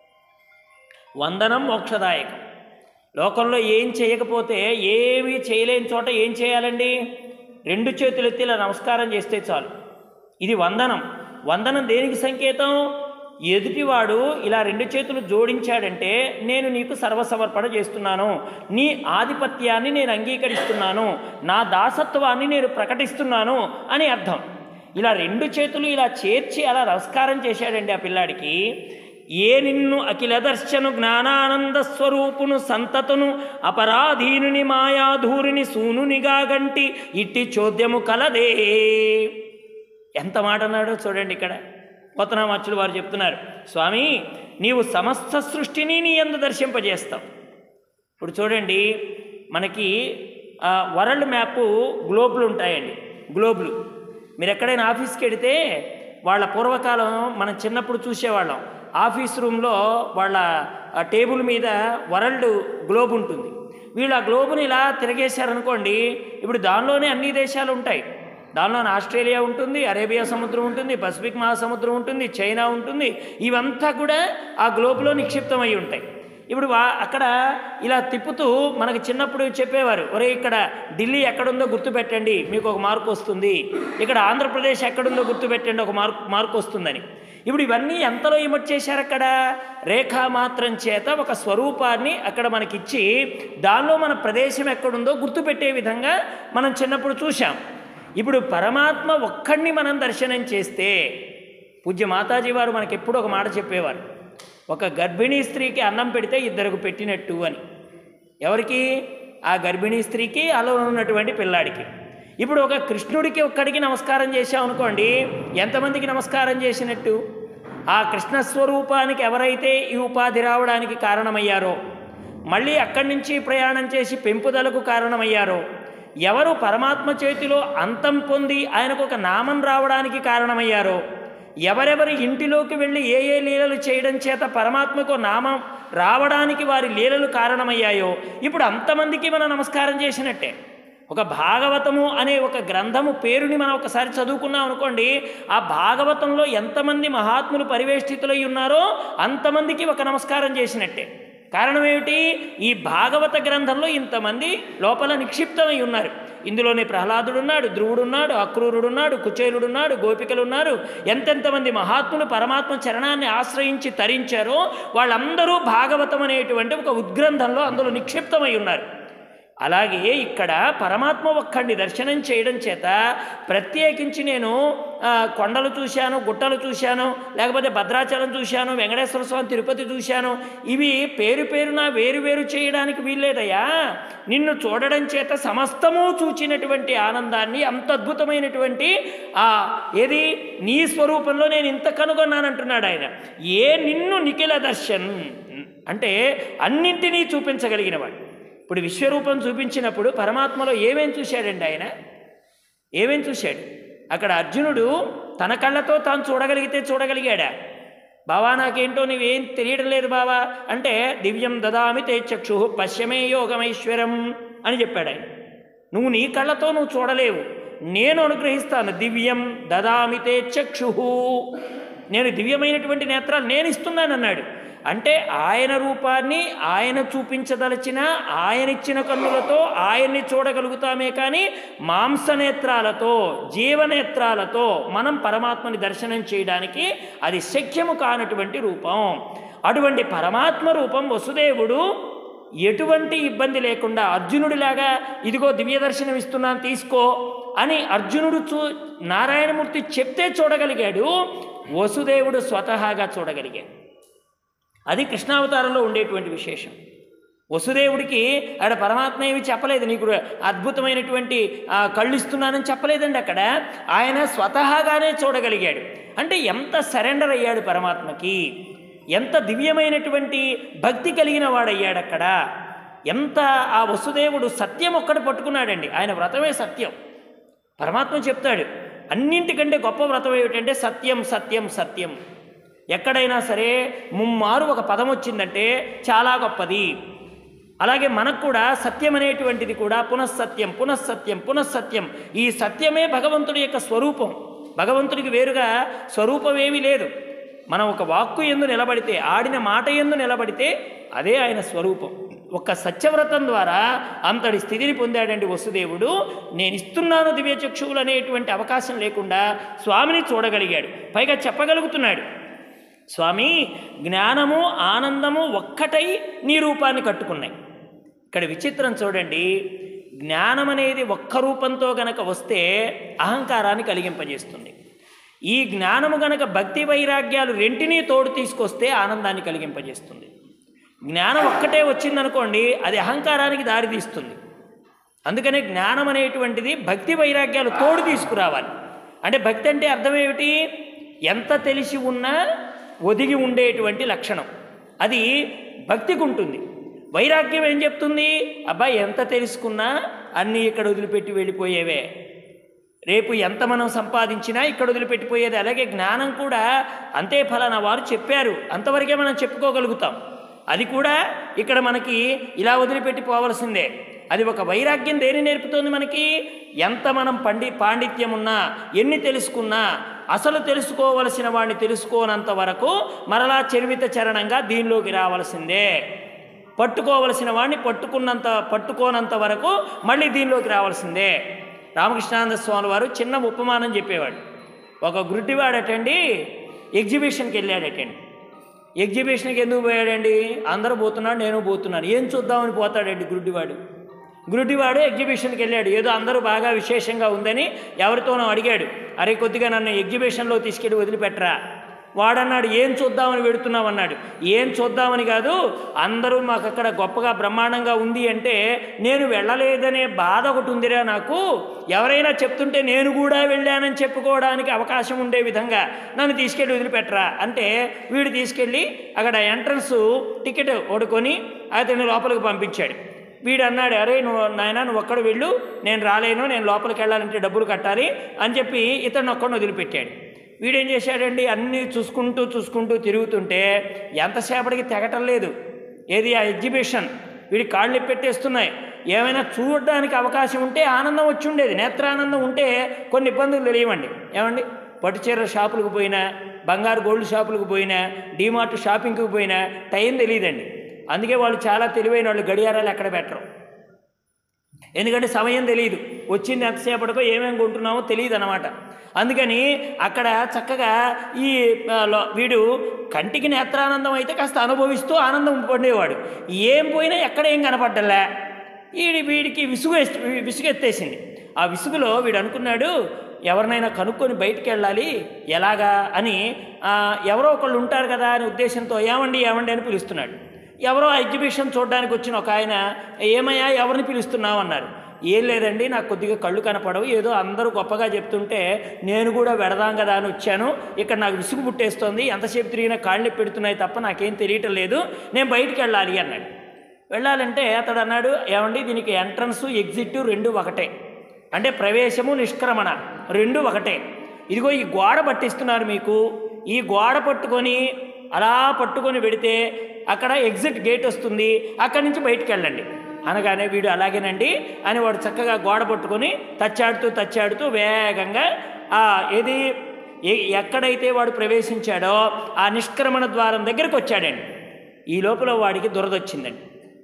వందనం మోక్షదాయకం లోకంలో ఏం చేయకపోతే ఏమీ చేయలేని చోట ఏం చేయాలండి రెండు చేతులు ఎత్తి ఇలా నమస్కారం చేస్తే చాలు ఇది వందనం వందనం దేనికి సంకేతం ఎదుటివాడు ఇలా రెండు చేతులు జోడించాడంటే నేను నీకు సర్వసమర్పణ చేస్తున్నాను నీ ఆధిపత్యాన్ని నేను అంగీకరిస్తున్నాను నా దాసత్వాన్ని నేను ప్రకటిస్తున్నాను అని అర్థం ఇలా రెండు చేతులు ఇలా చేర్చి అలా నమస్కారం చేశాడండి ఆ పిల్లాడికి ఏ నిన్ను అఖిల దర్శను జ్ఞానానంద స్వరూపును సంతతును అపరాధీనుని మాయాధూరిని సూనునిగా గంటి ఇట్టి చోద్యము కలదే ఎంత మాట అన్నాడో చూడండి ఇక్కడ కొత్తనామాచులు వారు చెప్తున్నారు స్వామి నీవు సమస్త సృష్టిని నీ ఎందు దర్శింపజేస్తావు ఇప్పుడు చూడండి మనకి ఆ, వరల్డ్ మ్యాప్ గ్లోబులు ఉంటాయండి గ్లోబులు మీరు ఎక్కడైనా ఆఫీస్కి వెడితే వాళ్ళ పూర్వకాలం మనం చిన్నప్పుడు చూసేవాళ్ళం ఆఫీస్ రూమ్లో వాళ్ళ ఆ టేబుల్ మీద వరల్డ్ గ్లోబ్ ఉంటుంది వీళ్ళు ఆ గ్లోబుని ఇలా తిరగేశారనుకోండి ఇప్పుడు దానిలోనే అన్ని దేశాలు ఉంటాయి దానిలో ఆస్ట్రేలియా ఉంటుంది అరేబియా సముద్రం ఉంటుంది పసిఫిక్ మహాసముద్రం ఉంటుంది చైనా ఉంటుంది ఇవంతా కూడా ఆ గ్లోబ్లో నిక్షిప్తమై ఉంటాయి ఇప్పుడు వా అక్కడ ఇలా తిప్పుతూ మనకి చిన్నప్పుడు చెప్పేవారు ఒరే ఇక్కడ ఢిల్లీ ఎక్కడుందో గుర్తుపెట్టండి మీకు ఒక మార్కు వస్తుంది ఇక్కడ ఆంధ్రప్రదేశ్ ఎక్కడుందో గుర్తుపెట్టండి ఒక మార్క్ మార్కు వస్తుందని ఇప్పుడు ఇవన్నీ ఎంతలో చేశారు అక్కడ రేఖామాత్రం చేత ఒక స్వరూపాన్ని అక్కడ మనకిచ్చి దానిలో మన ప్రదేశం ఎక్కడుందో గుర్తుపెట్టే విధంగా మనం చిన్నప్పుడు చూశాం ఇప్పుడు పరమాత్మ ఒక్కడిని మనం దర్శనం చేస్తే పూజ్య మాతాజీ వారు మనకి ఎప్పుడు ఒక మాట చెప్పేవారు ఒక గర్భిణీ స్త్రీకి అన్నం పెడితే ఇద్దరికి పెట్టినట్టు అని ఎవరికి ఆ గర్భిణీ స్త్రీకి అలా ఉన్నటువంటి పిల్లాడికి ఇప్పుడు ఒక కృష్ణుడికి ఒక్కడికి నమస్కారం చేశామనుకోండి ఎంతమందికి నమస్కారం చేసినట్టు ఆ కృష్ణ స్వరూపానికి ఎవరైతే ఈ ఉపాధి రావడానికి కారణమయ్యారో మళ్ళీ అక్కడి నుంచి ప్రయాణం చేసి పెంపుదలకు కారణమయ్యారో ఎవరు పరమాత్మ చేతిలో అంతం పొంది ఆయనకు ఒక నామం రావడానికి కారణమయ్యారో ఎవరెవరి ఇంటిలోకి వెళ్ళి ఏ ఏ లీలలు చేయడం చేత పరమాత్మకు నామం రావడానికి వారి లీలలు కారణమయ్యాయో ఇప్పుడు అంతమందికి మనం నమస్కారం చేసినట్టే ఒక భాగవతము అనే ఒక గ్రంథము పేరుని మనం ఒకసారి చదువుకున్నాం అనుకోండి ఆ భాగవతంలో ఎంతమంది మహాత్ములు పరివేష్టితులై ఉన్నారో అంతమందికి ఒక నమస్కారం చేసినట్టే కారణం ఏమిటి ఈ భాగవత గ్రంథంలో ఇంతమంది లోపల నిక్షిప్తమై ఉన్నారు ఇందులోనే ప్రహ్లాదుడున్నాడు ధ్రువుడున్నాడు అక్రూరుడున్నాడు కుచేలుడున్నాడు గోపికలున్నారు ఎంతెంతమంది మహాత్ములు పరమాత్మ చరణాన్ని ఆశ్రయించి తరించారో వాళ్ళందరూ భాగవతం అనేటువంటి ఒక ఉద్గ్రంథంలో అందులో నిక్షిప్తమై ఉన్నారు అలాగే ఇక్కడ పరమాత్మ ఒక్కడిని దర్శనం చేయడం చేత ప్రత్యేకించి నేను ఆ, కొండలు చూశాను గుట్టలు చూశాను లేకపోతే భద్రాచలం చూశాను వెంకటేశ్వర స్వామి తిరుపతి చూశాను ఇవి పేరు పేరున వేరు వేరు చేయడానికి వీల్లేదయ్యా నిన్ను చూడడం చేత సమస్తము చూచినటువంటి ఆనందాన్ని అంత అద్భుతమైనటువంటి ఆ ఏది నీ స్వరూపంలో నేను ఇంత కనుగొన్నానంటున్నాడు ఆయన ఏ నిన్ను నిఖిల దర్శన్ అంటే అన్నింటినీ చూపించగలిగినవాడు ఇప్పుడు విశ్వరూపం చూపించినప్పుడు పరమాత్మలో ఏమేం చూశాడండి ఆయన ఏమేం చూశాడు అక్కడ అర్జునుడు తన కళ్ళతో తాను చూడగలిగితే చూడగలిగాడా బావా నాకేంటో నీవేం తెలియడం లేదు బావా అంటే దివ్యం దదామి తే చక్షు పశ్యమే యోగమైశ్వరం అని చెప్పాడు ఆయన నువ్వు నీ కళ్ళతో నువ్వు చూడలేవు నేను అనుగ్రహిస్తాను దివ్యం దదామి తే చక్షు నేను దివ్యమైనటువంటి నేత్రాలు నేను ఇస్తున్నానన్నాడు అంటే ఆయన రూపాన్ని ఆయన చూపించదలచిన ఆయన ఇచ్చిన కన్నులతో ఆయన్ని చూడగలుగుతామే కానీ మాంసనేత్రాలతో జీవనేత్రాలతో మనం పరమాత్మని దర్శనం చేయడానికి అది శక్యము కానటువంటి రూపం అటువంటి పరమాత్మ రూపం వసుదేవుడు ఎటువంటి ఇబ్బంది లేకుండా అర్జునుడిలాగా ఇదిగో దివ్య దర్శనం ఇస్తున్నాను తీసుకో అని అర్జునుడు చూ నారాయణమూర్తి చెప్తే చూడగలిగాడు వసుదేవుడు స్వతహాగా చూడగలిగాడు అది కృష్ణావతారంలో ఉండేటువంటి విశేషం వసుదేవుడికి ఆడ పరమాత్మ ఏమి చెప్పలేదు నీకు అద్భుతమైనటువంటి ఆ, కళ్ళు ఇస్తున్నానని చెప్పలేదండి అక్కడ ఆయన స్వతహాగానే చూడగలిగాడు అంటే ఎంత సరెండర్ అయ్యాడు పరమాత్మకి ఎంత దివ్యమైనటువంటి భక్తి కలిగిన వాడయ్యాడు అక్కడ ఎంత ఆ వసుదేవుడు సత్యం ఒక్కటి పట్టుకున్నాడండి ఆయన వ్రతమే సత్యం పరమాత్మ చెప్తాడు అన్నింటికంటే గొప్ప వ్రతం ఏమిటంటే సత్యం సత్యం సత్యం ఎక్కడైనా సరే ముమ్మారు ఒక పదం వచ్చిందంటే చాలా గొప్పది అలాగే మనకు కూడా సత్యం అనేటువంటిది కూడా పునఃసత్యం పునఃసత్యం పునఃసత్యం ఈ సత్యమే భగవంతుడి యొక్క స్వరూపం భగవంతుడికి వేరుగా స్వరూపమేమీ లేదు మనం ఒక వాక్కు ఎందు నిలబడితే ఆడిన మాట ఎందు నిలబడితే అదే ఆయన స్వరూపం ఒక్క సత్యవ్రతం ద్వారా అంతటి స్థితిని పొందాడండి వసుదేవుడు నేను ఇస్తున్నాను దివ్యచక్షువులు అనేటువంటి అవకాశం లేకుండా స్వామిని చూడగలిగాడు పైగా చెప్పగలుగుతున్నాడు స్వామి జ్ఞానము ఆనందము ఒక్కటై నీ రూపాన్ని కట్టుకున్నాయి ఇక్కడ విచిత్రం చూడండి జ్ఞానం అనేది ఒక్క రూపంతో గనక వస్తే అహంకారాన్ని కలిగింపజేస్తుంది ఈ జ్ఞానము గనక భక్తి వైరాగ్యాలు రెంటినీ తోడు తీసుకొస్తే ఆనందాన్ని కలిగింపజేస్తుంది జ్ఞానం ఒక్కటే వచ్చిందనుకోండి అది అహంకారానికి దారితీస్తుంది అందుకనే జ్ఞానం అనేటువంటిది భక్తి వైరాగ్యాలు తోడు తీసుకురావాలి అంటే భక్తి అంటే అర్థం ఏమిటి ఎంత తెలిసి ఉన్నా ఒదిగి ఉండేటువంటి లక్షణం అది భక్తికి ఉంటుంది వైరాగ్యం ఏం చెప్తుంది అబ్బాయి ఎంత తెలుసుకున్నా అన్నీ ఇక్కడ వదిలిపెట్టి వెళ్ళిపోయేవే రేపు ఎంత మనం సంపాదించినా ఇక్కడ వదిలిపెట్టిపోయేది అలాగే జ్ఞానం కూడా అంతే ఫలానా వారు చెప్పారు అంతవరకే మనం చెప్పుకోగలుగుతాం అది కూడా ఇక్కడ మనకి ఇలా వదిలిపెట్టిపోవలసిందే అది ఒక వైరాగ్యం దేని నేర్పుతోంది మనకి ఎంత మనం పండి పాండిత్యం ఉన్నా ఎన్ని తెలుసుకున్నా అసలు తెలుసుకోవలసిన వాడిని తెలుసుకోనంత వరకు మరలా చరివిత చరణంగా దీనిలోకి రావాల్సిందే పట్టుకోవలసిన వాడిని పట్టుకున్నంత పట్టుకోనంత వరకు మళ్ళీ దీనిలోకి రావాల్సిందే రామకృష్ణానంద స్వామి వారు చిన్న ఉపమానం చెప్పేవాడు ఒక గుడ్డివాడటండి ఎగ్జిబిషన్కి వెళ్ళాడటండి ఎగ్జిబిషన్కి ఎందుకు పోయాడండి అందరూ పోతున్నాడు నేను పోతున్నాను ఏం చూద్దామని పోతాడండి గుడ్డివాడు గురుడివాడు ఎగ్జిబిషన్కి వెళ్ళాడు ఏదో అందరూ బాగా విశేషంగా ఉందని ఎవరితోనో అడిగాడు అరే కొద్దిగా నన్ను ఎగ్జిబిషన్లో తీసుకెళ్ళి వదిలిపెట్టరా వాడన్నాడు ఏం చూద్దామని పెడుతున్నావు అన్నాడు ఏం చూద్దామని కాదు అందరూ మాకు అక్కడ గొప్పగా బ్రహ్మాండంగా ఉంది అంటే నేను వెళ్ళలేదనే బాధ ఒకటి ఉందిరా నాకు ఎవరైనా చెప్తుంటే నేను కూడా వెళ్ళానని చెప్పుకోవడానికి అవకాశం ఉండే విధంగా నన్ను తీసుకెళ్ళి వదిలిపెట్టరా అంటే వీడు తీసుకెళ్ళి అక్కడ ఎంట్రన్స్ టికెట్ ఓడుకొని అతన్ని లోపలికి పంపించాడు వీడు అన్నాడు అరే నువ్వు నాయన నువ్వు ఒక్కడ వెళ్ళు నేను రాలేను నేను లోపలికి వెళ్ళాలంటే డబ్బులు కట్టాలి అని చెప్పి ఇతను ఒక్కడిని వదిలిపెట్టాడు వీడేం చేశాడండి అన్నీ చూసుకుంటూ చూసుకుంటూ తిరుగుతుంటే ఎంతసేపటికి తెగటం లేదు ఏది ఆ ఎగ్జిబిషన్ వీడి కాళ్ళు పెట్టేస్తున్నాయి ఏమైనా చూడడానికి అవకాశం ఉంటే ఆనందం వచ్చి ఉండేది నేత్రానందం ఉంటే కొన్ని ఇబ్బందులు తెలియవండి ఏమండి పట్టుచీర షాపులకు పోయినా బంగారు గోల్డ్ షాపులకు పోయినా డీమార్ట్ షాపింగ్కి పోయినా టైం తెలియదండి అందుకే వాళ్ళు చాలా తెలివైన వాళ్ళు గడియారాలు ఎక్కడ పెట్టరు ఎందుకంటే సమయం తెలియదు వచ్చింది ఎంతసేపటికో ఏమేమి కొంటున్నామో తెలియదు అనమాట అందుకని అక్కడ చక్కగా ఈ ఆ, లో- వీడు కంటికి నేత్రానందం అయితే కాస్త అనుభవిస్తూ ఆనందం పొందేవాడు ఏం పోయినా ఎక్కడ ఏం కనపడ్డలే వీడి వీడికి విసుగు ఎస్- విసుగెత్తేసింది ఆ విసుగులో వీడు అనుకున్నాడు ఎవరినైనా కనుక్కొని బయటికి వెళ్ళాలి ఎలాగా అని ఆ, ఎవరో ఒకళ్ళు ఉంటారు కదా అనే ఉద్దేశంతో ఏమండి ఏమండి అని పిలుస్తున్నాడు ఎవరో ఆ ఎగ్జిబిషన్ చూడడానికి వచ్చిన ఒక ఆయన ఏమయ్యా ఎవరిని పిలుస్తున్నావు అన్నారు ఏం లేదండి నాకు కొద్దిగా కళ్ళు కనపడవు ఏదో అందరూ గొప్పగా చెప్తుంటే నేను కూడా వెడదాం కదా అని వచ్చాను ఇక్కడ నాకు విసుగు పుట్టేస్తోంది ఎంతసేపు తిరిగినా కాళ్ళు పెడుతున్నాయి తప్ప నాకేం తెలియటం లేదు నేను బయటికి వెళ్ళాలి అన్నాడు వెళ్ళాలంటే అతడు అన్నాడు ఏమండి దీనికి ఎంట్రన్స్ ఎగ్జిట్ రెండు ఒకటే అంటే ప్రవేశము నిష్క్రమణ రెండు ఒకటే ఇదిగో ఈ గోడ పట్టిస్తున్నారు మీకు ఈ గోడ పట్టుకొని అలా పట్టుకొని పెడితే అక్కడ ఎగ్జిట్ గేట్ వస్తుంది అక్కడి నుంచి బయటికి వెళ్ళండి అనగానే వీడు అలాగేనండి అని వాడు చక్కగా గోడ పట్టుకొని తచ్చాడుతూ తచ్చాడుతూ వేగంగా ఆ ఏది ఏ- ఎక్కడైతే వాడు ప్రవేశించాడో ఆ నిష్క్రమణ ద్వారం దగ్గరికి వచ్చాడండి ఈ లోపల వాడికి దురదొచ్చిందండి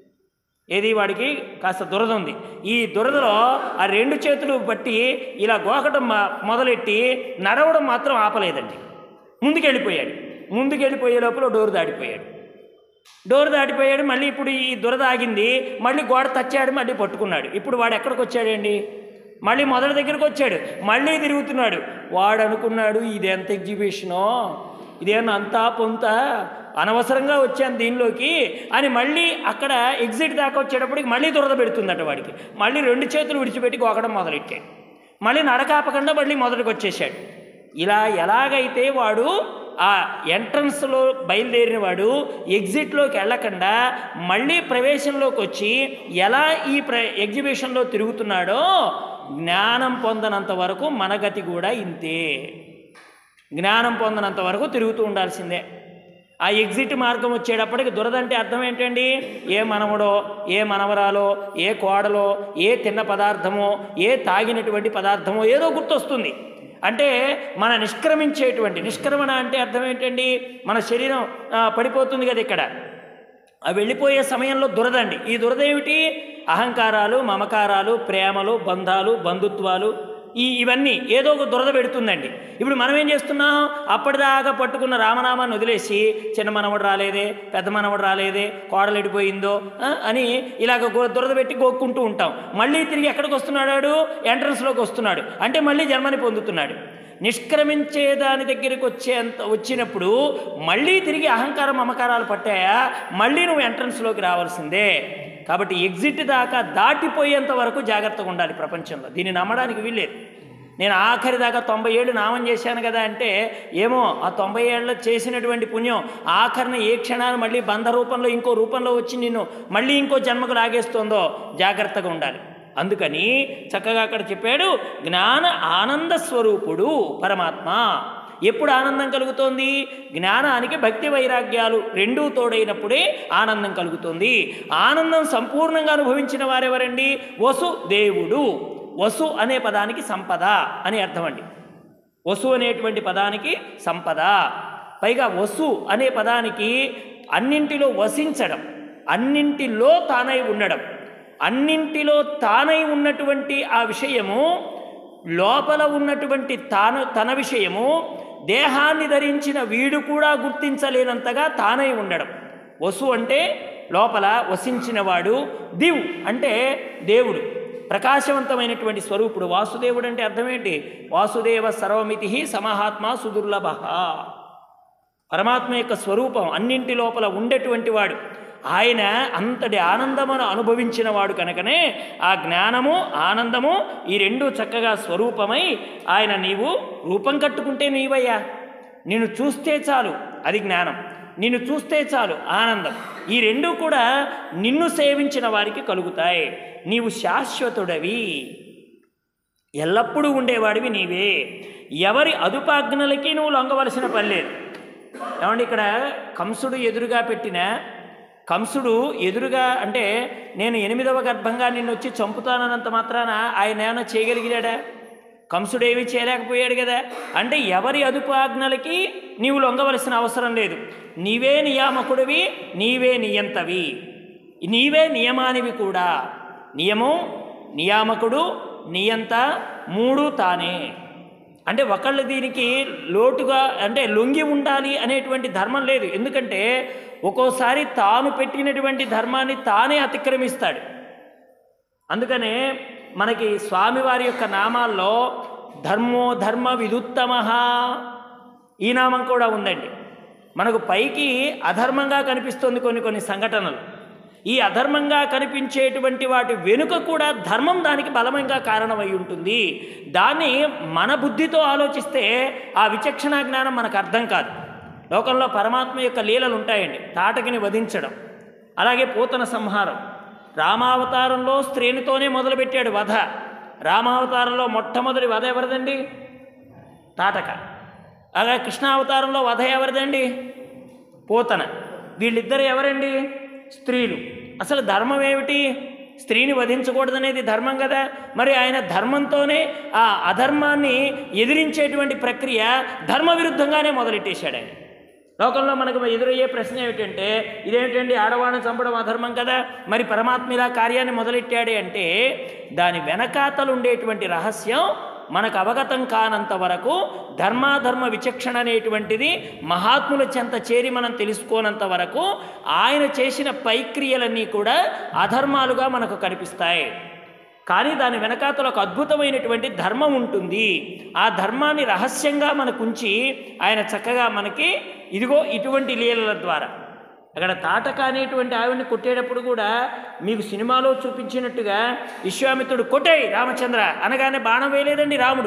ఏది వాడికి కాస్త దురద ఉంది ఈ దురదలో ఆ రెండు చేతులు పట్టి ఇలా గోకటం మా- మొదలెట్టి నడవడం మాత్రం ఆపలేదండి ముందుకెళ్ళిపోయాడు ముందుకెళ్ళిపోయే లోపల డోరు దాడిపోయాడు డోర్ దాటిపోయాడు మళ్ళీ ఇప్పుడు ఈ దురద ఆగింది మళ్ళీ గోడ తచ్చాడు మళ్ళీ పట్టుకున్నాడు ఇప్పుడు వాడు ఎక్కడికి వచ్చాడండి మళ్ళీ మొదటి దగ్గరికి వచ్చాడు మళ్ళీ తిరుగుతున్నాడు వాడు అనుకున్నాడు ఇది ఎంత ఎగ్జిబిషనో ఇదేమన్నా అంతా పొంత అనవసరంగా వచ్చాను దీనిలోకి అని మళ్ళీ అక్కడ ఎగ్జిట్ దాకా వచ్చేటప్పటికి మళ్ళీ దురద పెడుతుందట వాడికి మళ్ళీ రెండు చేతులు విడిచిపెట్టి గోకడం మొదలెట్టాడు మళ్ళీ నడకాపకుండా మళ్ళీ మొదటికి వచ్చేసాడు ఇలా ఎలాగైతే వాడు ఆ ఎంట్రన్స్లో బయలుదేరిన వాడు ఎగ్జిట్లోకి వెళ్ళకుండా మళ్ళీ ప్రవేశంలోకి వచ్చి ఎలా ఈ ప్ర ఎగ్జిబిషన్లో తిరుగుతున్నాడో జ్ఞానం పొందనంత వరకు మన గతి కూడా ఇంతే జ్ఞానం పొందనంత వరకు తిరుగుతూ ఉండాల్సిందే ఆ ఎగ్జిట్ మార్గం వచ్చేటప్పటికి దురద అంటే అర్థం ఏంటండి ఏ మనవడో ఏ మనవరాలో ఏ కోడలో ఏ తిన్న పదార్థమో ఏ తాగినటువంటి పదార్థమో ఏదో గుర్తొస్తుంది అంటే మన నిష్క్రమించేటువంటి నిష్క్రమణ అంటే అర్థం ఏంటండి మన శరీరం ఆ, పడిపోతుంది కదా ఇక్కడ ఆ వెళ్ళిపోయే సమయంలో దురదండి ఈ దురద ఏమిటి అహంకారాలు మమకారాలు ప్రేమలు బంధాలు బంధుత్వాలు ఈ ఇవన్నీ ఏదో ఒక దురద పెడుతుందండి ఇప్పుడు మనం ఏం చేస్తున్నాం అప్పటిదాకా పట్టుకున్న రామనామాన్ని వదిలేసి చిన్న మనవడు రాలేదే పెద్ద మనవడు రాలేదే కోడలు ఎడిపోయిందో ఆ, అని ఇలాగ గో- దురద పెట్టి గోక్కుంటూ ఉంటాం మళ్ళీ తిరిగి ఎక్కడికి వస్తున్నాడు ఎంట్రన్స్లోకి వస్తున్నాడు అంటే మళ్ళీ జన్మని పొందుతున్నాడు నిష్క్రమించే దాని దగ్గరికి వచ్చేంత వచ్చినప్పుడు మళ్ళీ తిరిగి అహంకారం మమకారాలు పట్టాయా మళ్ళీ నువ్వు ఎంట్రన్స్లోకి రావాల్సిందే కాబట్టి ఎగ్జిట్ దాకా దాటిపోయేంత వరకు జాగ్రత్తగా ఉండాలి ప్రపంచంలో దీన్ని నమ్మడానికి వీల్లేదు నేను ఆఖరి దాకా తొంభై ఏళ్ళు నామం చేశాను కదా అంటే ఏమో ఆ తొంభై ఏళ్ళ చేసినటువంటి పుణ్యం ఆఖరిన ఏ క్షణాలు మళ్ళీ బంధ రూపంలో ఇంకో రూపంలో వచ్చి నిన్ను మళ్ళీ ఇంకో జన్మకు లాగేస్తుందో జాగ్రత్తగా ఉండాలి అందుకని చక్కగా అక్కడ చెప్పాడు జ్ఞాన ఆనంద స్వరూపుడు పరమాత్మ ఎప్పుడు ఆనందం కలుగుతోంది జ్ఞానానికి భక్తి వైరాగ్యాలు రెండూ తోడైనప్పుడే ఆనందం కలుగుతుంది ఆనందం సంపూర్ణంగా అనుభవించిన వారెవరండి వసు దేవుడు వసు అనే పదానికి సంపద అని అర్థం అండి వసు అనేటువంటి పదానికి సంపద పైగా వసు అనే పదానికి అన్నింటిలో వసించడం అన్నింటిలో తానై ఉండడం అన్నింటిలో తానై ఉన్నటువంటి ఆ విషయము లోపల ఉన్నటువంటి తాను తన విషయము దేహాన్ని ధరించిన వీడు కూడా గుర్తించలేనంతగా తానై ఉండడం వసు అంటే లోపల వసించినవాడు దివ్ అంటే దేవుడు ప్రకాశవంతమైనటువంటి స్వరూపుడు వాసుదేవుడు అంటే అర్థం ఏంటి వాసుదేవ సర్వమితి సమహాత్మ సుదుర్లభ పరమాత్మ యొక్క స్వరూపం అన్నింటి లోపల ఉండేటువంటి వాడు ఆయన అంతటి ఆనందమును అనుభవించిన వాడు కనుకనే ఆ జ్ఞానము ఆనందము ఈ రెండు చక్కగా స్వరూపమై ఆయన నీవు రూపం కట్టుకుంటే నీవయ్యా నిన్ను చూస్తే చాలు అది జ్ఞానం నిన్ను చూస్తే చాలు ఆనందం ఈ రెండు కూడా నిన్ను సేవించిన వారికి కలుగుతాయి నీవు శాశ్వతుడవి ఎల్లప్పుడూ ఉండేవాడివి నీవే ఎవరి అదుపాజ్ఞలకి నువ్వు లొంగవలసిన పని లేదు ఏమండి ఇక్కడ కంసుడు ఎదురుగా పెట్టిన కంసుడు ఎదురుగా అంటే నేను ఎనిమిదవ గర్భంగా నిన్ను వచ్చి చంపుతానన్నంత మాత్రాన ఆయన ఏమైనా చేయగలిగాడా కంసుడేమీ చేయలేకపోయాడు కదా అంటే ఎవరి అదుపాజ్ఞలకి నీవు లొంగవలసిన అవసరం లేదు నీవే నియామకుడివి నీవే నియంతవి నీవే నియమానివి కూడా నియమం నియామకుడు నియంత మూడు తానే అంటే ఒకళ్ళు దీనికి లోటుగా అంటే లొంగి ఉండాలి అనేటువంటి ధర్మం లేదు ఎందుకంటే ఒక్కోసారి తాను పెట్టినటువంటి ధర్మాన్ని తానే అతిక్రమిస్తాడు అందుకనే మనకి స్వామివారి యొక్క నామాల్లో ధర్మో ధర్మ విదుత్తమ ఈ నామం కూడా ఉందండి మనకు పైకి అధర్మంగా కనిపిస్తుంది కొన్ని కొన్ని సంఘటనలు ఈ అధర్మంగా కనిపించేటువంటి వాటి వెనుక కూడా ధర్మం దానికి బలమంగా కారణమై ఉంటుంది దాన్ని మన బుద్ధితో ఆలోచిస్తే ఆ విచక్షణ జ్ఞానం మనకు అర్థం కాదు లోకంలో పరమాత్మ యొక్క లీలలు ఉంటాయండి తాటకిని వధించడం అలాగే పూతన సంహారం రామావతారంలో స్త్రీనితోనే మొదలుపెట్టాడు వధ రామావతారంలో మొట్టమొదటి వధ ఎవరిదండి తాటక అలాగే కృష్ణావతారంలో వధ ఎవరిదండి పూతన వీళ్ళిద్దరు ఎవరండి స్త్రీలు అసలు ధర్మం ఏమిటి స్త్రీని వధించకూడదనేది ధర్మం కదా మరి ఆయన ధర్మంతోనే ఆ అధర్మాన్ని ఎదిరించేటువంటి ప్రక్రియ ధర్మ విరుద్ధంగానే మొదలెట్టేశాడు ఆయన లోకంలో మనకు ఎదురయ్యే ప్రశ్న ఏమిటంటే ఇదేమిటండి ఆడవాళ్ళని చంపడం అధర్మం కదా మరి పరమాత్మ ఇలా కార్యాన్ని మొదలెట్టాడే అంటే దాని వెనకాతలు ఉండేటువంటి రహస్యం మనకు అవగతం కానంత వరకు ధర్మాధర్మ విచక్షణ అనేటువంటిది మహాత్ముల చెంత చేరి మనం తెలుసుకోనంత వరకు ఆయన చేసిన పైక్రియలన్నీ కూడా అధర్మాలుగా మనకు కనిపిస్తాయి కానీ దాని వెనకాతల ఒక అద్భుతమైనటువంటి ధర్మం ఉంటుంది ఆ ధర్మాన్ని రహస్యంగా మనకుంచి ఆయన చక్కగా మనకి ఇదిగో ఇటువంటి లీలల ద్వారా అక్కడ తాటక అనేటువంటి ఆవిడ్ని కొట్టేటప్పుడు కూడా మీకు సినిమాలో చూపించినట్టుగా విశ్వామిత్రుడు కొట్టేయి రామచంద్ర అనగానే బాణం వేయలేదండి రాముడు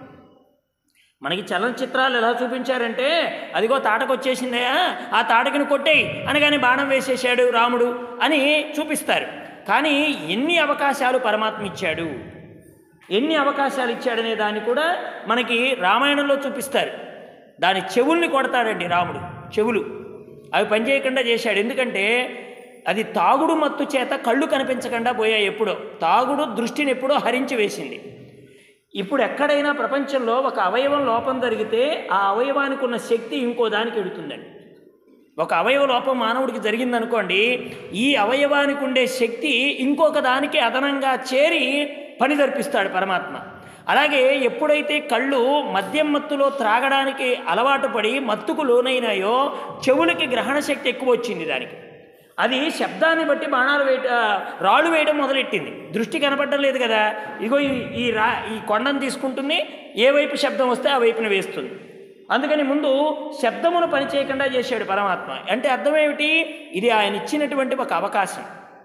మనకి చలనచిత్రాలు ఎలా చూపించారంటే అదిగో తాటకు వచ్చేసిందయా ఆ తాటకిని కొట్టేయి అనగానే బాణం వేసేసాడు రాముడు అని చూపిస్తారు కానీ ఎన్ని అవకాశాలు పరమాత్మ ఇచ్చాడు ఎన్ని అవకాశాలు ఇచ్చాడనే దాన్ని కూడా మనకి రామాయణంలో చూపిస్తారు దాని చెవుల్ని కొడతాడండి రాముడు చెవులు అవి పనిచేయకుండా చేశాడు ఎందుకంటే అది తాగుడు మత్తు చేత కళ్ళు కనిపించకుండా పోయాయి ఎప్పుడో తాగుడు దృష్టిని ఎప్పుడో హరించి వేసింది ఇప్పుడు ఎక్కడైనా ప్రపంచంలో ఒక అవయవం లోపం జరిగితే ఆ అవయవానికి ఉన్న శక్తి ఇంకో దానికి వెళుతుందండి ఒక అవయవ లోపం మానవుడికి జరిగిందనుకోండి ఈ అవయవానికి ఉండే శక్తి ఇంకొక దానికి అదనంగా చేరి పని జరిపిస్తాడు పరమాత్మ అలాగే ఎప్పుడైతే కళ్ళు మద్యం మత్తులో త్రాగడానికి అలవాటు పడి మత్తుకు లోనైనాయో చెవులకి గ్రహణ శక్తి ఎక్కువ వచ్చింది దానికి అది శబ్దాన్ని బట్టి బాణాలు వేయ రాళ్ళు వేయడం మొదలెట్టింది దృష్టి కనపడడం లేదు కదా ఇగో ఈ ఈ రా ఈ కొండను తీసుకుంటుంది ఏ వైపు శబ్దం వస్తే ఆ వైపున వేస్తుంది అందుకని ముందు శబ్దమును పనిచేయకుండా చేశాడు పరమాత్మ అంటే అర్థం ఏమిటి ఇది ఆయన ఇచ్చినటువంటి ఒక అవకాశం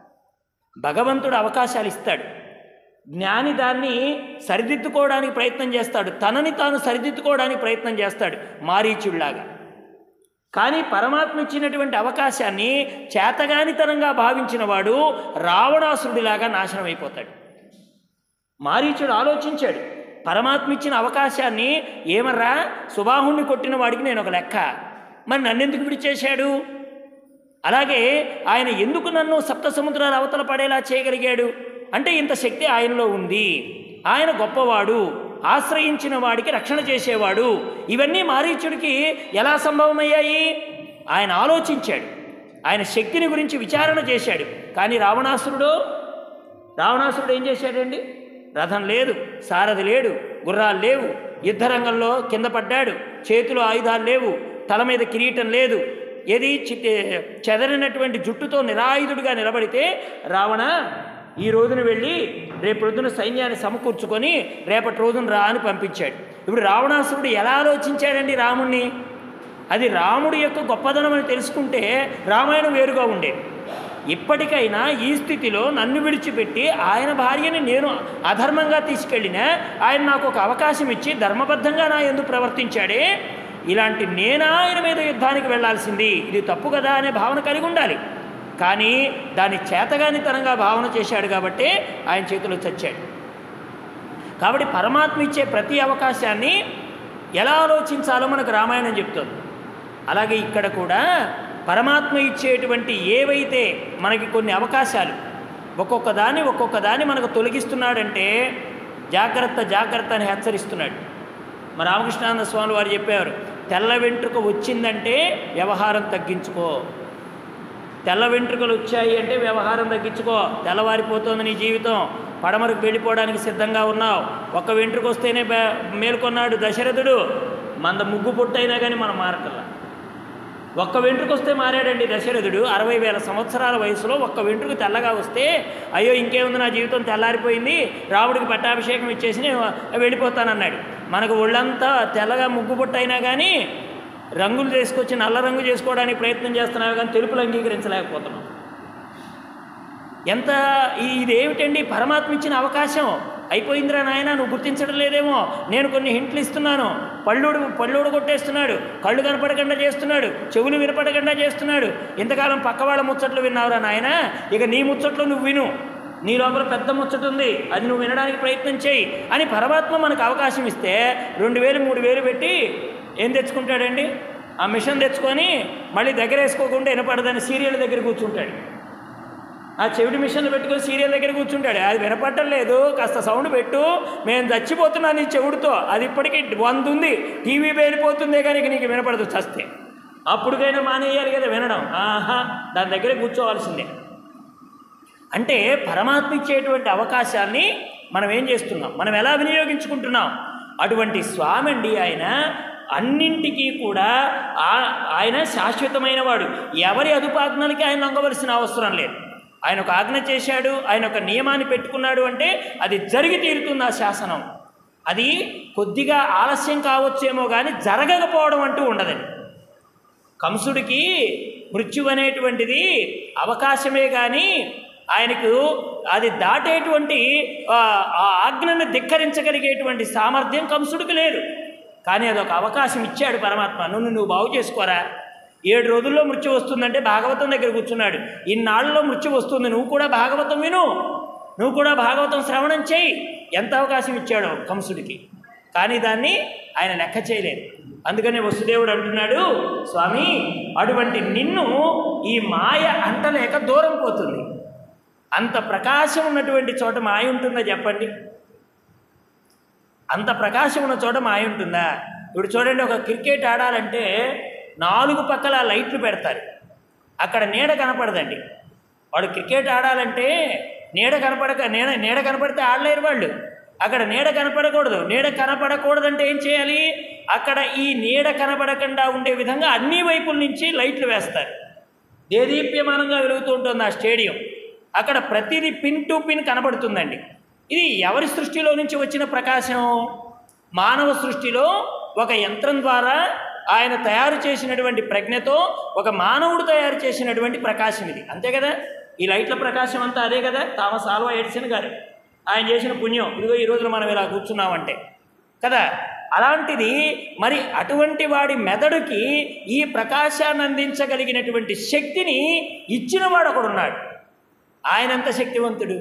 భగవంతుడు అవకాశాలు ఇస్తాడు జ్ఞాని దాన్ని సరిదిద్దుకోవడానికి ప్రయత్నం చేస్తాడు తనని తాను సరిదిద్దుకోవడానికి ప్రయత్నం చేస్తాడు మారీచుడిలాగా కానీ పరమాత్మ ఇచ్చినటువంటి అవకాశాన్ని చేతగానితనంగా భావించిన వాడు రావణాసురుడిలాగా నాశనం అయిపోతాడు మారీచుడు ఆలోచించాడు పరమాత్మ ఇచ్చిన అవకాశాన్ని ఏమర్రా సుబాహుణ్ణి కొట్టిన వాడికి నేను ఒక లెక్క మరి నన్నెందుకు విడిచేశాడు అలాగే ఆయన ఎందుకు నన్ను సప్త సముద్రాల అవతల పడేలా చేయగలిగాడు అంటే ఇంత శక్తి ఆయనలో ఉంది ఆయన గొప్పవాడు ఆశ్రయించిన వాడికి రక్షణ చేసేవాడు ఇవన్నీ మారీచుడికి ఎలా సంభవమయ్యాయి ఆయన ఆలోచించాడు ఆయన శక్తిని గురించి విచారణ చేశాడు కానీ రావణాసురుడు రావణాసురుడు ఏం చేశాడండి రథం లేదు సారథి లేడు గుర్రాలు లేవు యుద్ధరంగంలో కింద పడ్డాడు చేతిలో ఆయుధాలు లేవు తల మీద కిరీటం లేదు ఏది చి చెదరినటువంటి జుట్టుతో నిరాయుధుడిగా నిలబడితే రావణ ఈ రోజున వెళ్ళి రేపు రోజున సైన్యాన్ని సమకూర్చుకొని రేపటి రోజున రా అని పంపించాడు ఇప్పుడు రావణాసురుడు ఎలా ఆలోచించాడండి రాముణ్ణి అది రాముడి యొక్క గొప్పదనం అని తెలుసుకుంటే రామాయణం వేరుగా ఉండేది ఇప్పటికైనా ఈ స్థితిలో నన్ను విడిచిపెట్టి ఆయన భార్యని నేను అధర్మంగా తీసుకెళ్ళినా ఆయన నాకు ఒక అవకాశం ఇచ్చి ధర్మబద్ధంగా నా ఎందుకు ప్రవర్తించాడే ఇలాంటి నేనా ఆయన మీద యుద్ధానికి వెళ్ళాల్సింది ఇది తప్పు కదా అనే భావన కలిగి ఉండాలి కానీ దాన్ని చేతగానితనంగా భావన చేశాడు కాబట్టి ఆయన చేతిలో చచ్చాడు కాబట్టి పరమాత్మ ఇచ్చే ప్రతి అవకాశాన్ని ఎలా ఆలోచించాలో మనకు రామాయణం చెప్తుంది అలాగే ఇక్కడ కూడా పరమాత్మ ఇచ్చేటువంటి ఏవైతే మనకి కొన్ని అవకాశాలు ఒక్కొక్క దాన్ని ఒక్కొక్క దాన్ని మనకు తొలగిస్తున్నాడంటే జాగ్రత్త జాగ్రత్త అని హెచ్చరిస్తున్నాడు మా రామకృష్ణానంద స్వామి వారు చెప్పారు తెల్ల వెంట్రుక వచ్చిందంటే వ్యవహారం తగ్గించుకో తెల్ల వెంట్రుకలు వచ్చాయి అంటే వ్యవహారం తగ్గించుకో తెల్లవారిపోతుంది నీ జీవితం పడమరకు వెళ్ళిపోవడానికి సిద్ధంగా ఉన్నావు ఒక్క వెంట్రుక వస్తేనే బే- మేల్కొన్నాడు దశరథుడు మంద ముగ్గు పుట్టైనా కానీ మనం మారకల్లా ఒక్క వెంట్రుక వస్తే మారాడండి దశరథుడు అరవై వేల సంవత్సరాల వయసులో ఒక్క వెంట్రుక తెల్లగా వస్తే అయ్యో ఇంకేముంది నా జీవితం తెల్లారిపోయింది రాముడికి పట్టాభిషేకం ఇచ్చేసి నేను వెళ్ళిపోతానన్నాడు మనకు ఒళ్ళంతా తెల్లగా ముగ్గు పుట్టైనా కానీ రంగులు చేసుకొచ్చి నల్ల రంగు చేసుకోవడానికి ప్రయత్నం చేస్తున్నావు కానీ తెలుపులు అంగీకరించలేకపోతున్నాం ఎంత ఈ- ఇదేమిటండి పరమాత్మ ఇచ్చిన అవకాశం అయిపోయిందిరా నాయన నువ్వు గుర్తించడం లేదేమో నేను కొన్ని హింట్లు ఇస్తున్నాను పళ్ళుడు పళ్ళుడు కొట్టేస్తున్నాడు కళ్ళు కనపడకుండా చేస్తున్నాడు చెవులు వినపడకుండా చేస్తున్నాడు ఇంతకాలం పక్కవాళ్ళ ముచ్చట్లు విన్నావురా నాయన ఇక నీ ముచ్చట్లు నువ్వు విను నీ లోపల పెద్ద ముచ్చట ఉంది అది నువ్వు వినడానికి ప్రయత్నం చేయి అని పరమాత్మ మనకు అవకాశం ఇస్తే రెండు వేలు మూడు వేలు పెట్టి ఏం తెచ్చుకుంటాడండి ఆ మిషన్ తెచ్చుకొని మళ్ళీ దగ్గర వేసుకోకుండా వినపడదని సీరియల్ దగ్గర కూర్చుంటాడు ఆ చెవిటి మిషన్లు పెట్టుకొని సీరియల్ దగ్గర కూర్చుంటాడు అది వినపడటం లేదు కాస్త సౌండ్ పెట్టు మేము చచ్చిపోతున్నాను నీ చెవుడితో అది ఇప్పటికీ వంద ఉంది టీవీ పేలిపోతుందే కానీ ఇక నీకు వినపడదు చస్తే అప్పుడుకైనా మానేయాలి కదా వినడం ఆహా దాని దగ్గర కూర్చోవాల్సిందే అంటే పరమాత్మ ఇచ్చేటువంటి అవకాశాన్ని మనం ఏం చేస్తున్నాం మనం ఎలా వినియోగించుకుంటున్నాం అటువంటి స్వామి అండి ఆయన అన్నింటికీ కూడా ఆ- ఆయన శాశ్వతమైన వాడు ఎవరి అదుపాజ్ఞలకి ఆయన లొంగవలసిన అవసరం లేదు ఆయన ఒక ఆజ్ఞ చేశాడు ఆయన ఒక నియమాన్ని పెట్టుకున్నాడు అంటే అది జరిగి తీరుతుంది ఆ శాసనం అది కొద్దిగా ఆలస్యం కావచ్చేమో కానీ జరగకపోవడం అంటూ ఉండదండి కంసుడికి మృత్యు అనేటువంటిది అవకాశమే కానీ ఆయనకు అది దాటేటువంటి ఆ ఆ ఆజ్ఞను ధిక్కరించగలిగేటువంటి సామర్థ్యం కంసుడికి లేదు కానీ అదొక అవకాశం ఇచ్చాడు పరమాత్మ నువ్వు నువ్వు బాగు చేసుకోరా ఏడు రోజుల్లో మృత్యు వస్తుందంటే భాగవతం దగ్గర కూర్చున్నాడు ఇన్నాళ్ళలో మృత్యు వస్తుంది నువ్వు కూడా భాగవతం విను నువ్వు కూడా భాగవతం శ్రవణం చేయి ఎంత అవకాశం ఇచ్చాడో కంసుడికి కానీ దాన్ని ఆయన లెక్క చేయలేదు అందుకని వసుదేవుడు అంటున్నాడు స్వామి అటువంటి నిన్ను ఈ మాయ అంటలేక దూరం పోతుంది అంత ప్రకాశం ఉన్నటువంటి చోట మాయ ఉంటుందా చెప్పండి అంత ప్రకాశం ఉన్న చోట మాయ ఉంటుందా ఇప్పుడు చూడండి ఒక క్రికెట్ ఆడాలంటే నాలుగు పక్కల లైట్లు పెడతారు అక్కడ నీడ కనపడదండి వాడు క్రికెట్ ఆడాలంటే నీడ కనపడక నీడ నీడ కనపడితే ఆడలేరు వాళ్ళు అక్కడ నీడ కనపడకూడదు నీడ కనపడకూడదంటే ఏం చేయాలి అక్కడ ఈ నీడ కనపడకుండా ఉండే విధంగా అన్ని వైపుల నుంచి లైట్లు వేస్తారు దేదీప్యమానంగా వెలుగుతూ ఉంటుంది ఆ స్టేడియం అక్కడ ప్రతిదీ పిన్ టు పిన్ కనబడుతుందండి ఇది ఎవరి సృష్టిలో నుంచి వచ్చిన ప్రకాశం మానవ సృష్టిలో ఒక యంత్రం ద్వారా ఆయన తయారు చేసినటువంటి ప్రజ్ఞతో ఒక మానవుడు తయారు చేసినటువంటి ప్రకాశం ఇది అంతే కదా ఈ లైట్ల ప్రకాశం అంతా అదే కదా థామస్ ఆల్వా ఎడిసన్ గారు ఆయన చేసిన పుణ్యం ఇదిగో ఈ రోజున మనం ఇలా కూర్చున్నామంటే కదా అలాంటిది మరి అటువంటి వాడి మెదడుకి ఈ ప్రకాశాన్ని అందించగలిగినటువంటి శక్తిని ఇచ్చినవాడు ఒకడున్నాడు ఆయనంత శక్తివంతుడు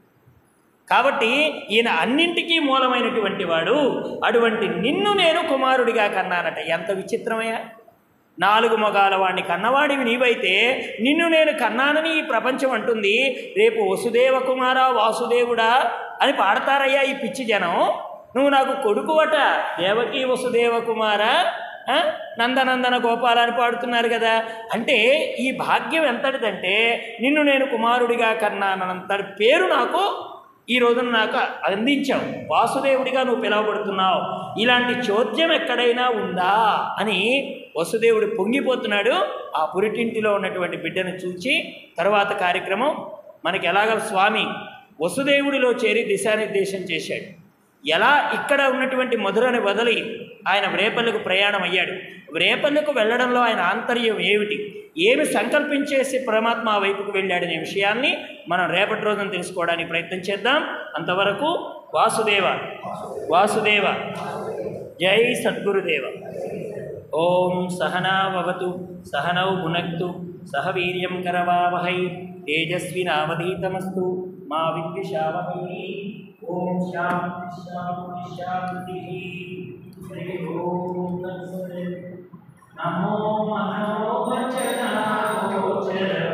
కాబట్టి ఈయన అన్నింటికీ మూలమైనటువంటి వాడు అటువంటి నిన్ను నేను కుమారుడిగా కన్నానట ఎంత విచిత్రమయ్యా నాలుగు మొగాల వాడిని కన్నవాడివి నీవైతే నిన్ను నేను కన్నానని ఈ ప్రపంచం అంటుంది రేపు వసుదేవ కుమార వాసుదేవుడా అని పాడతారయ్యా ఈ పిచ్చి జనం నువ్వు నాకు కొడుకువట దేవకి వసుదేవ కుమార ఆ? నందనందన గోపాల అని పాడుతున్నారు కదా అంటే ఈ భాగ్యం ఎంతటిదంటే నిన్ను నేను కుమారుడిగా కన్నానంతటి పేరు నాకు ఈ రోజున నాకు అందించావు వాసుదేవుడిగా నువ్వు పిలువబడుతున్నావు ఇలాంటి చోద్యం ఎక్కడైనా ఉందా అని వసుదేవుడు పొంగిపోతున్నాడు ఆ పురిటింటిలో ఉన్నటువంటి బిడ్డను చూచి తర్వాత కార్యక్రమం మనకి ఎలాగ స్వామి వసుదేవుడిలో చేరి దిశానిర్దేశం చేశాడు ఎలా ఇక్కడ ఉన్నటువంటి మధురని వదిలి ఆయన వ్రేపల్లకు ప్రయాణం అయ్యాడు వ్రేపల్లకు వెళ్ళడంలో ఆయన ఆంతర్యం ఏమిటి ఏమి సంకల్పించేసి పరమాత్మ వైపుకు వెళ్ళాడనే విషయాన్ని మనం రేపటి రోజున తెలుసుకోవడానికి ప్రయత్నం చేద్దాం అంతవరకు వాసుదేవ వాసుదేవ జై సద్గురుదేవ ఓం సహనావతు సహనౌ భునక్తు సహ వీర్యం కరవావహై తేజస్వినావధీతమస్తు మా విద్విషావహై ఓం శాంతి శాంతి శాంతి హరి ఓం తత్సత్. నమో మనోవచనాగోచర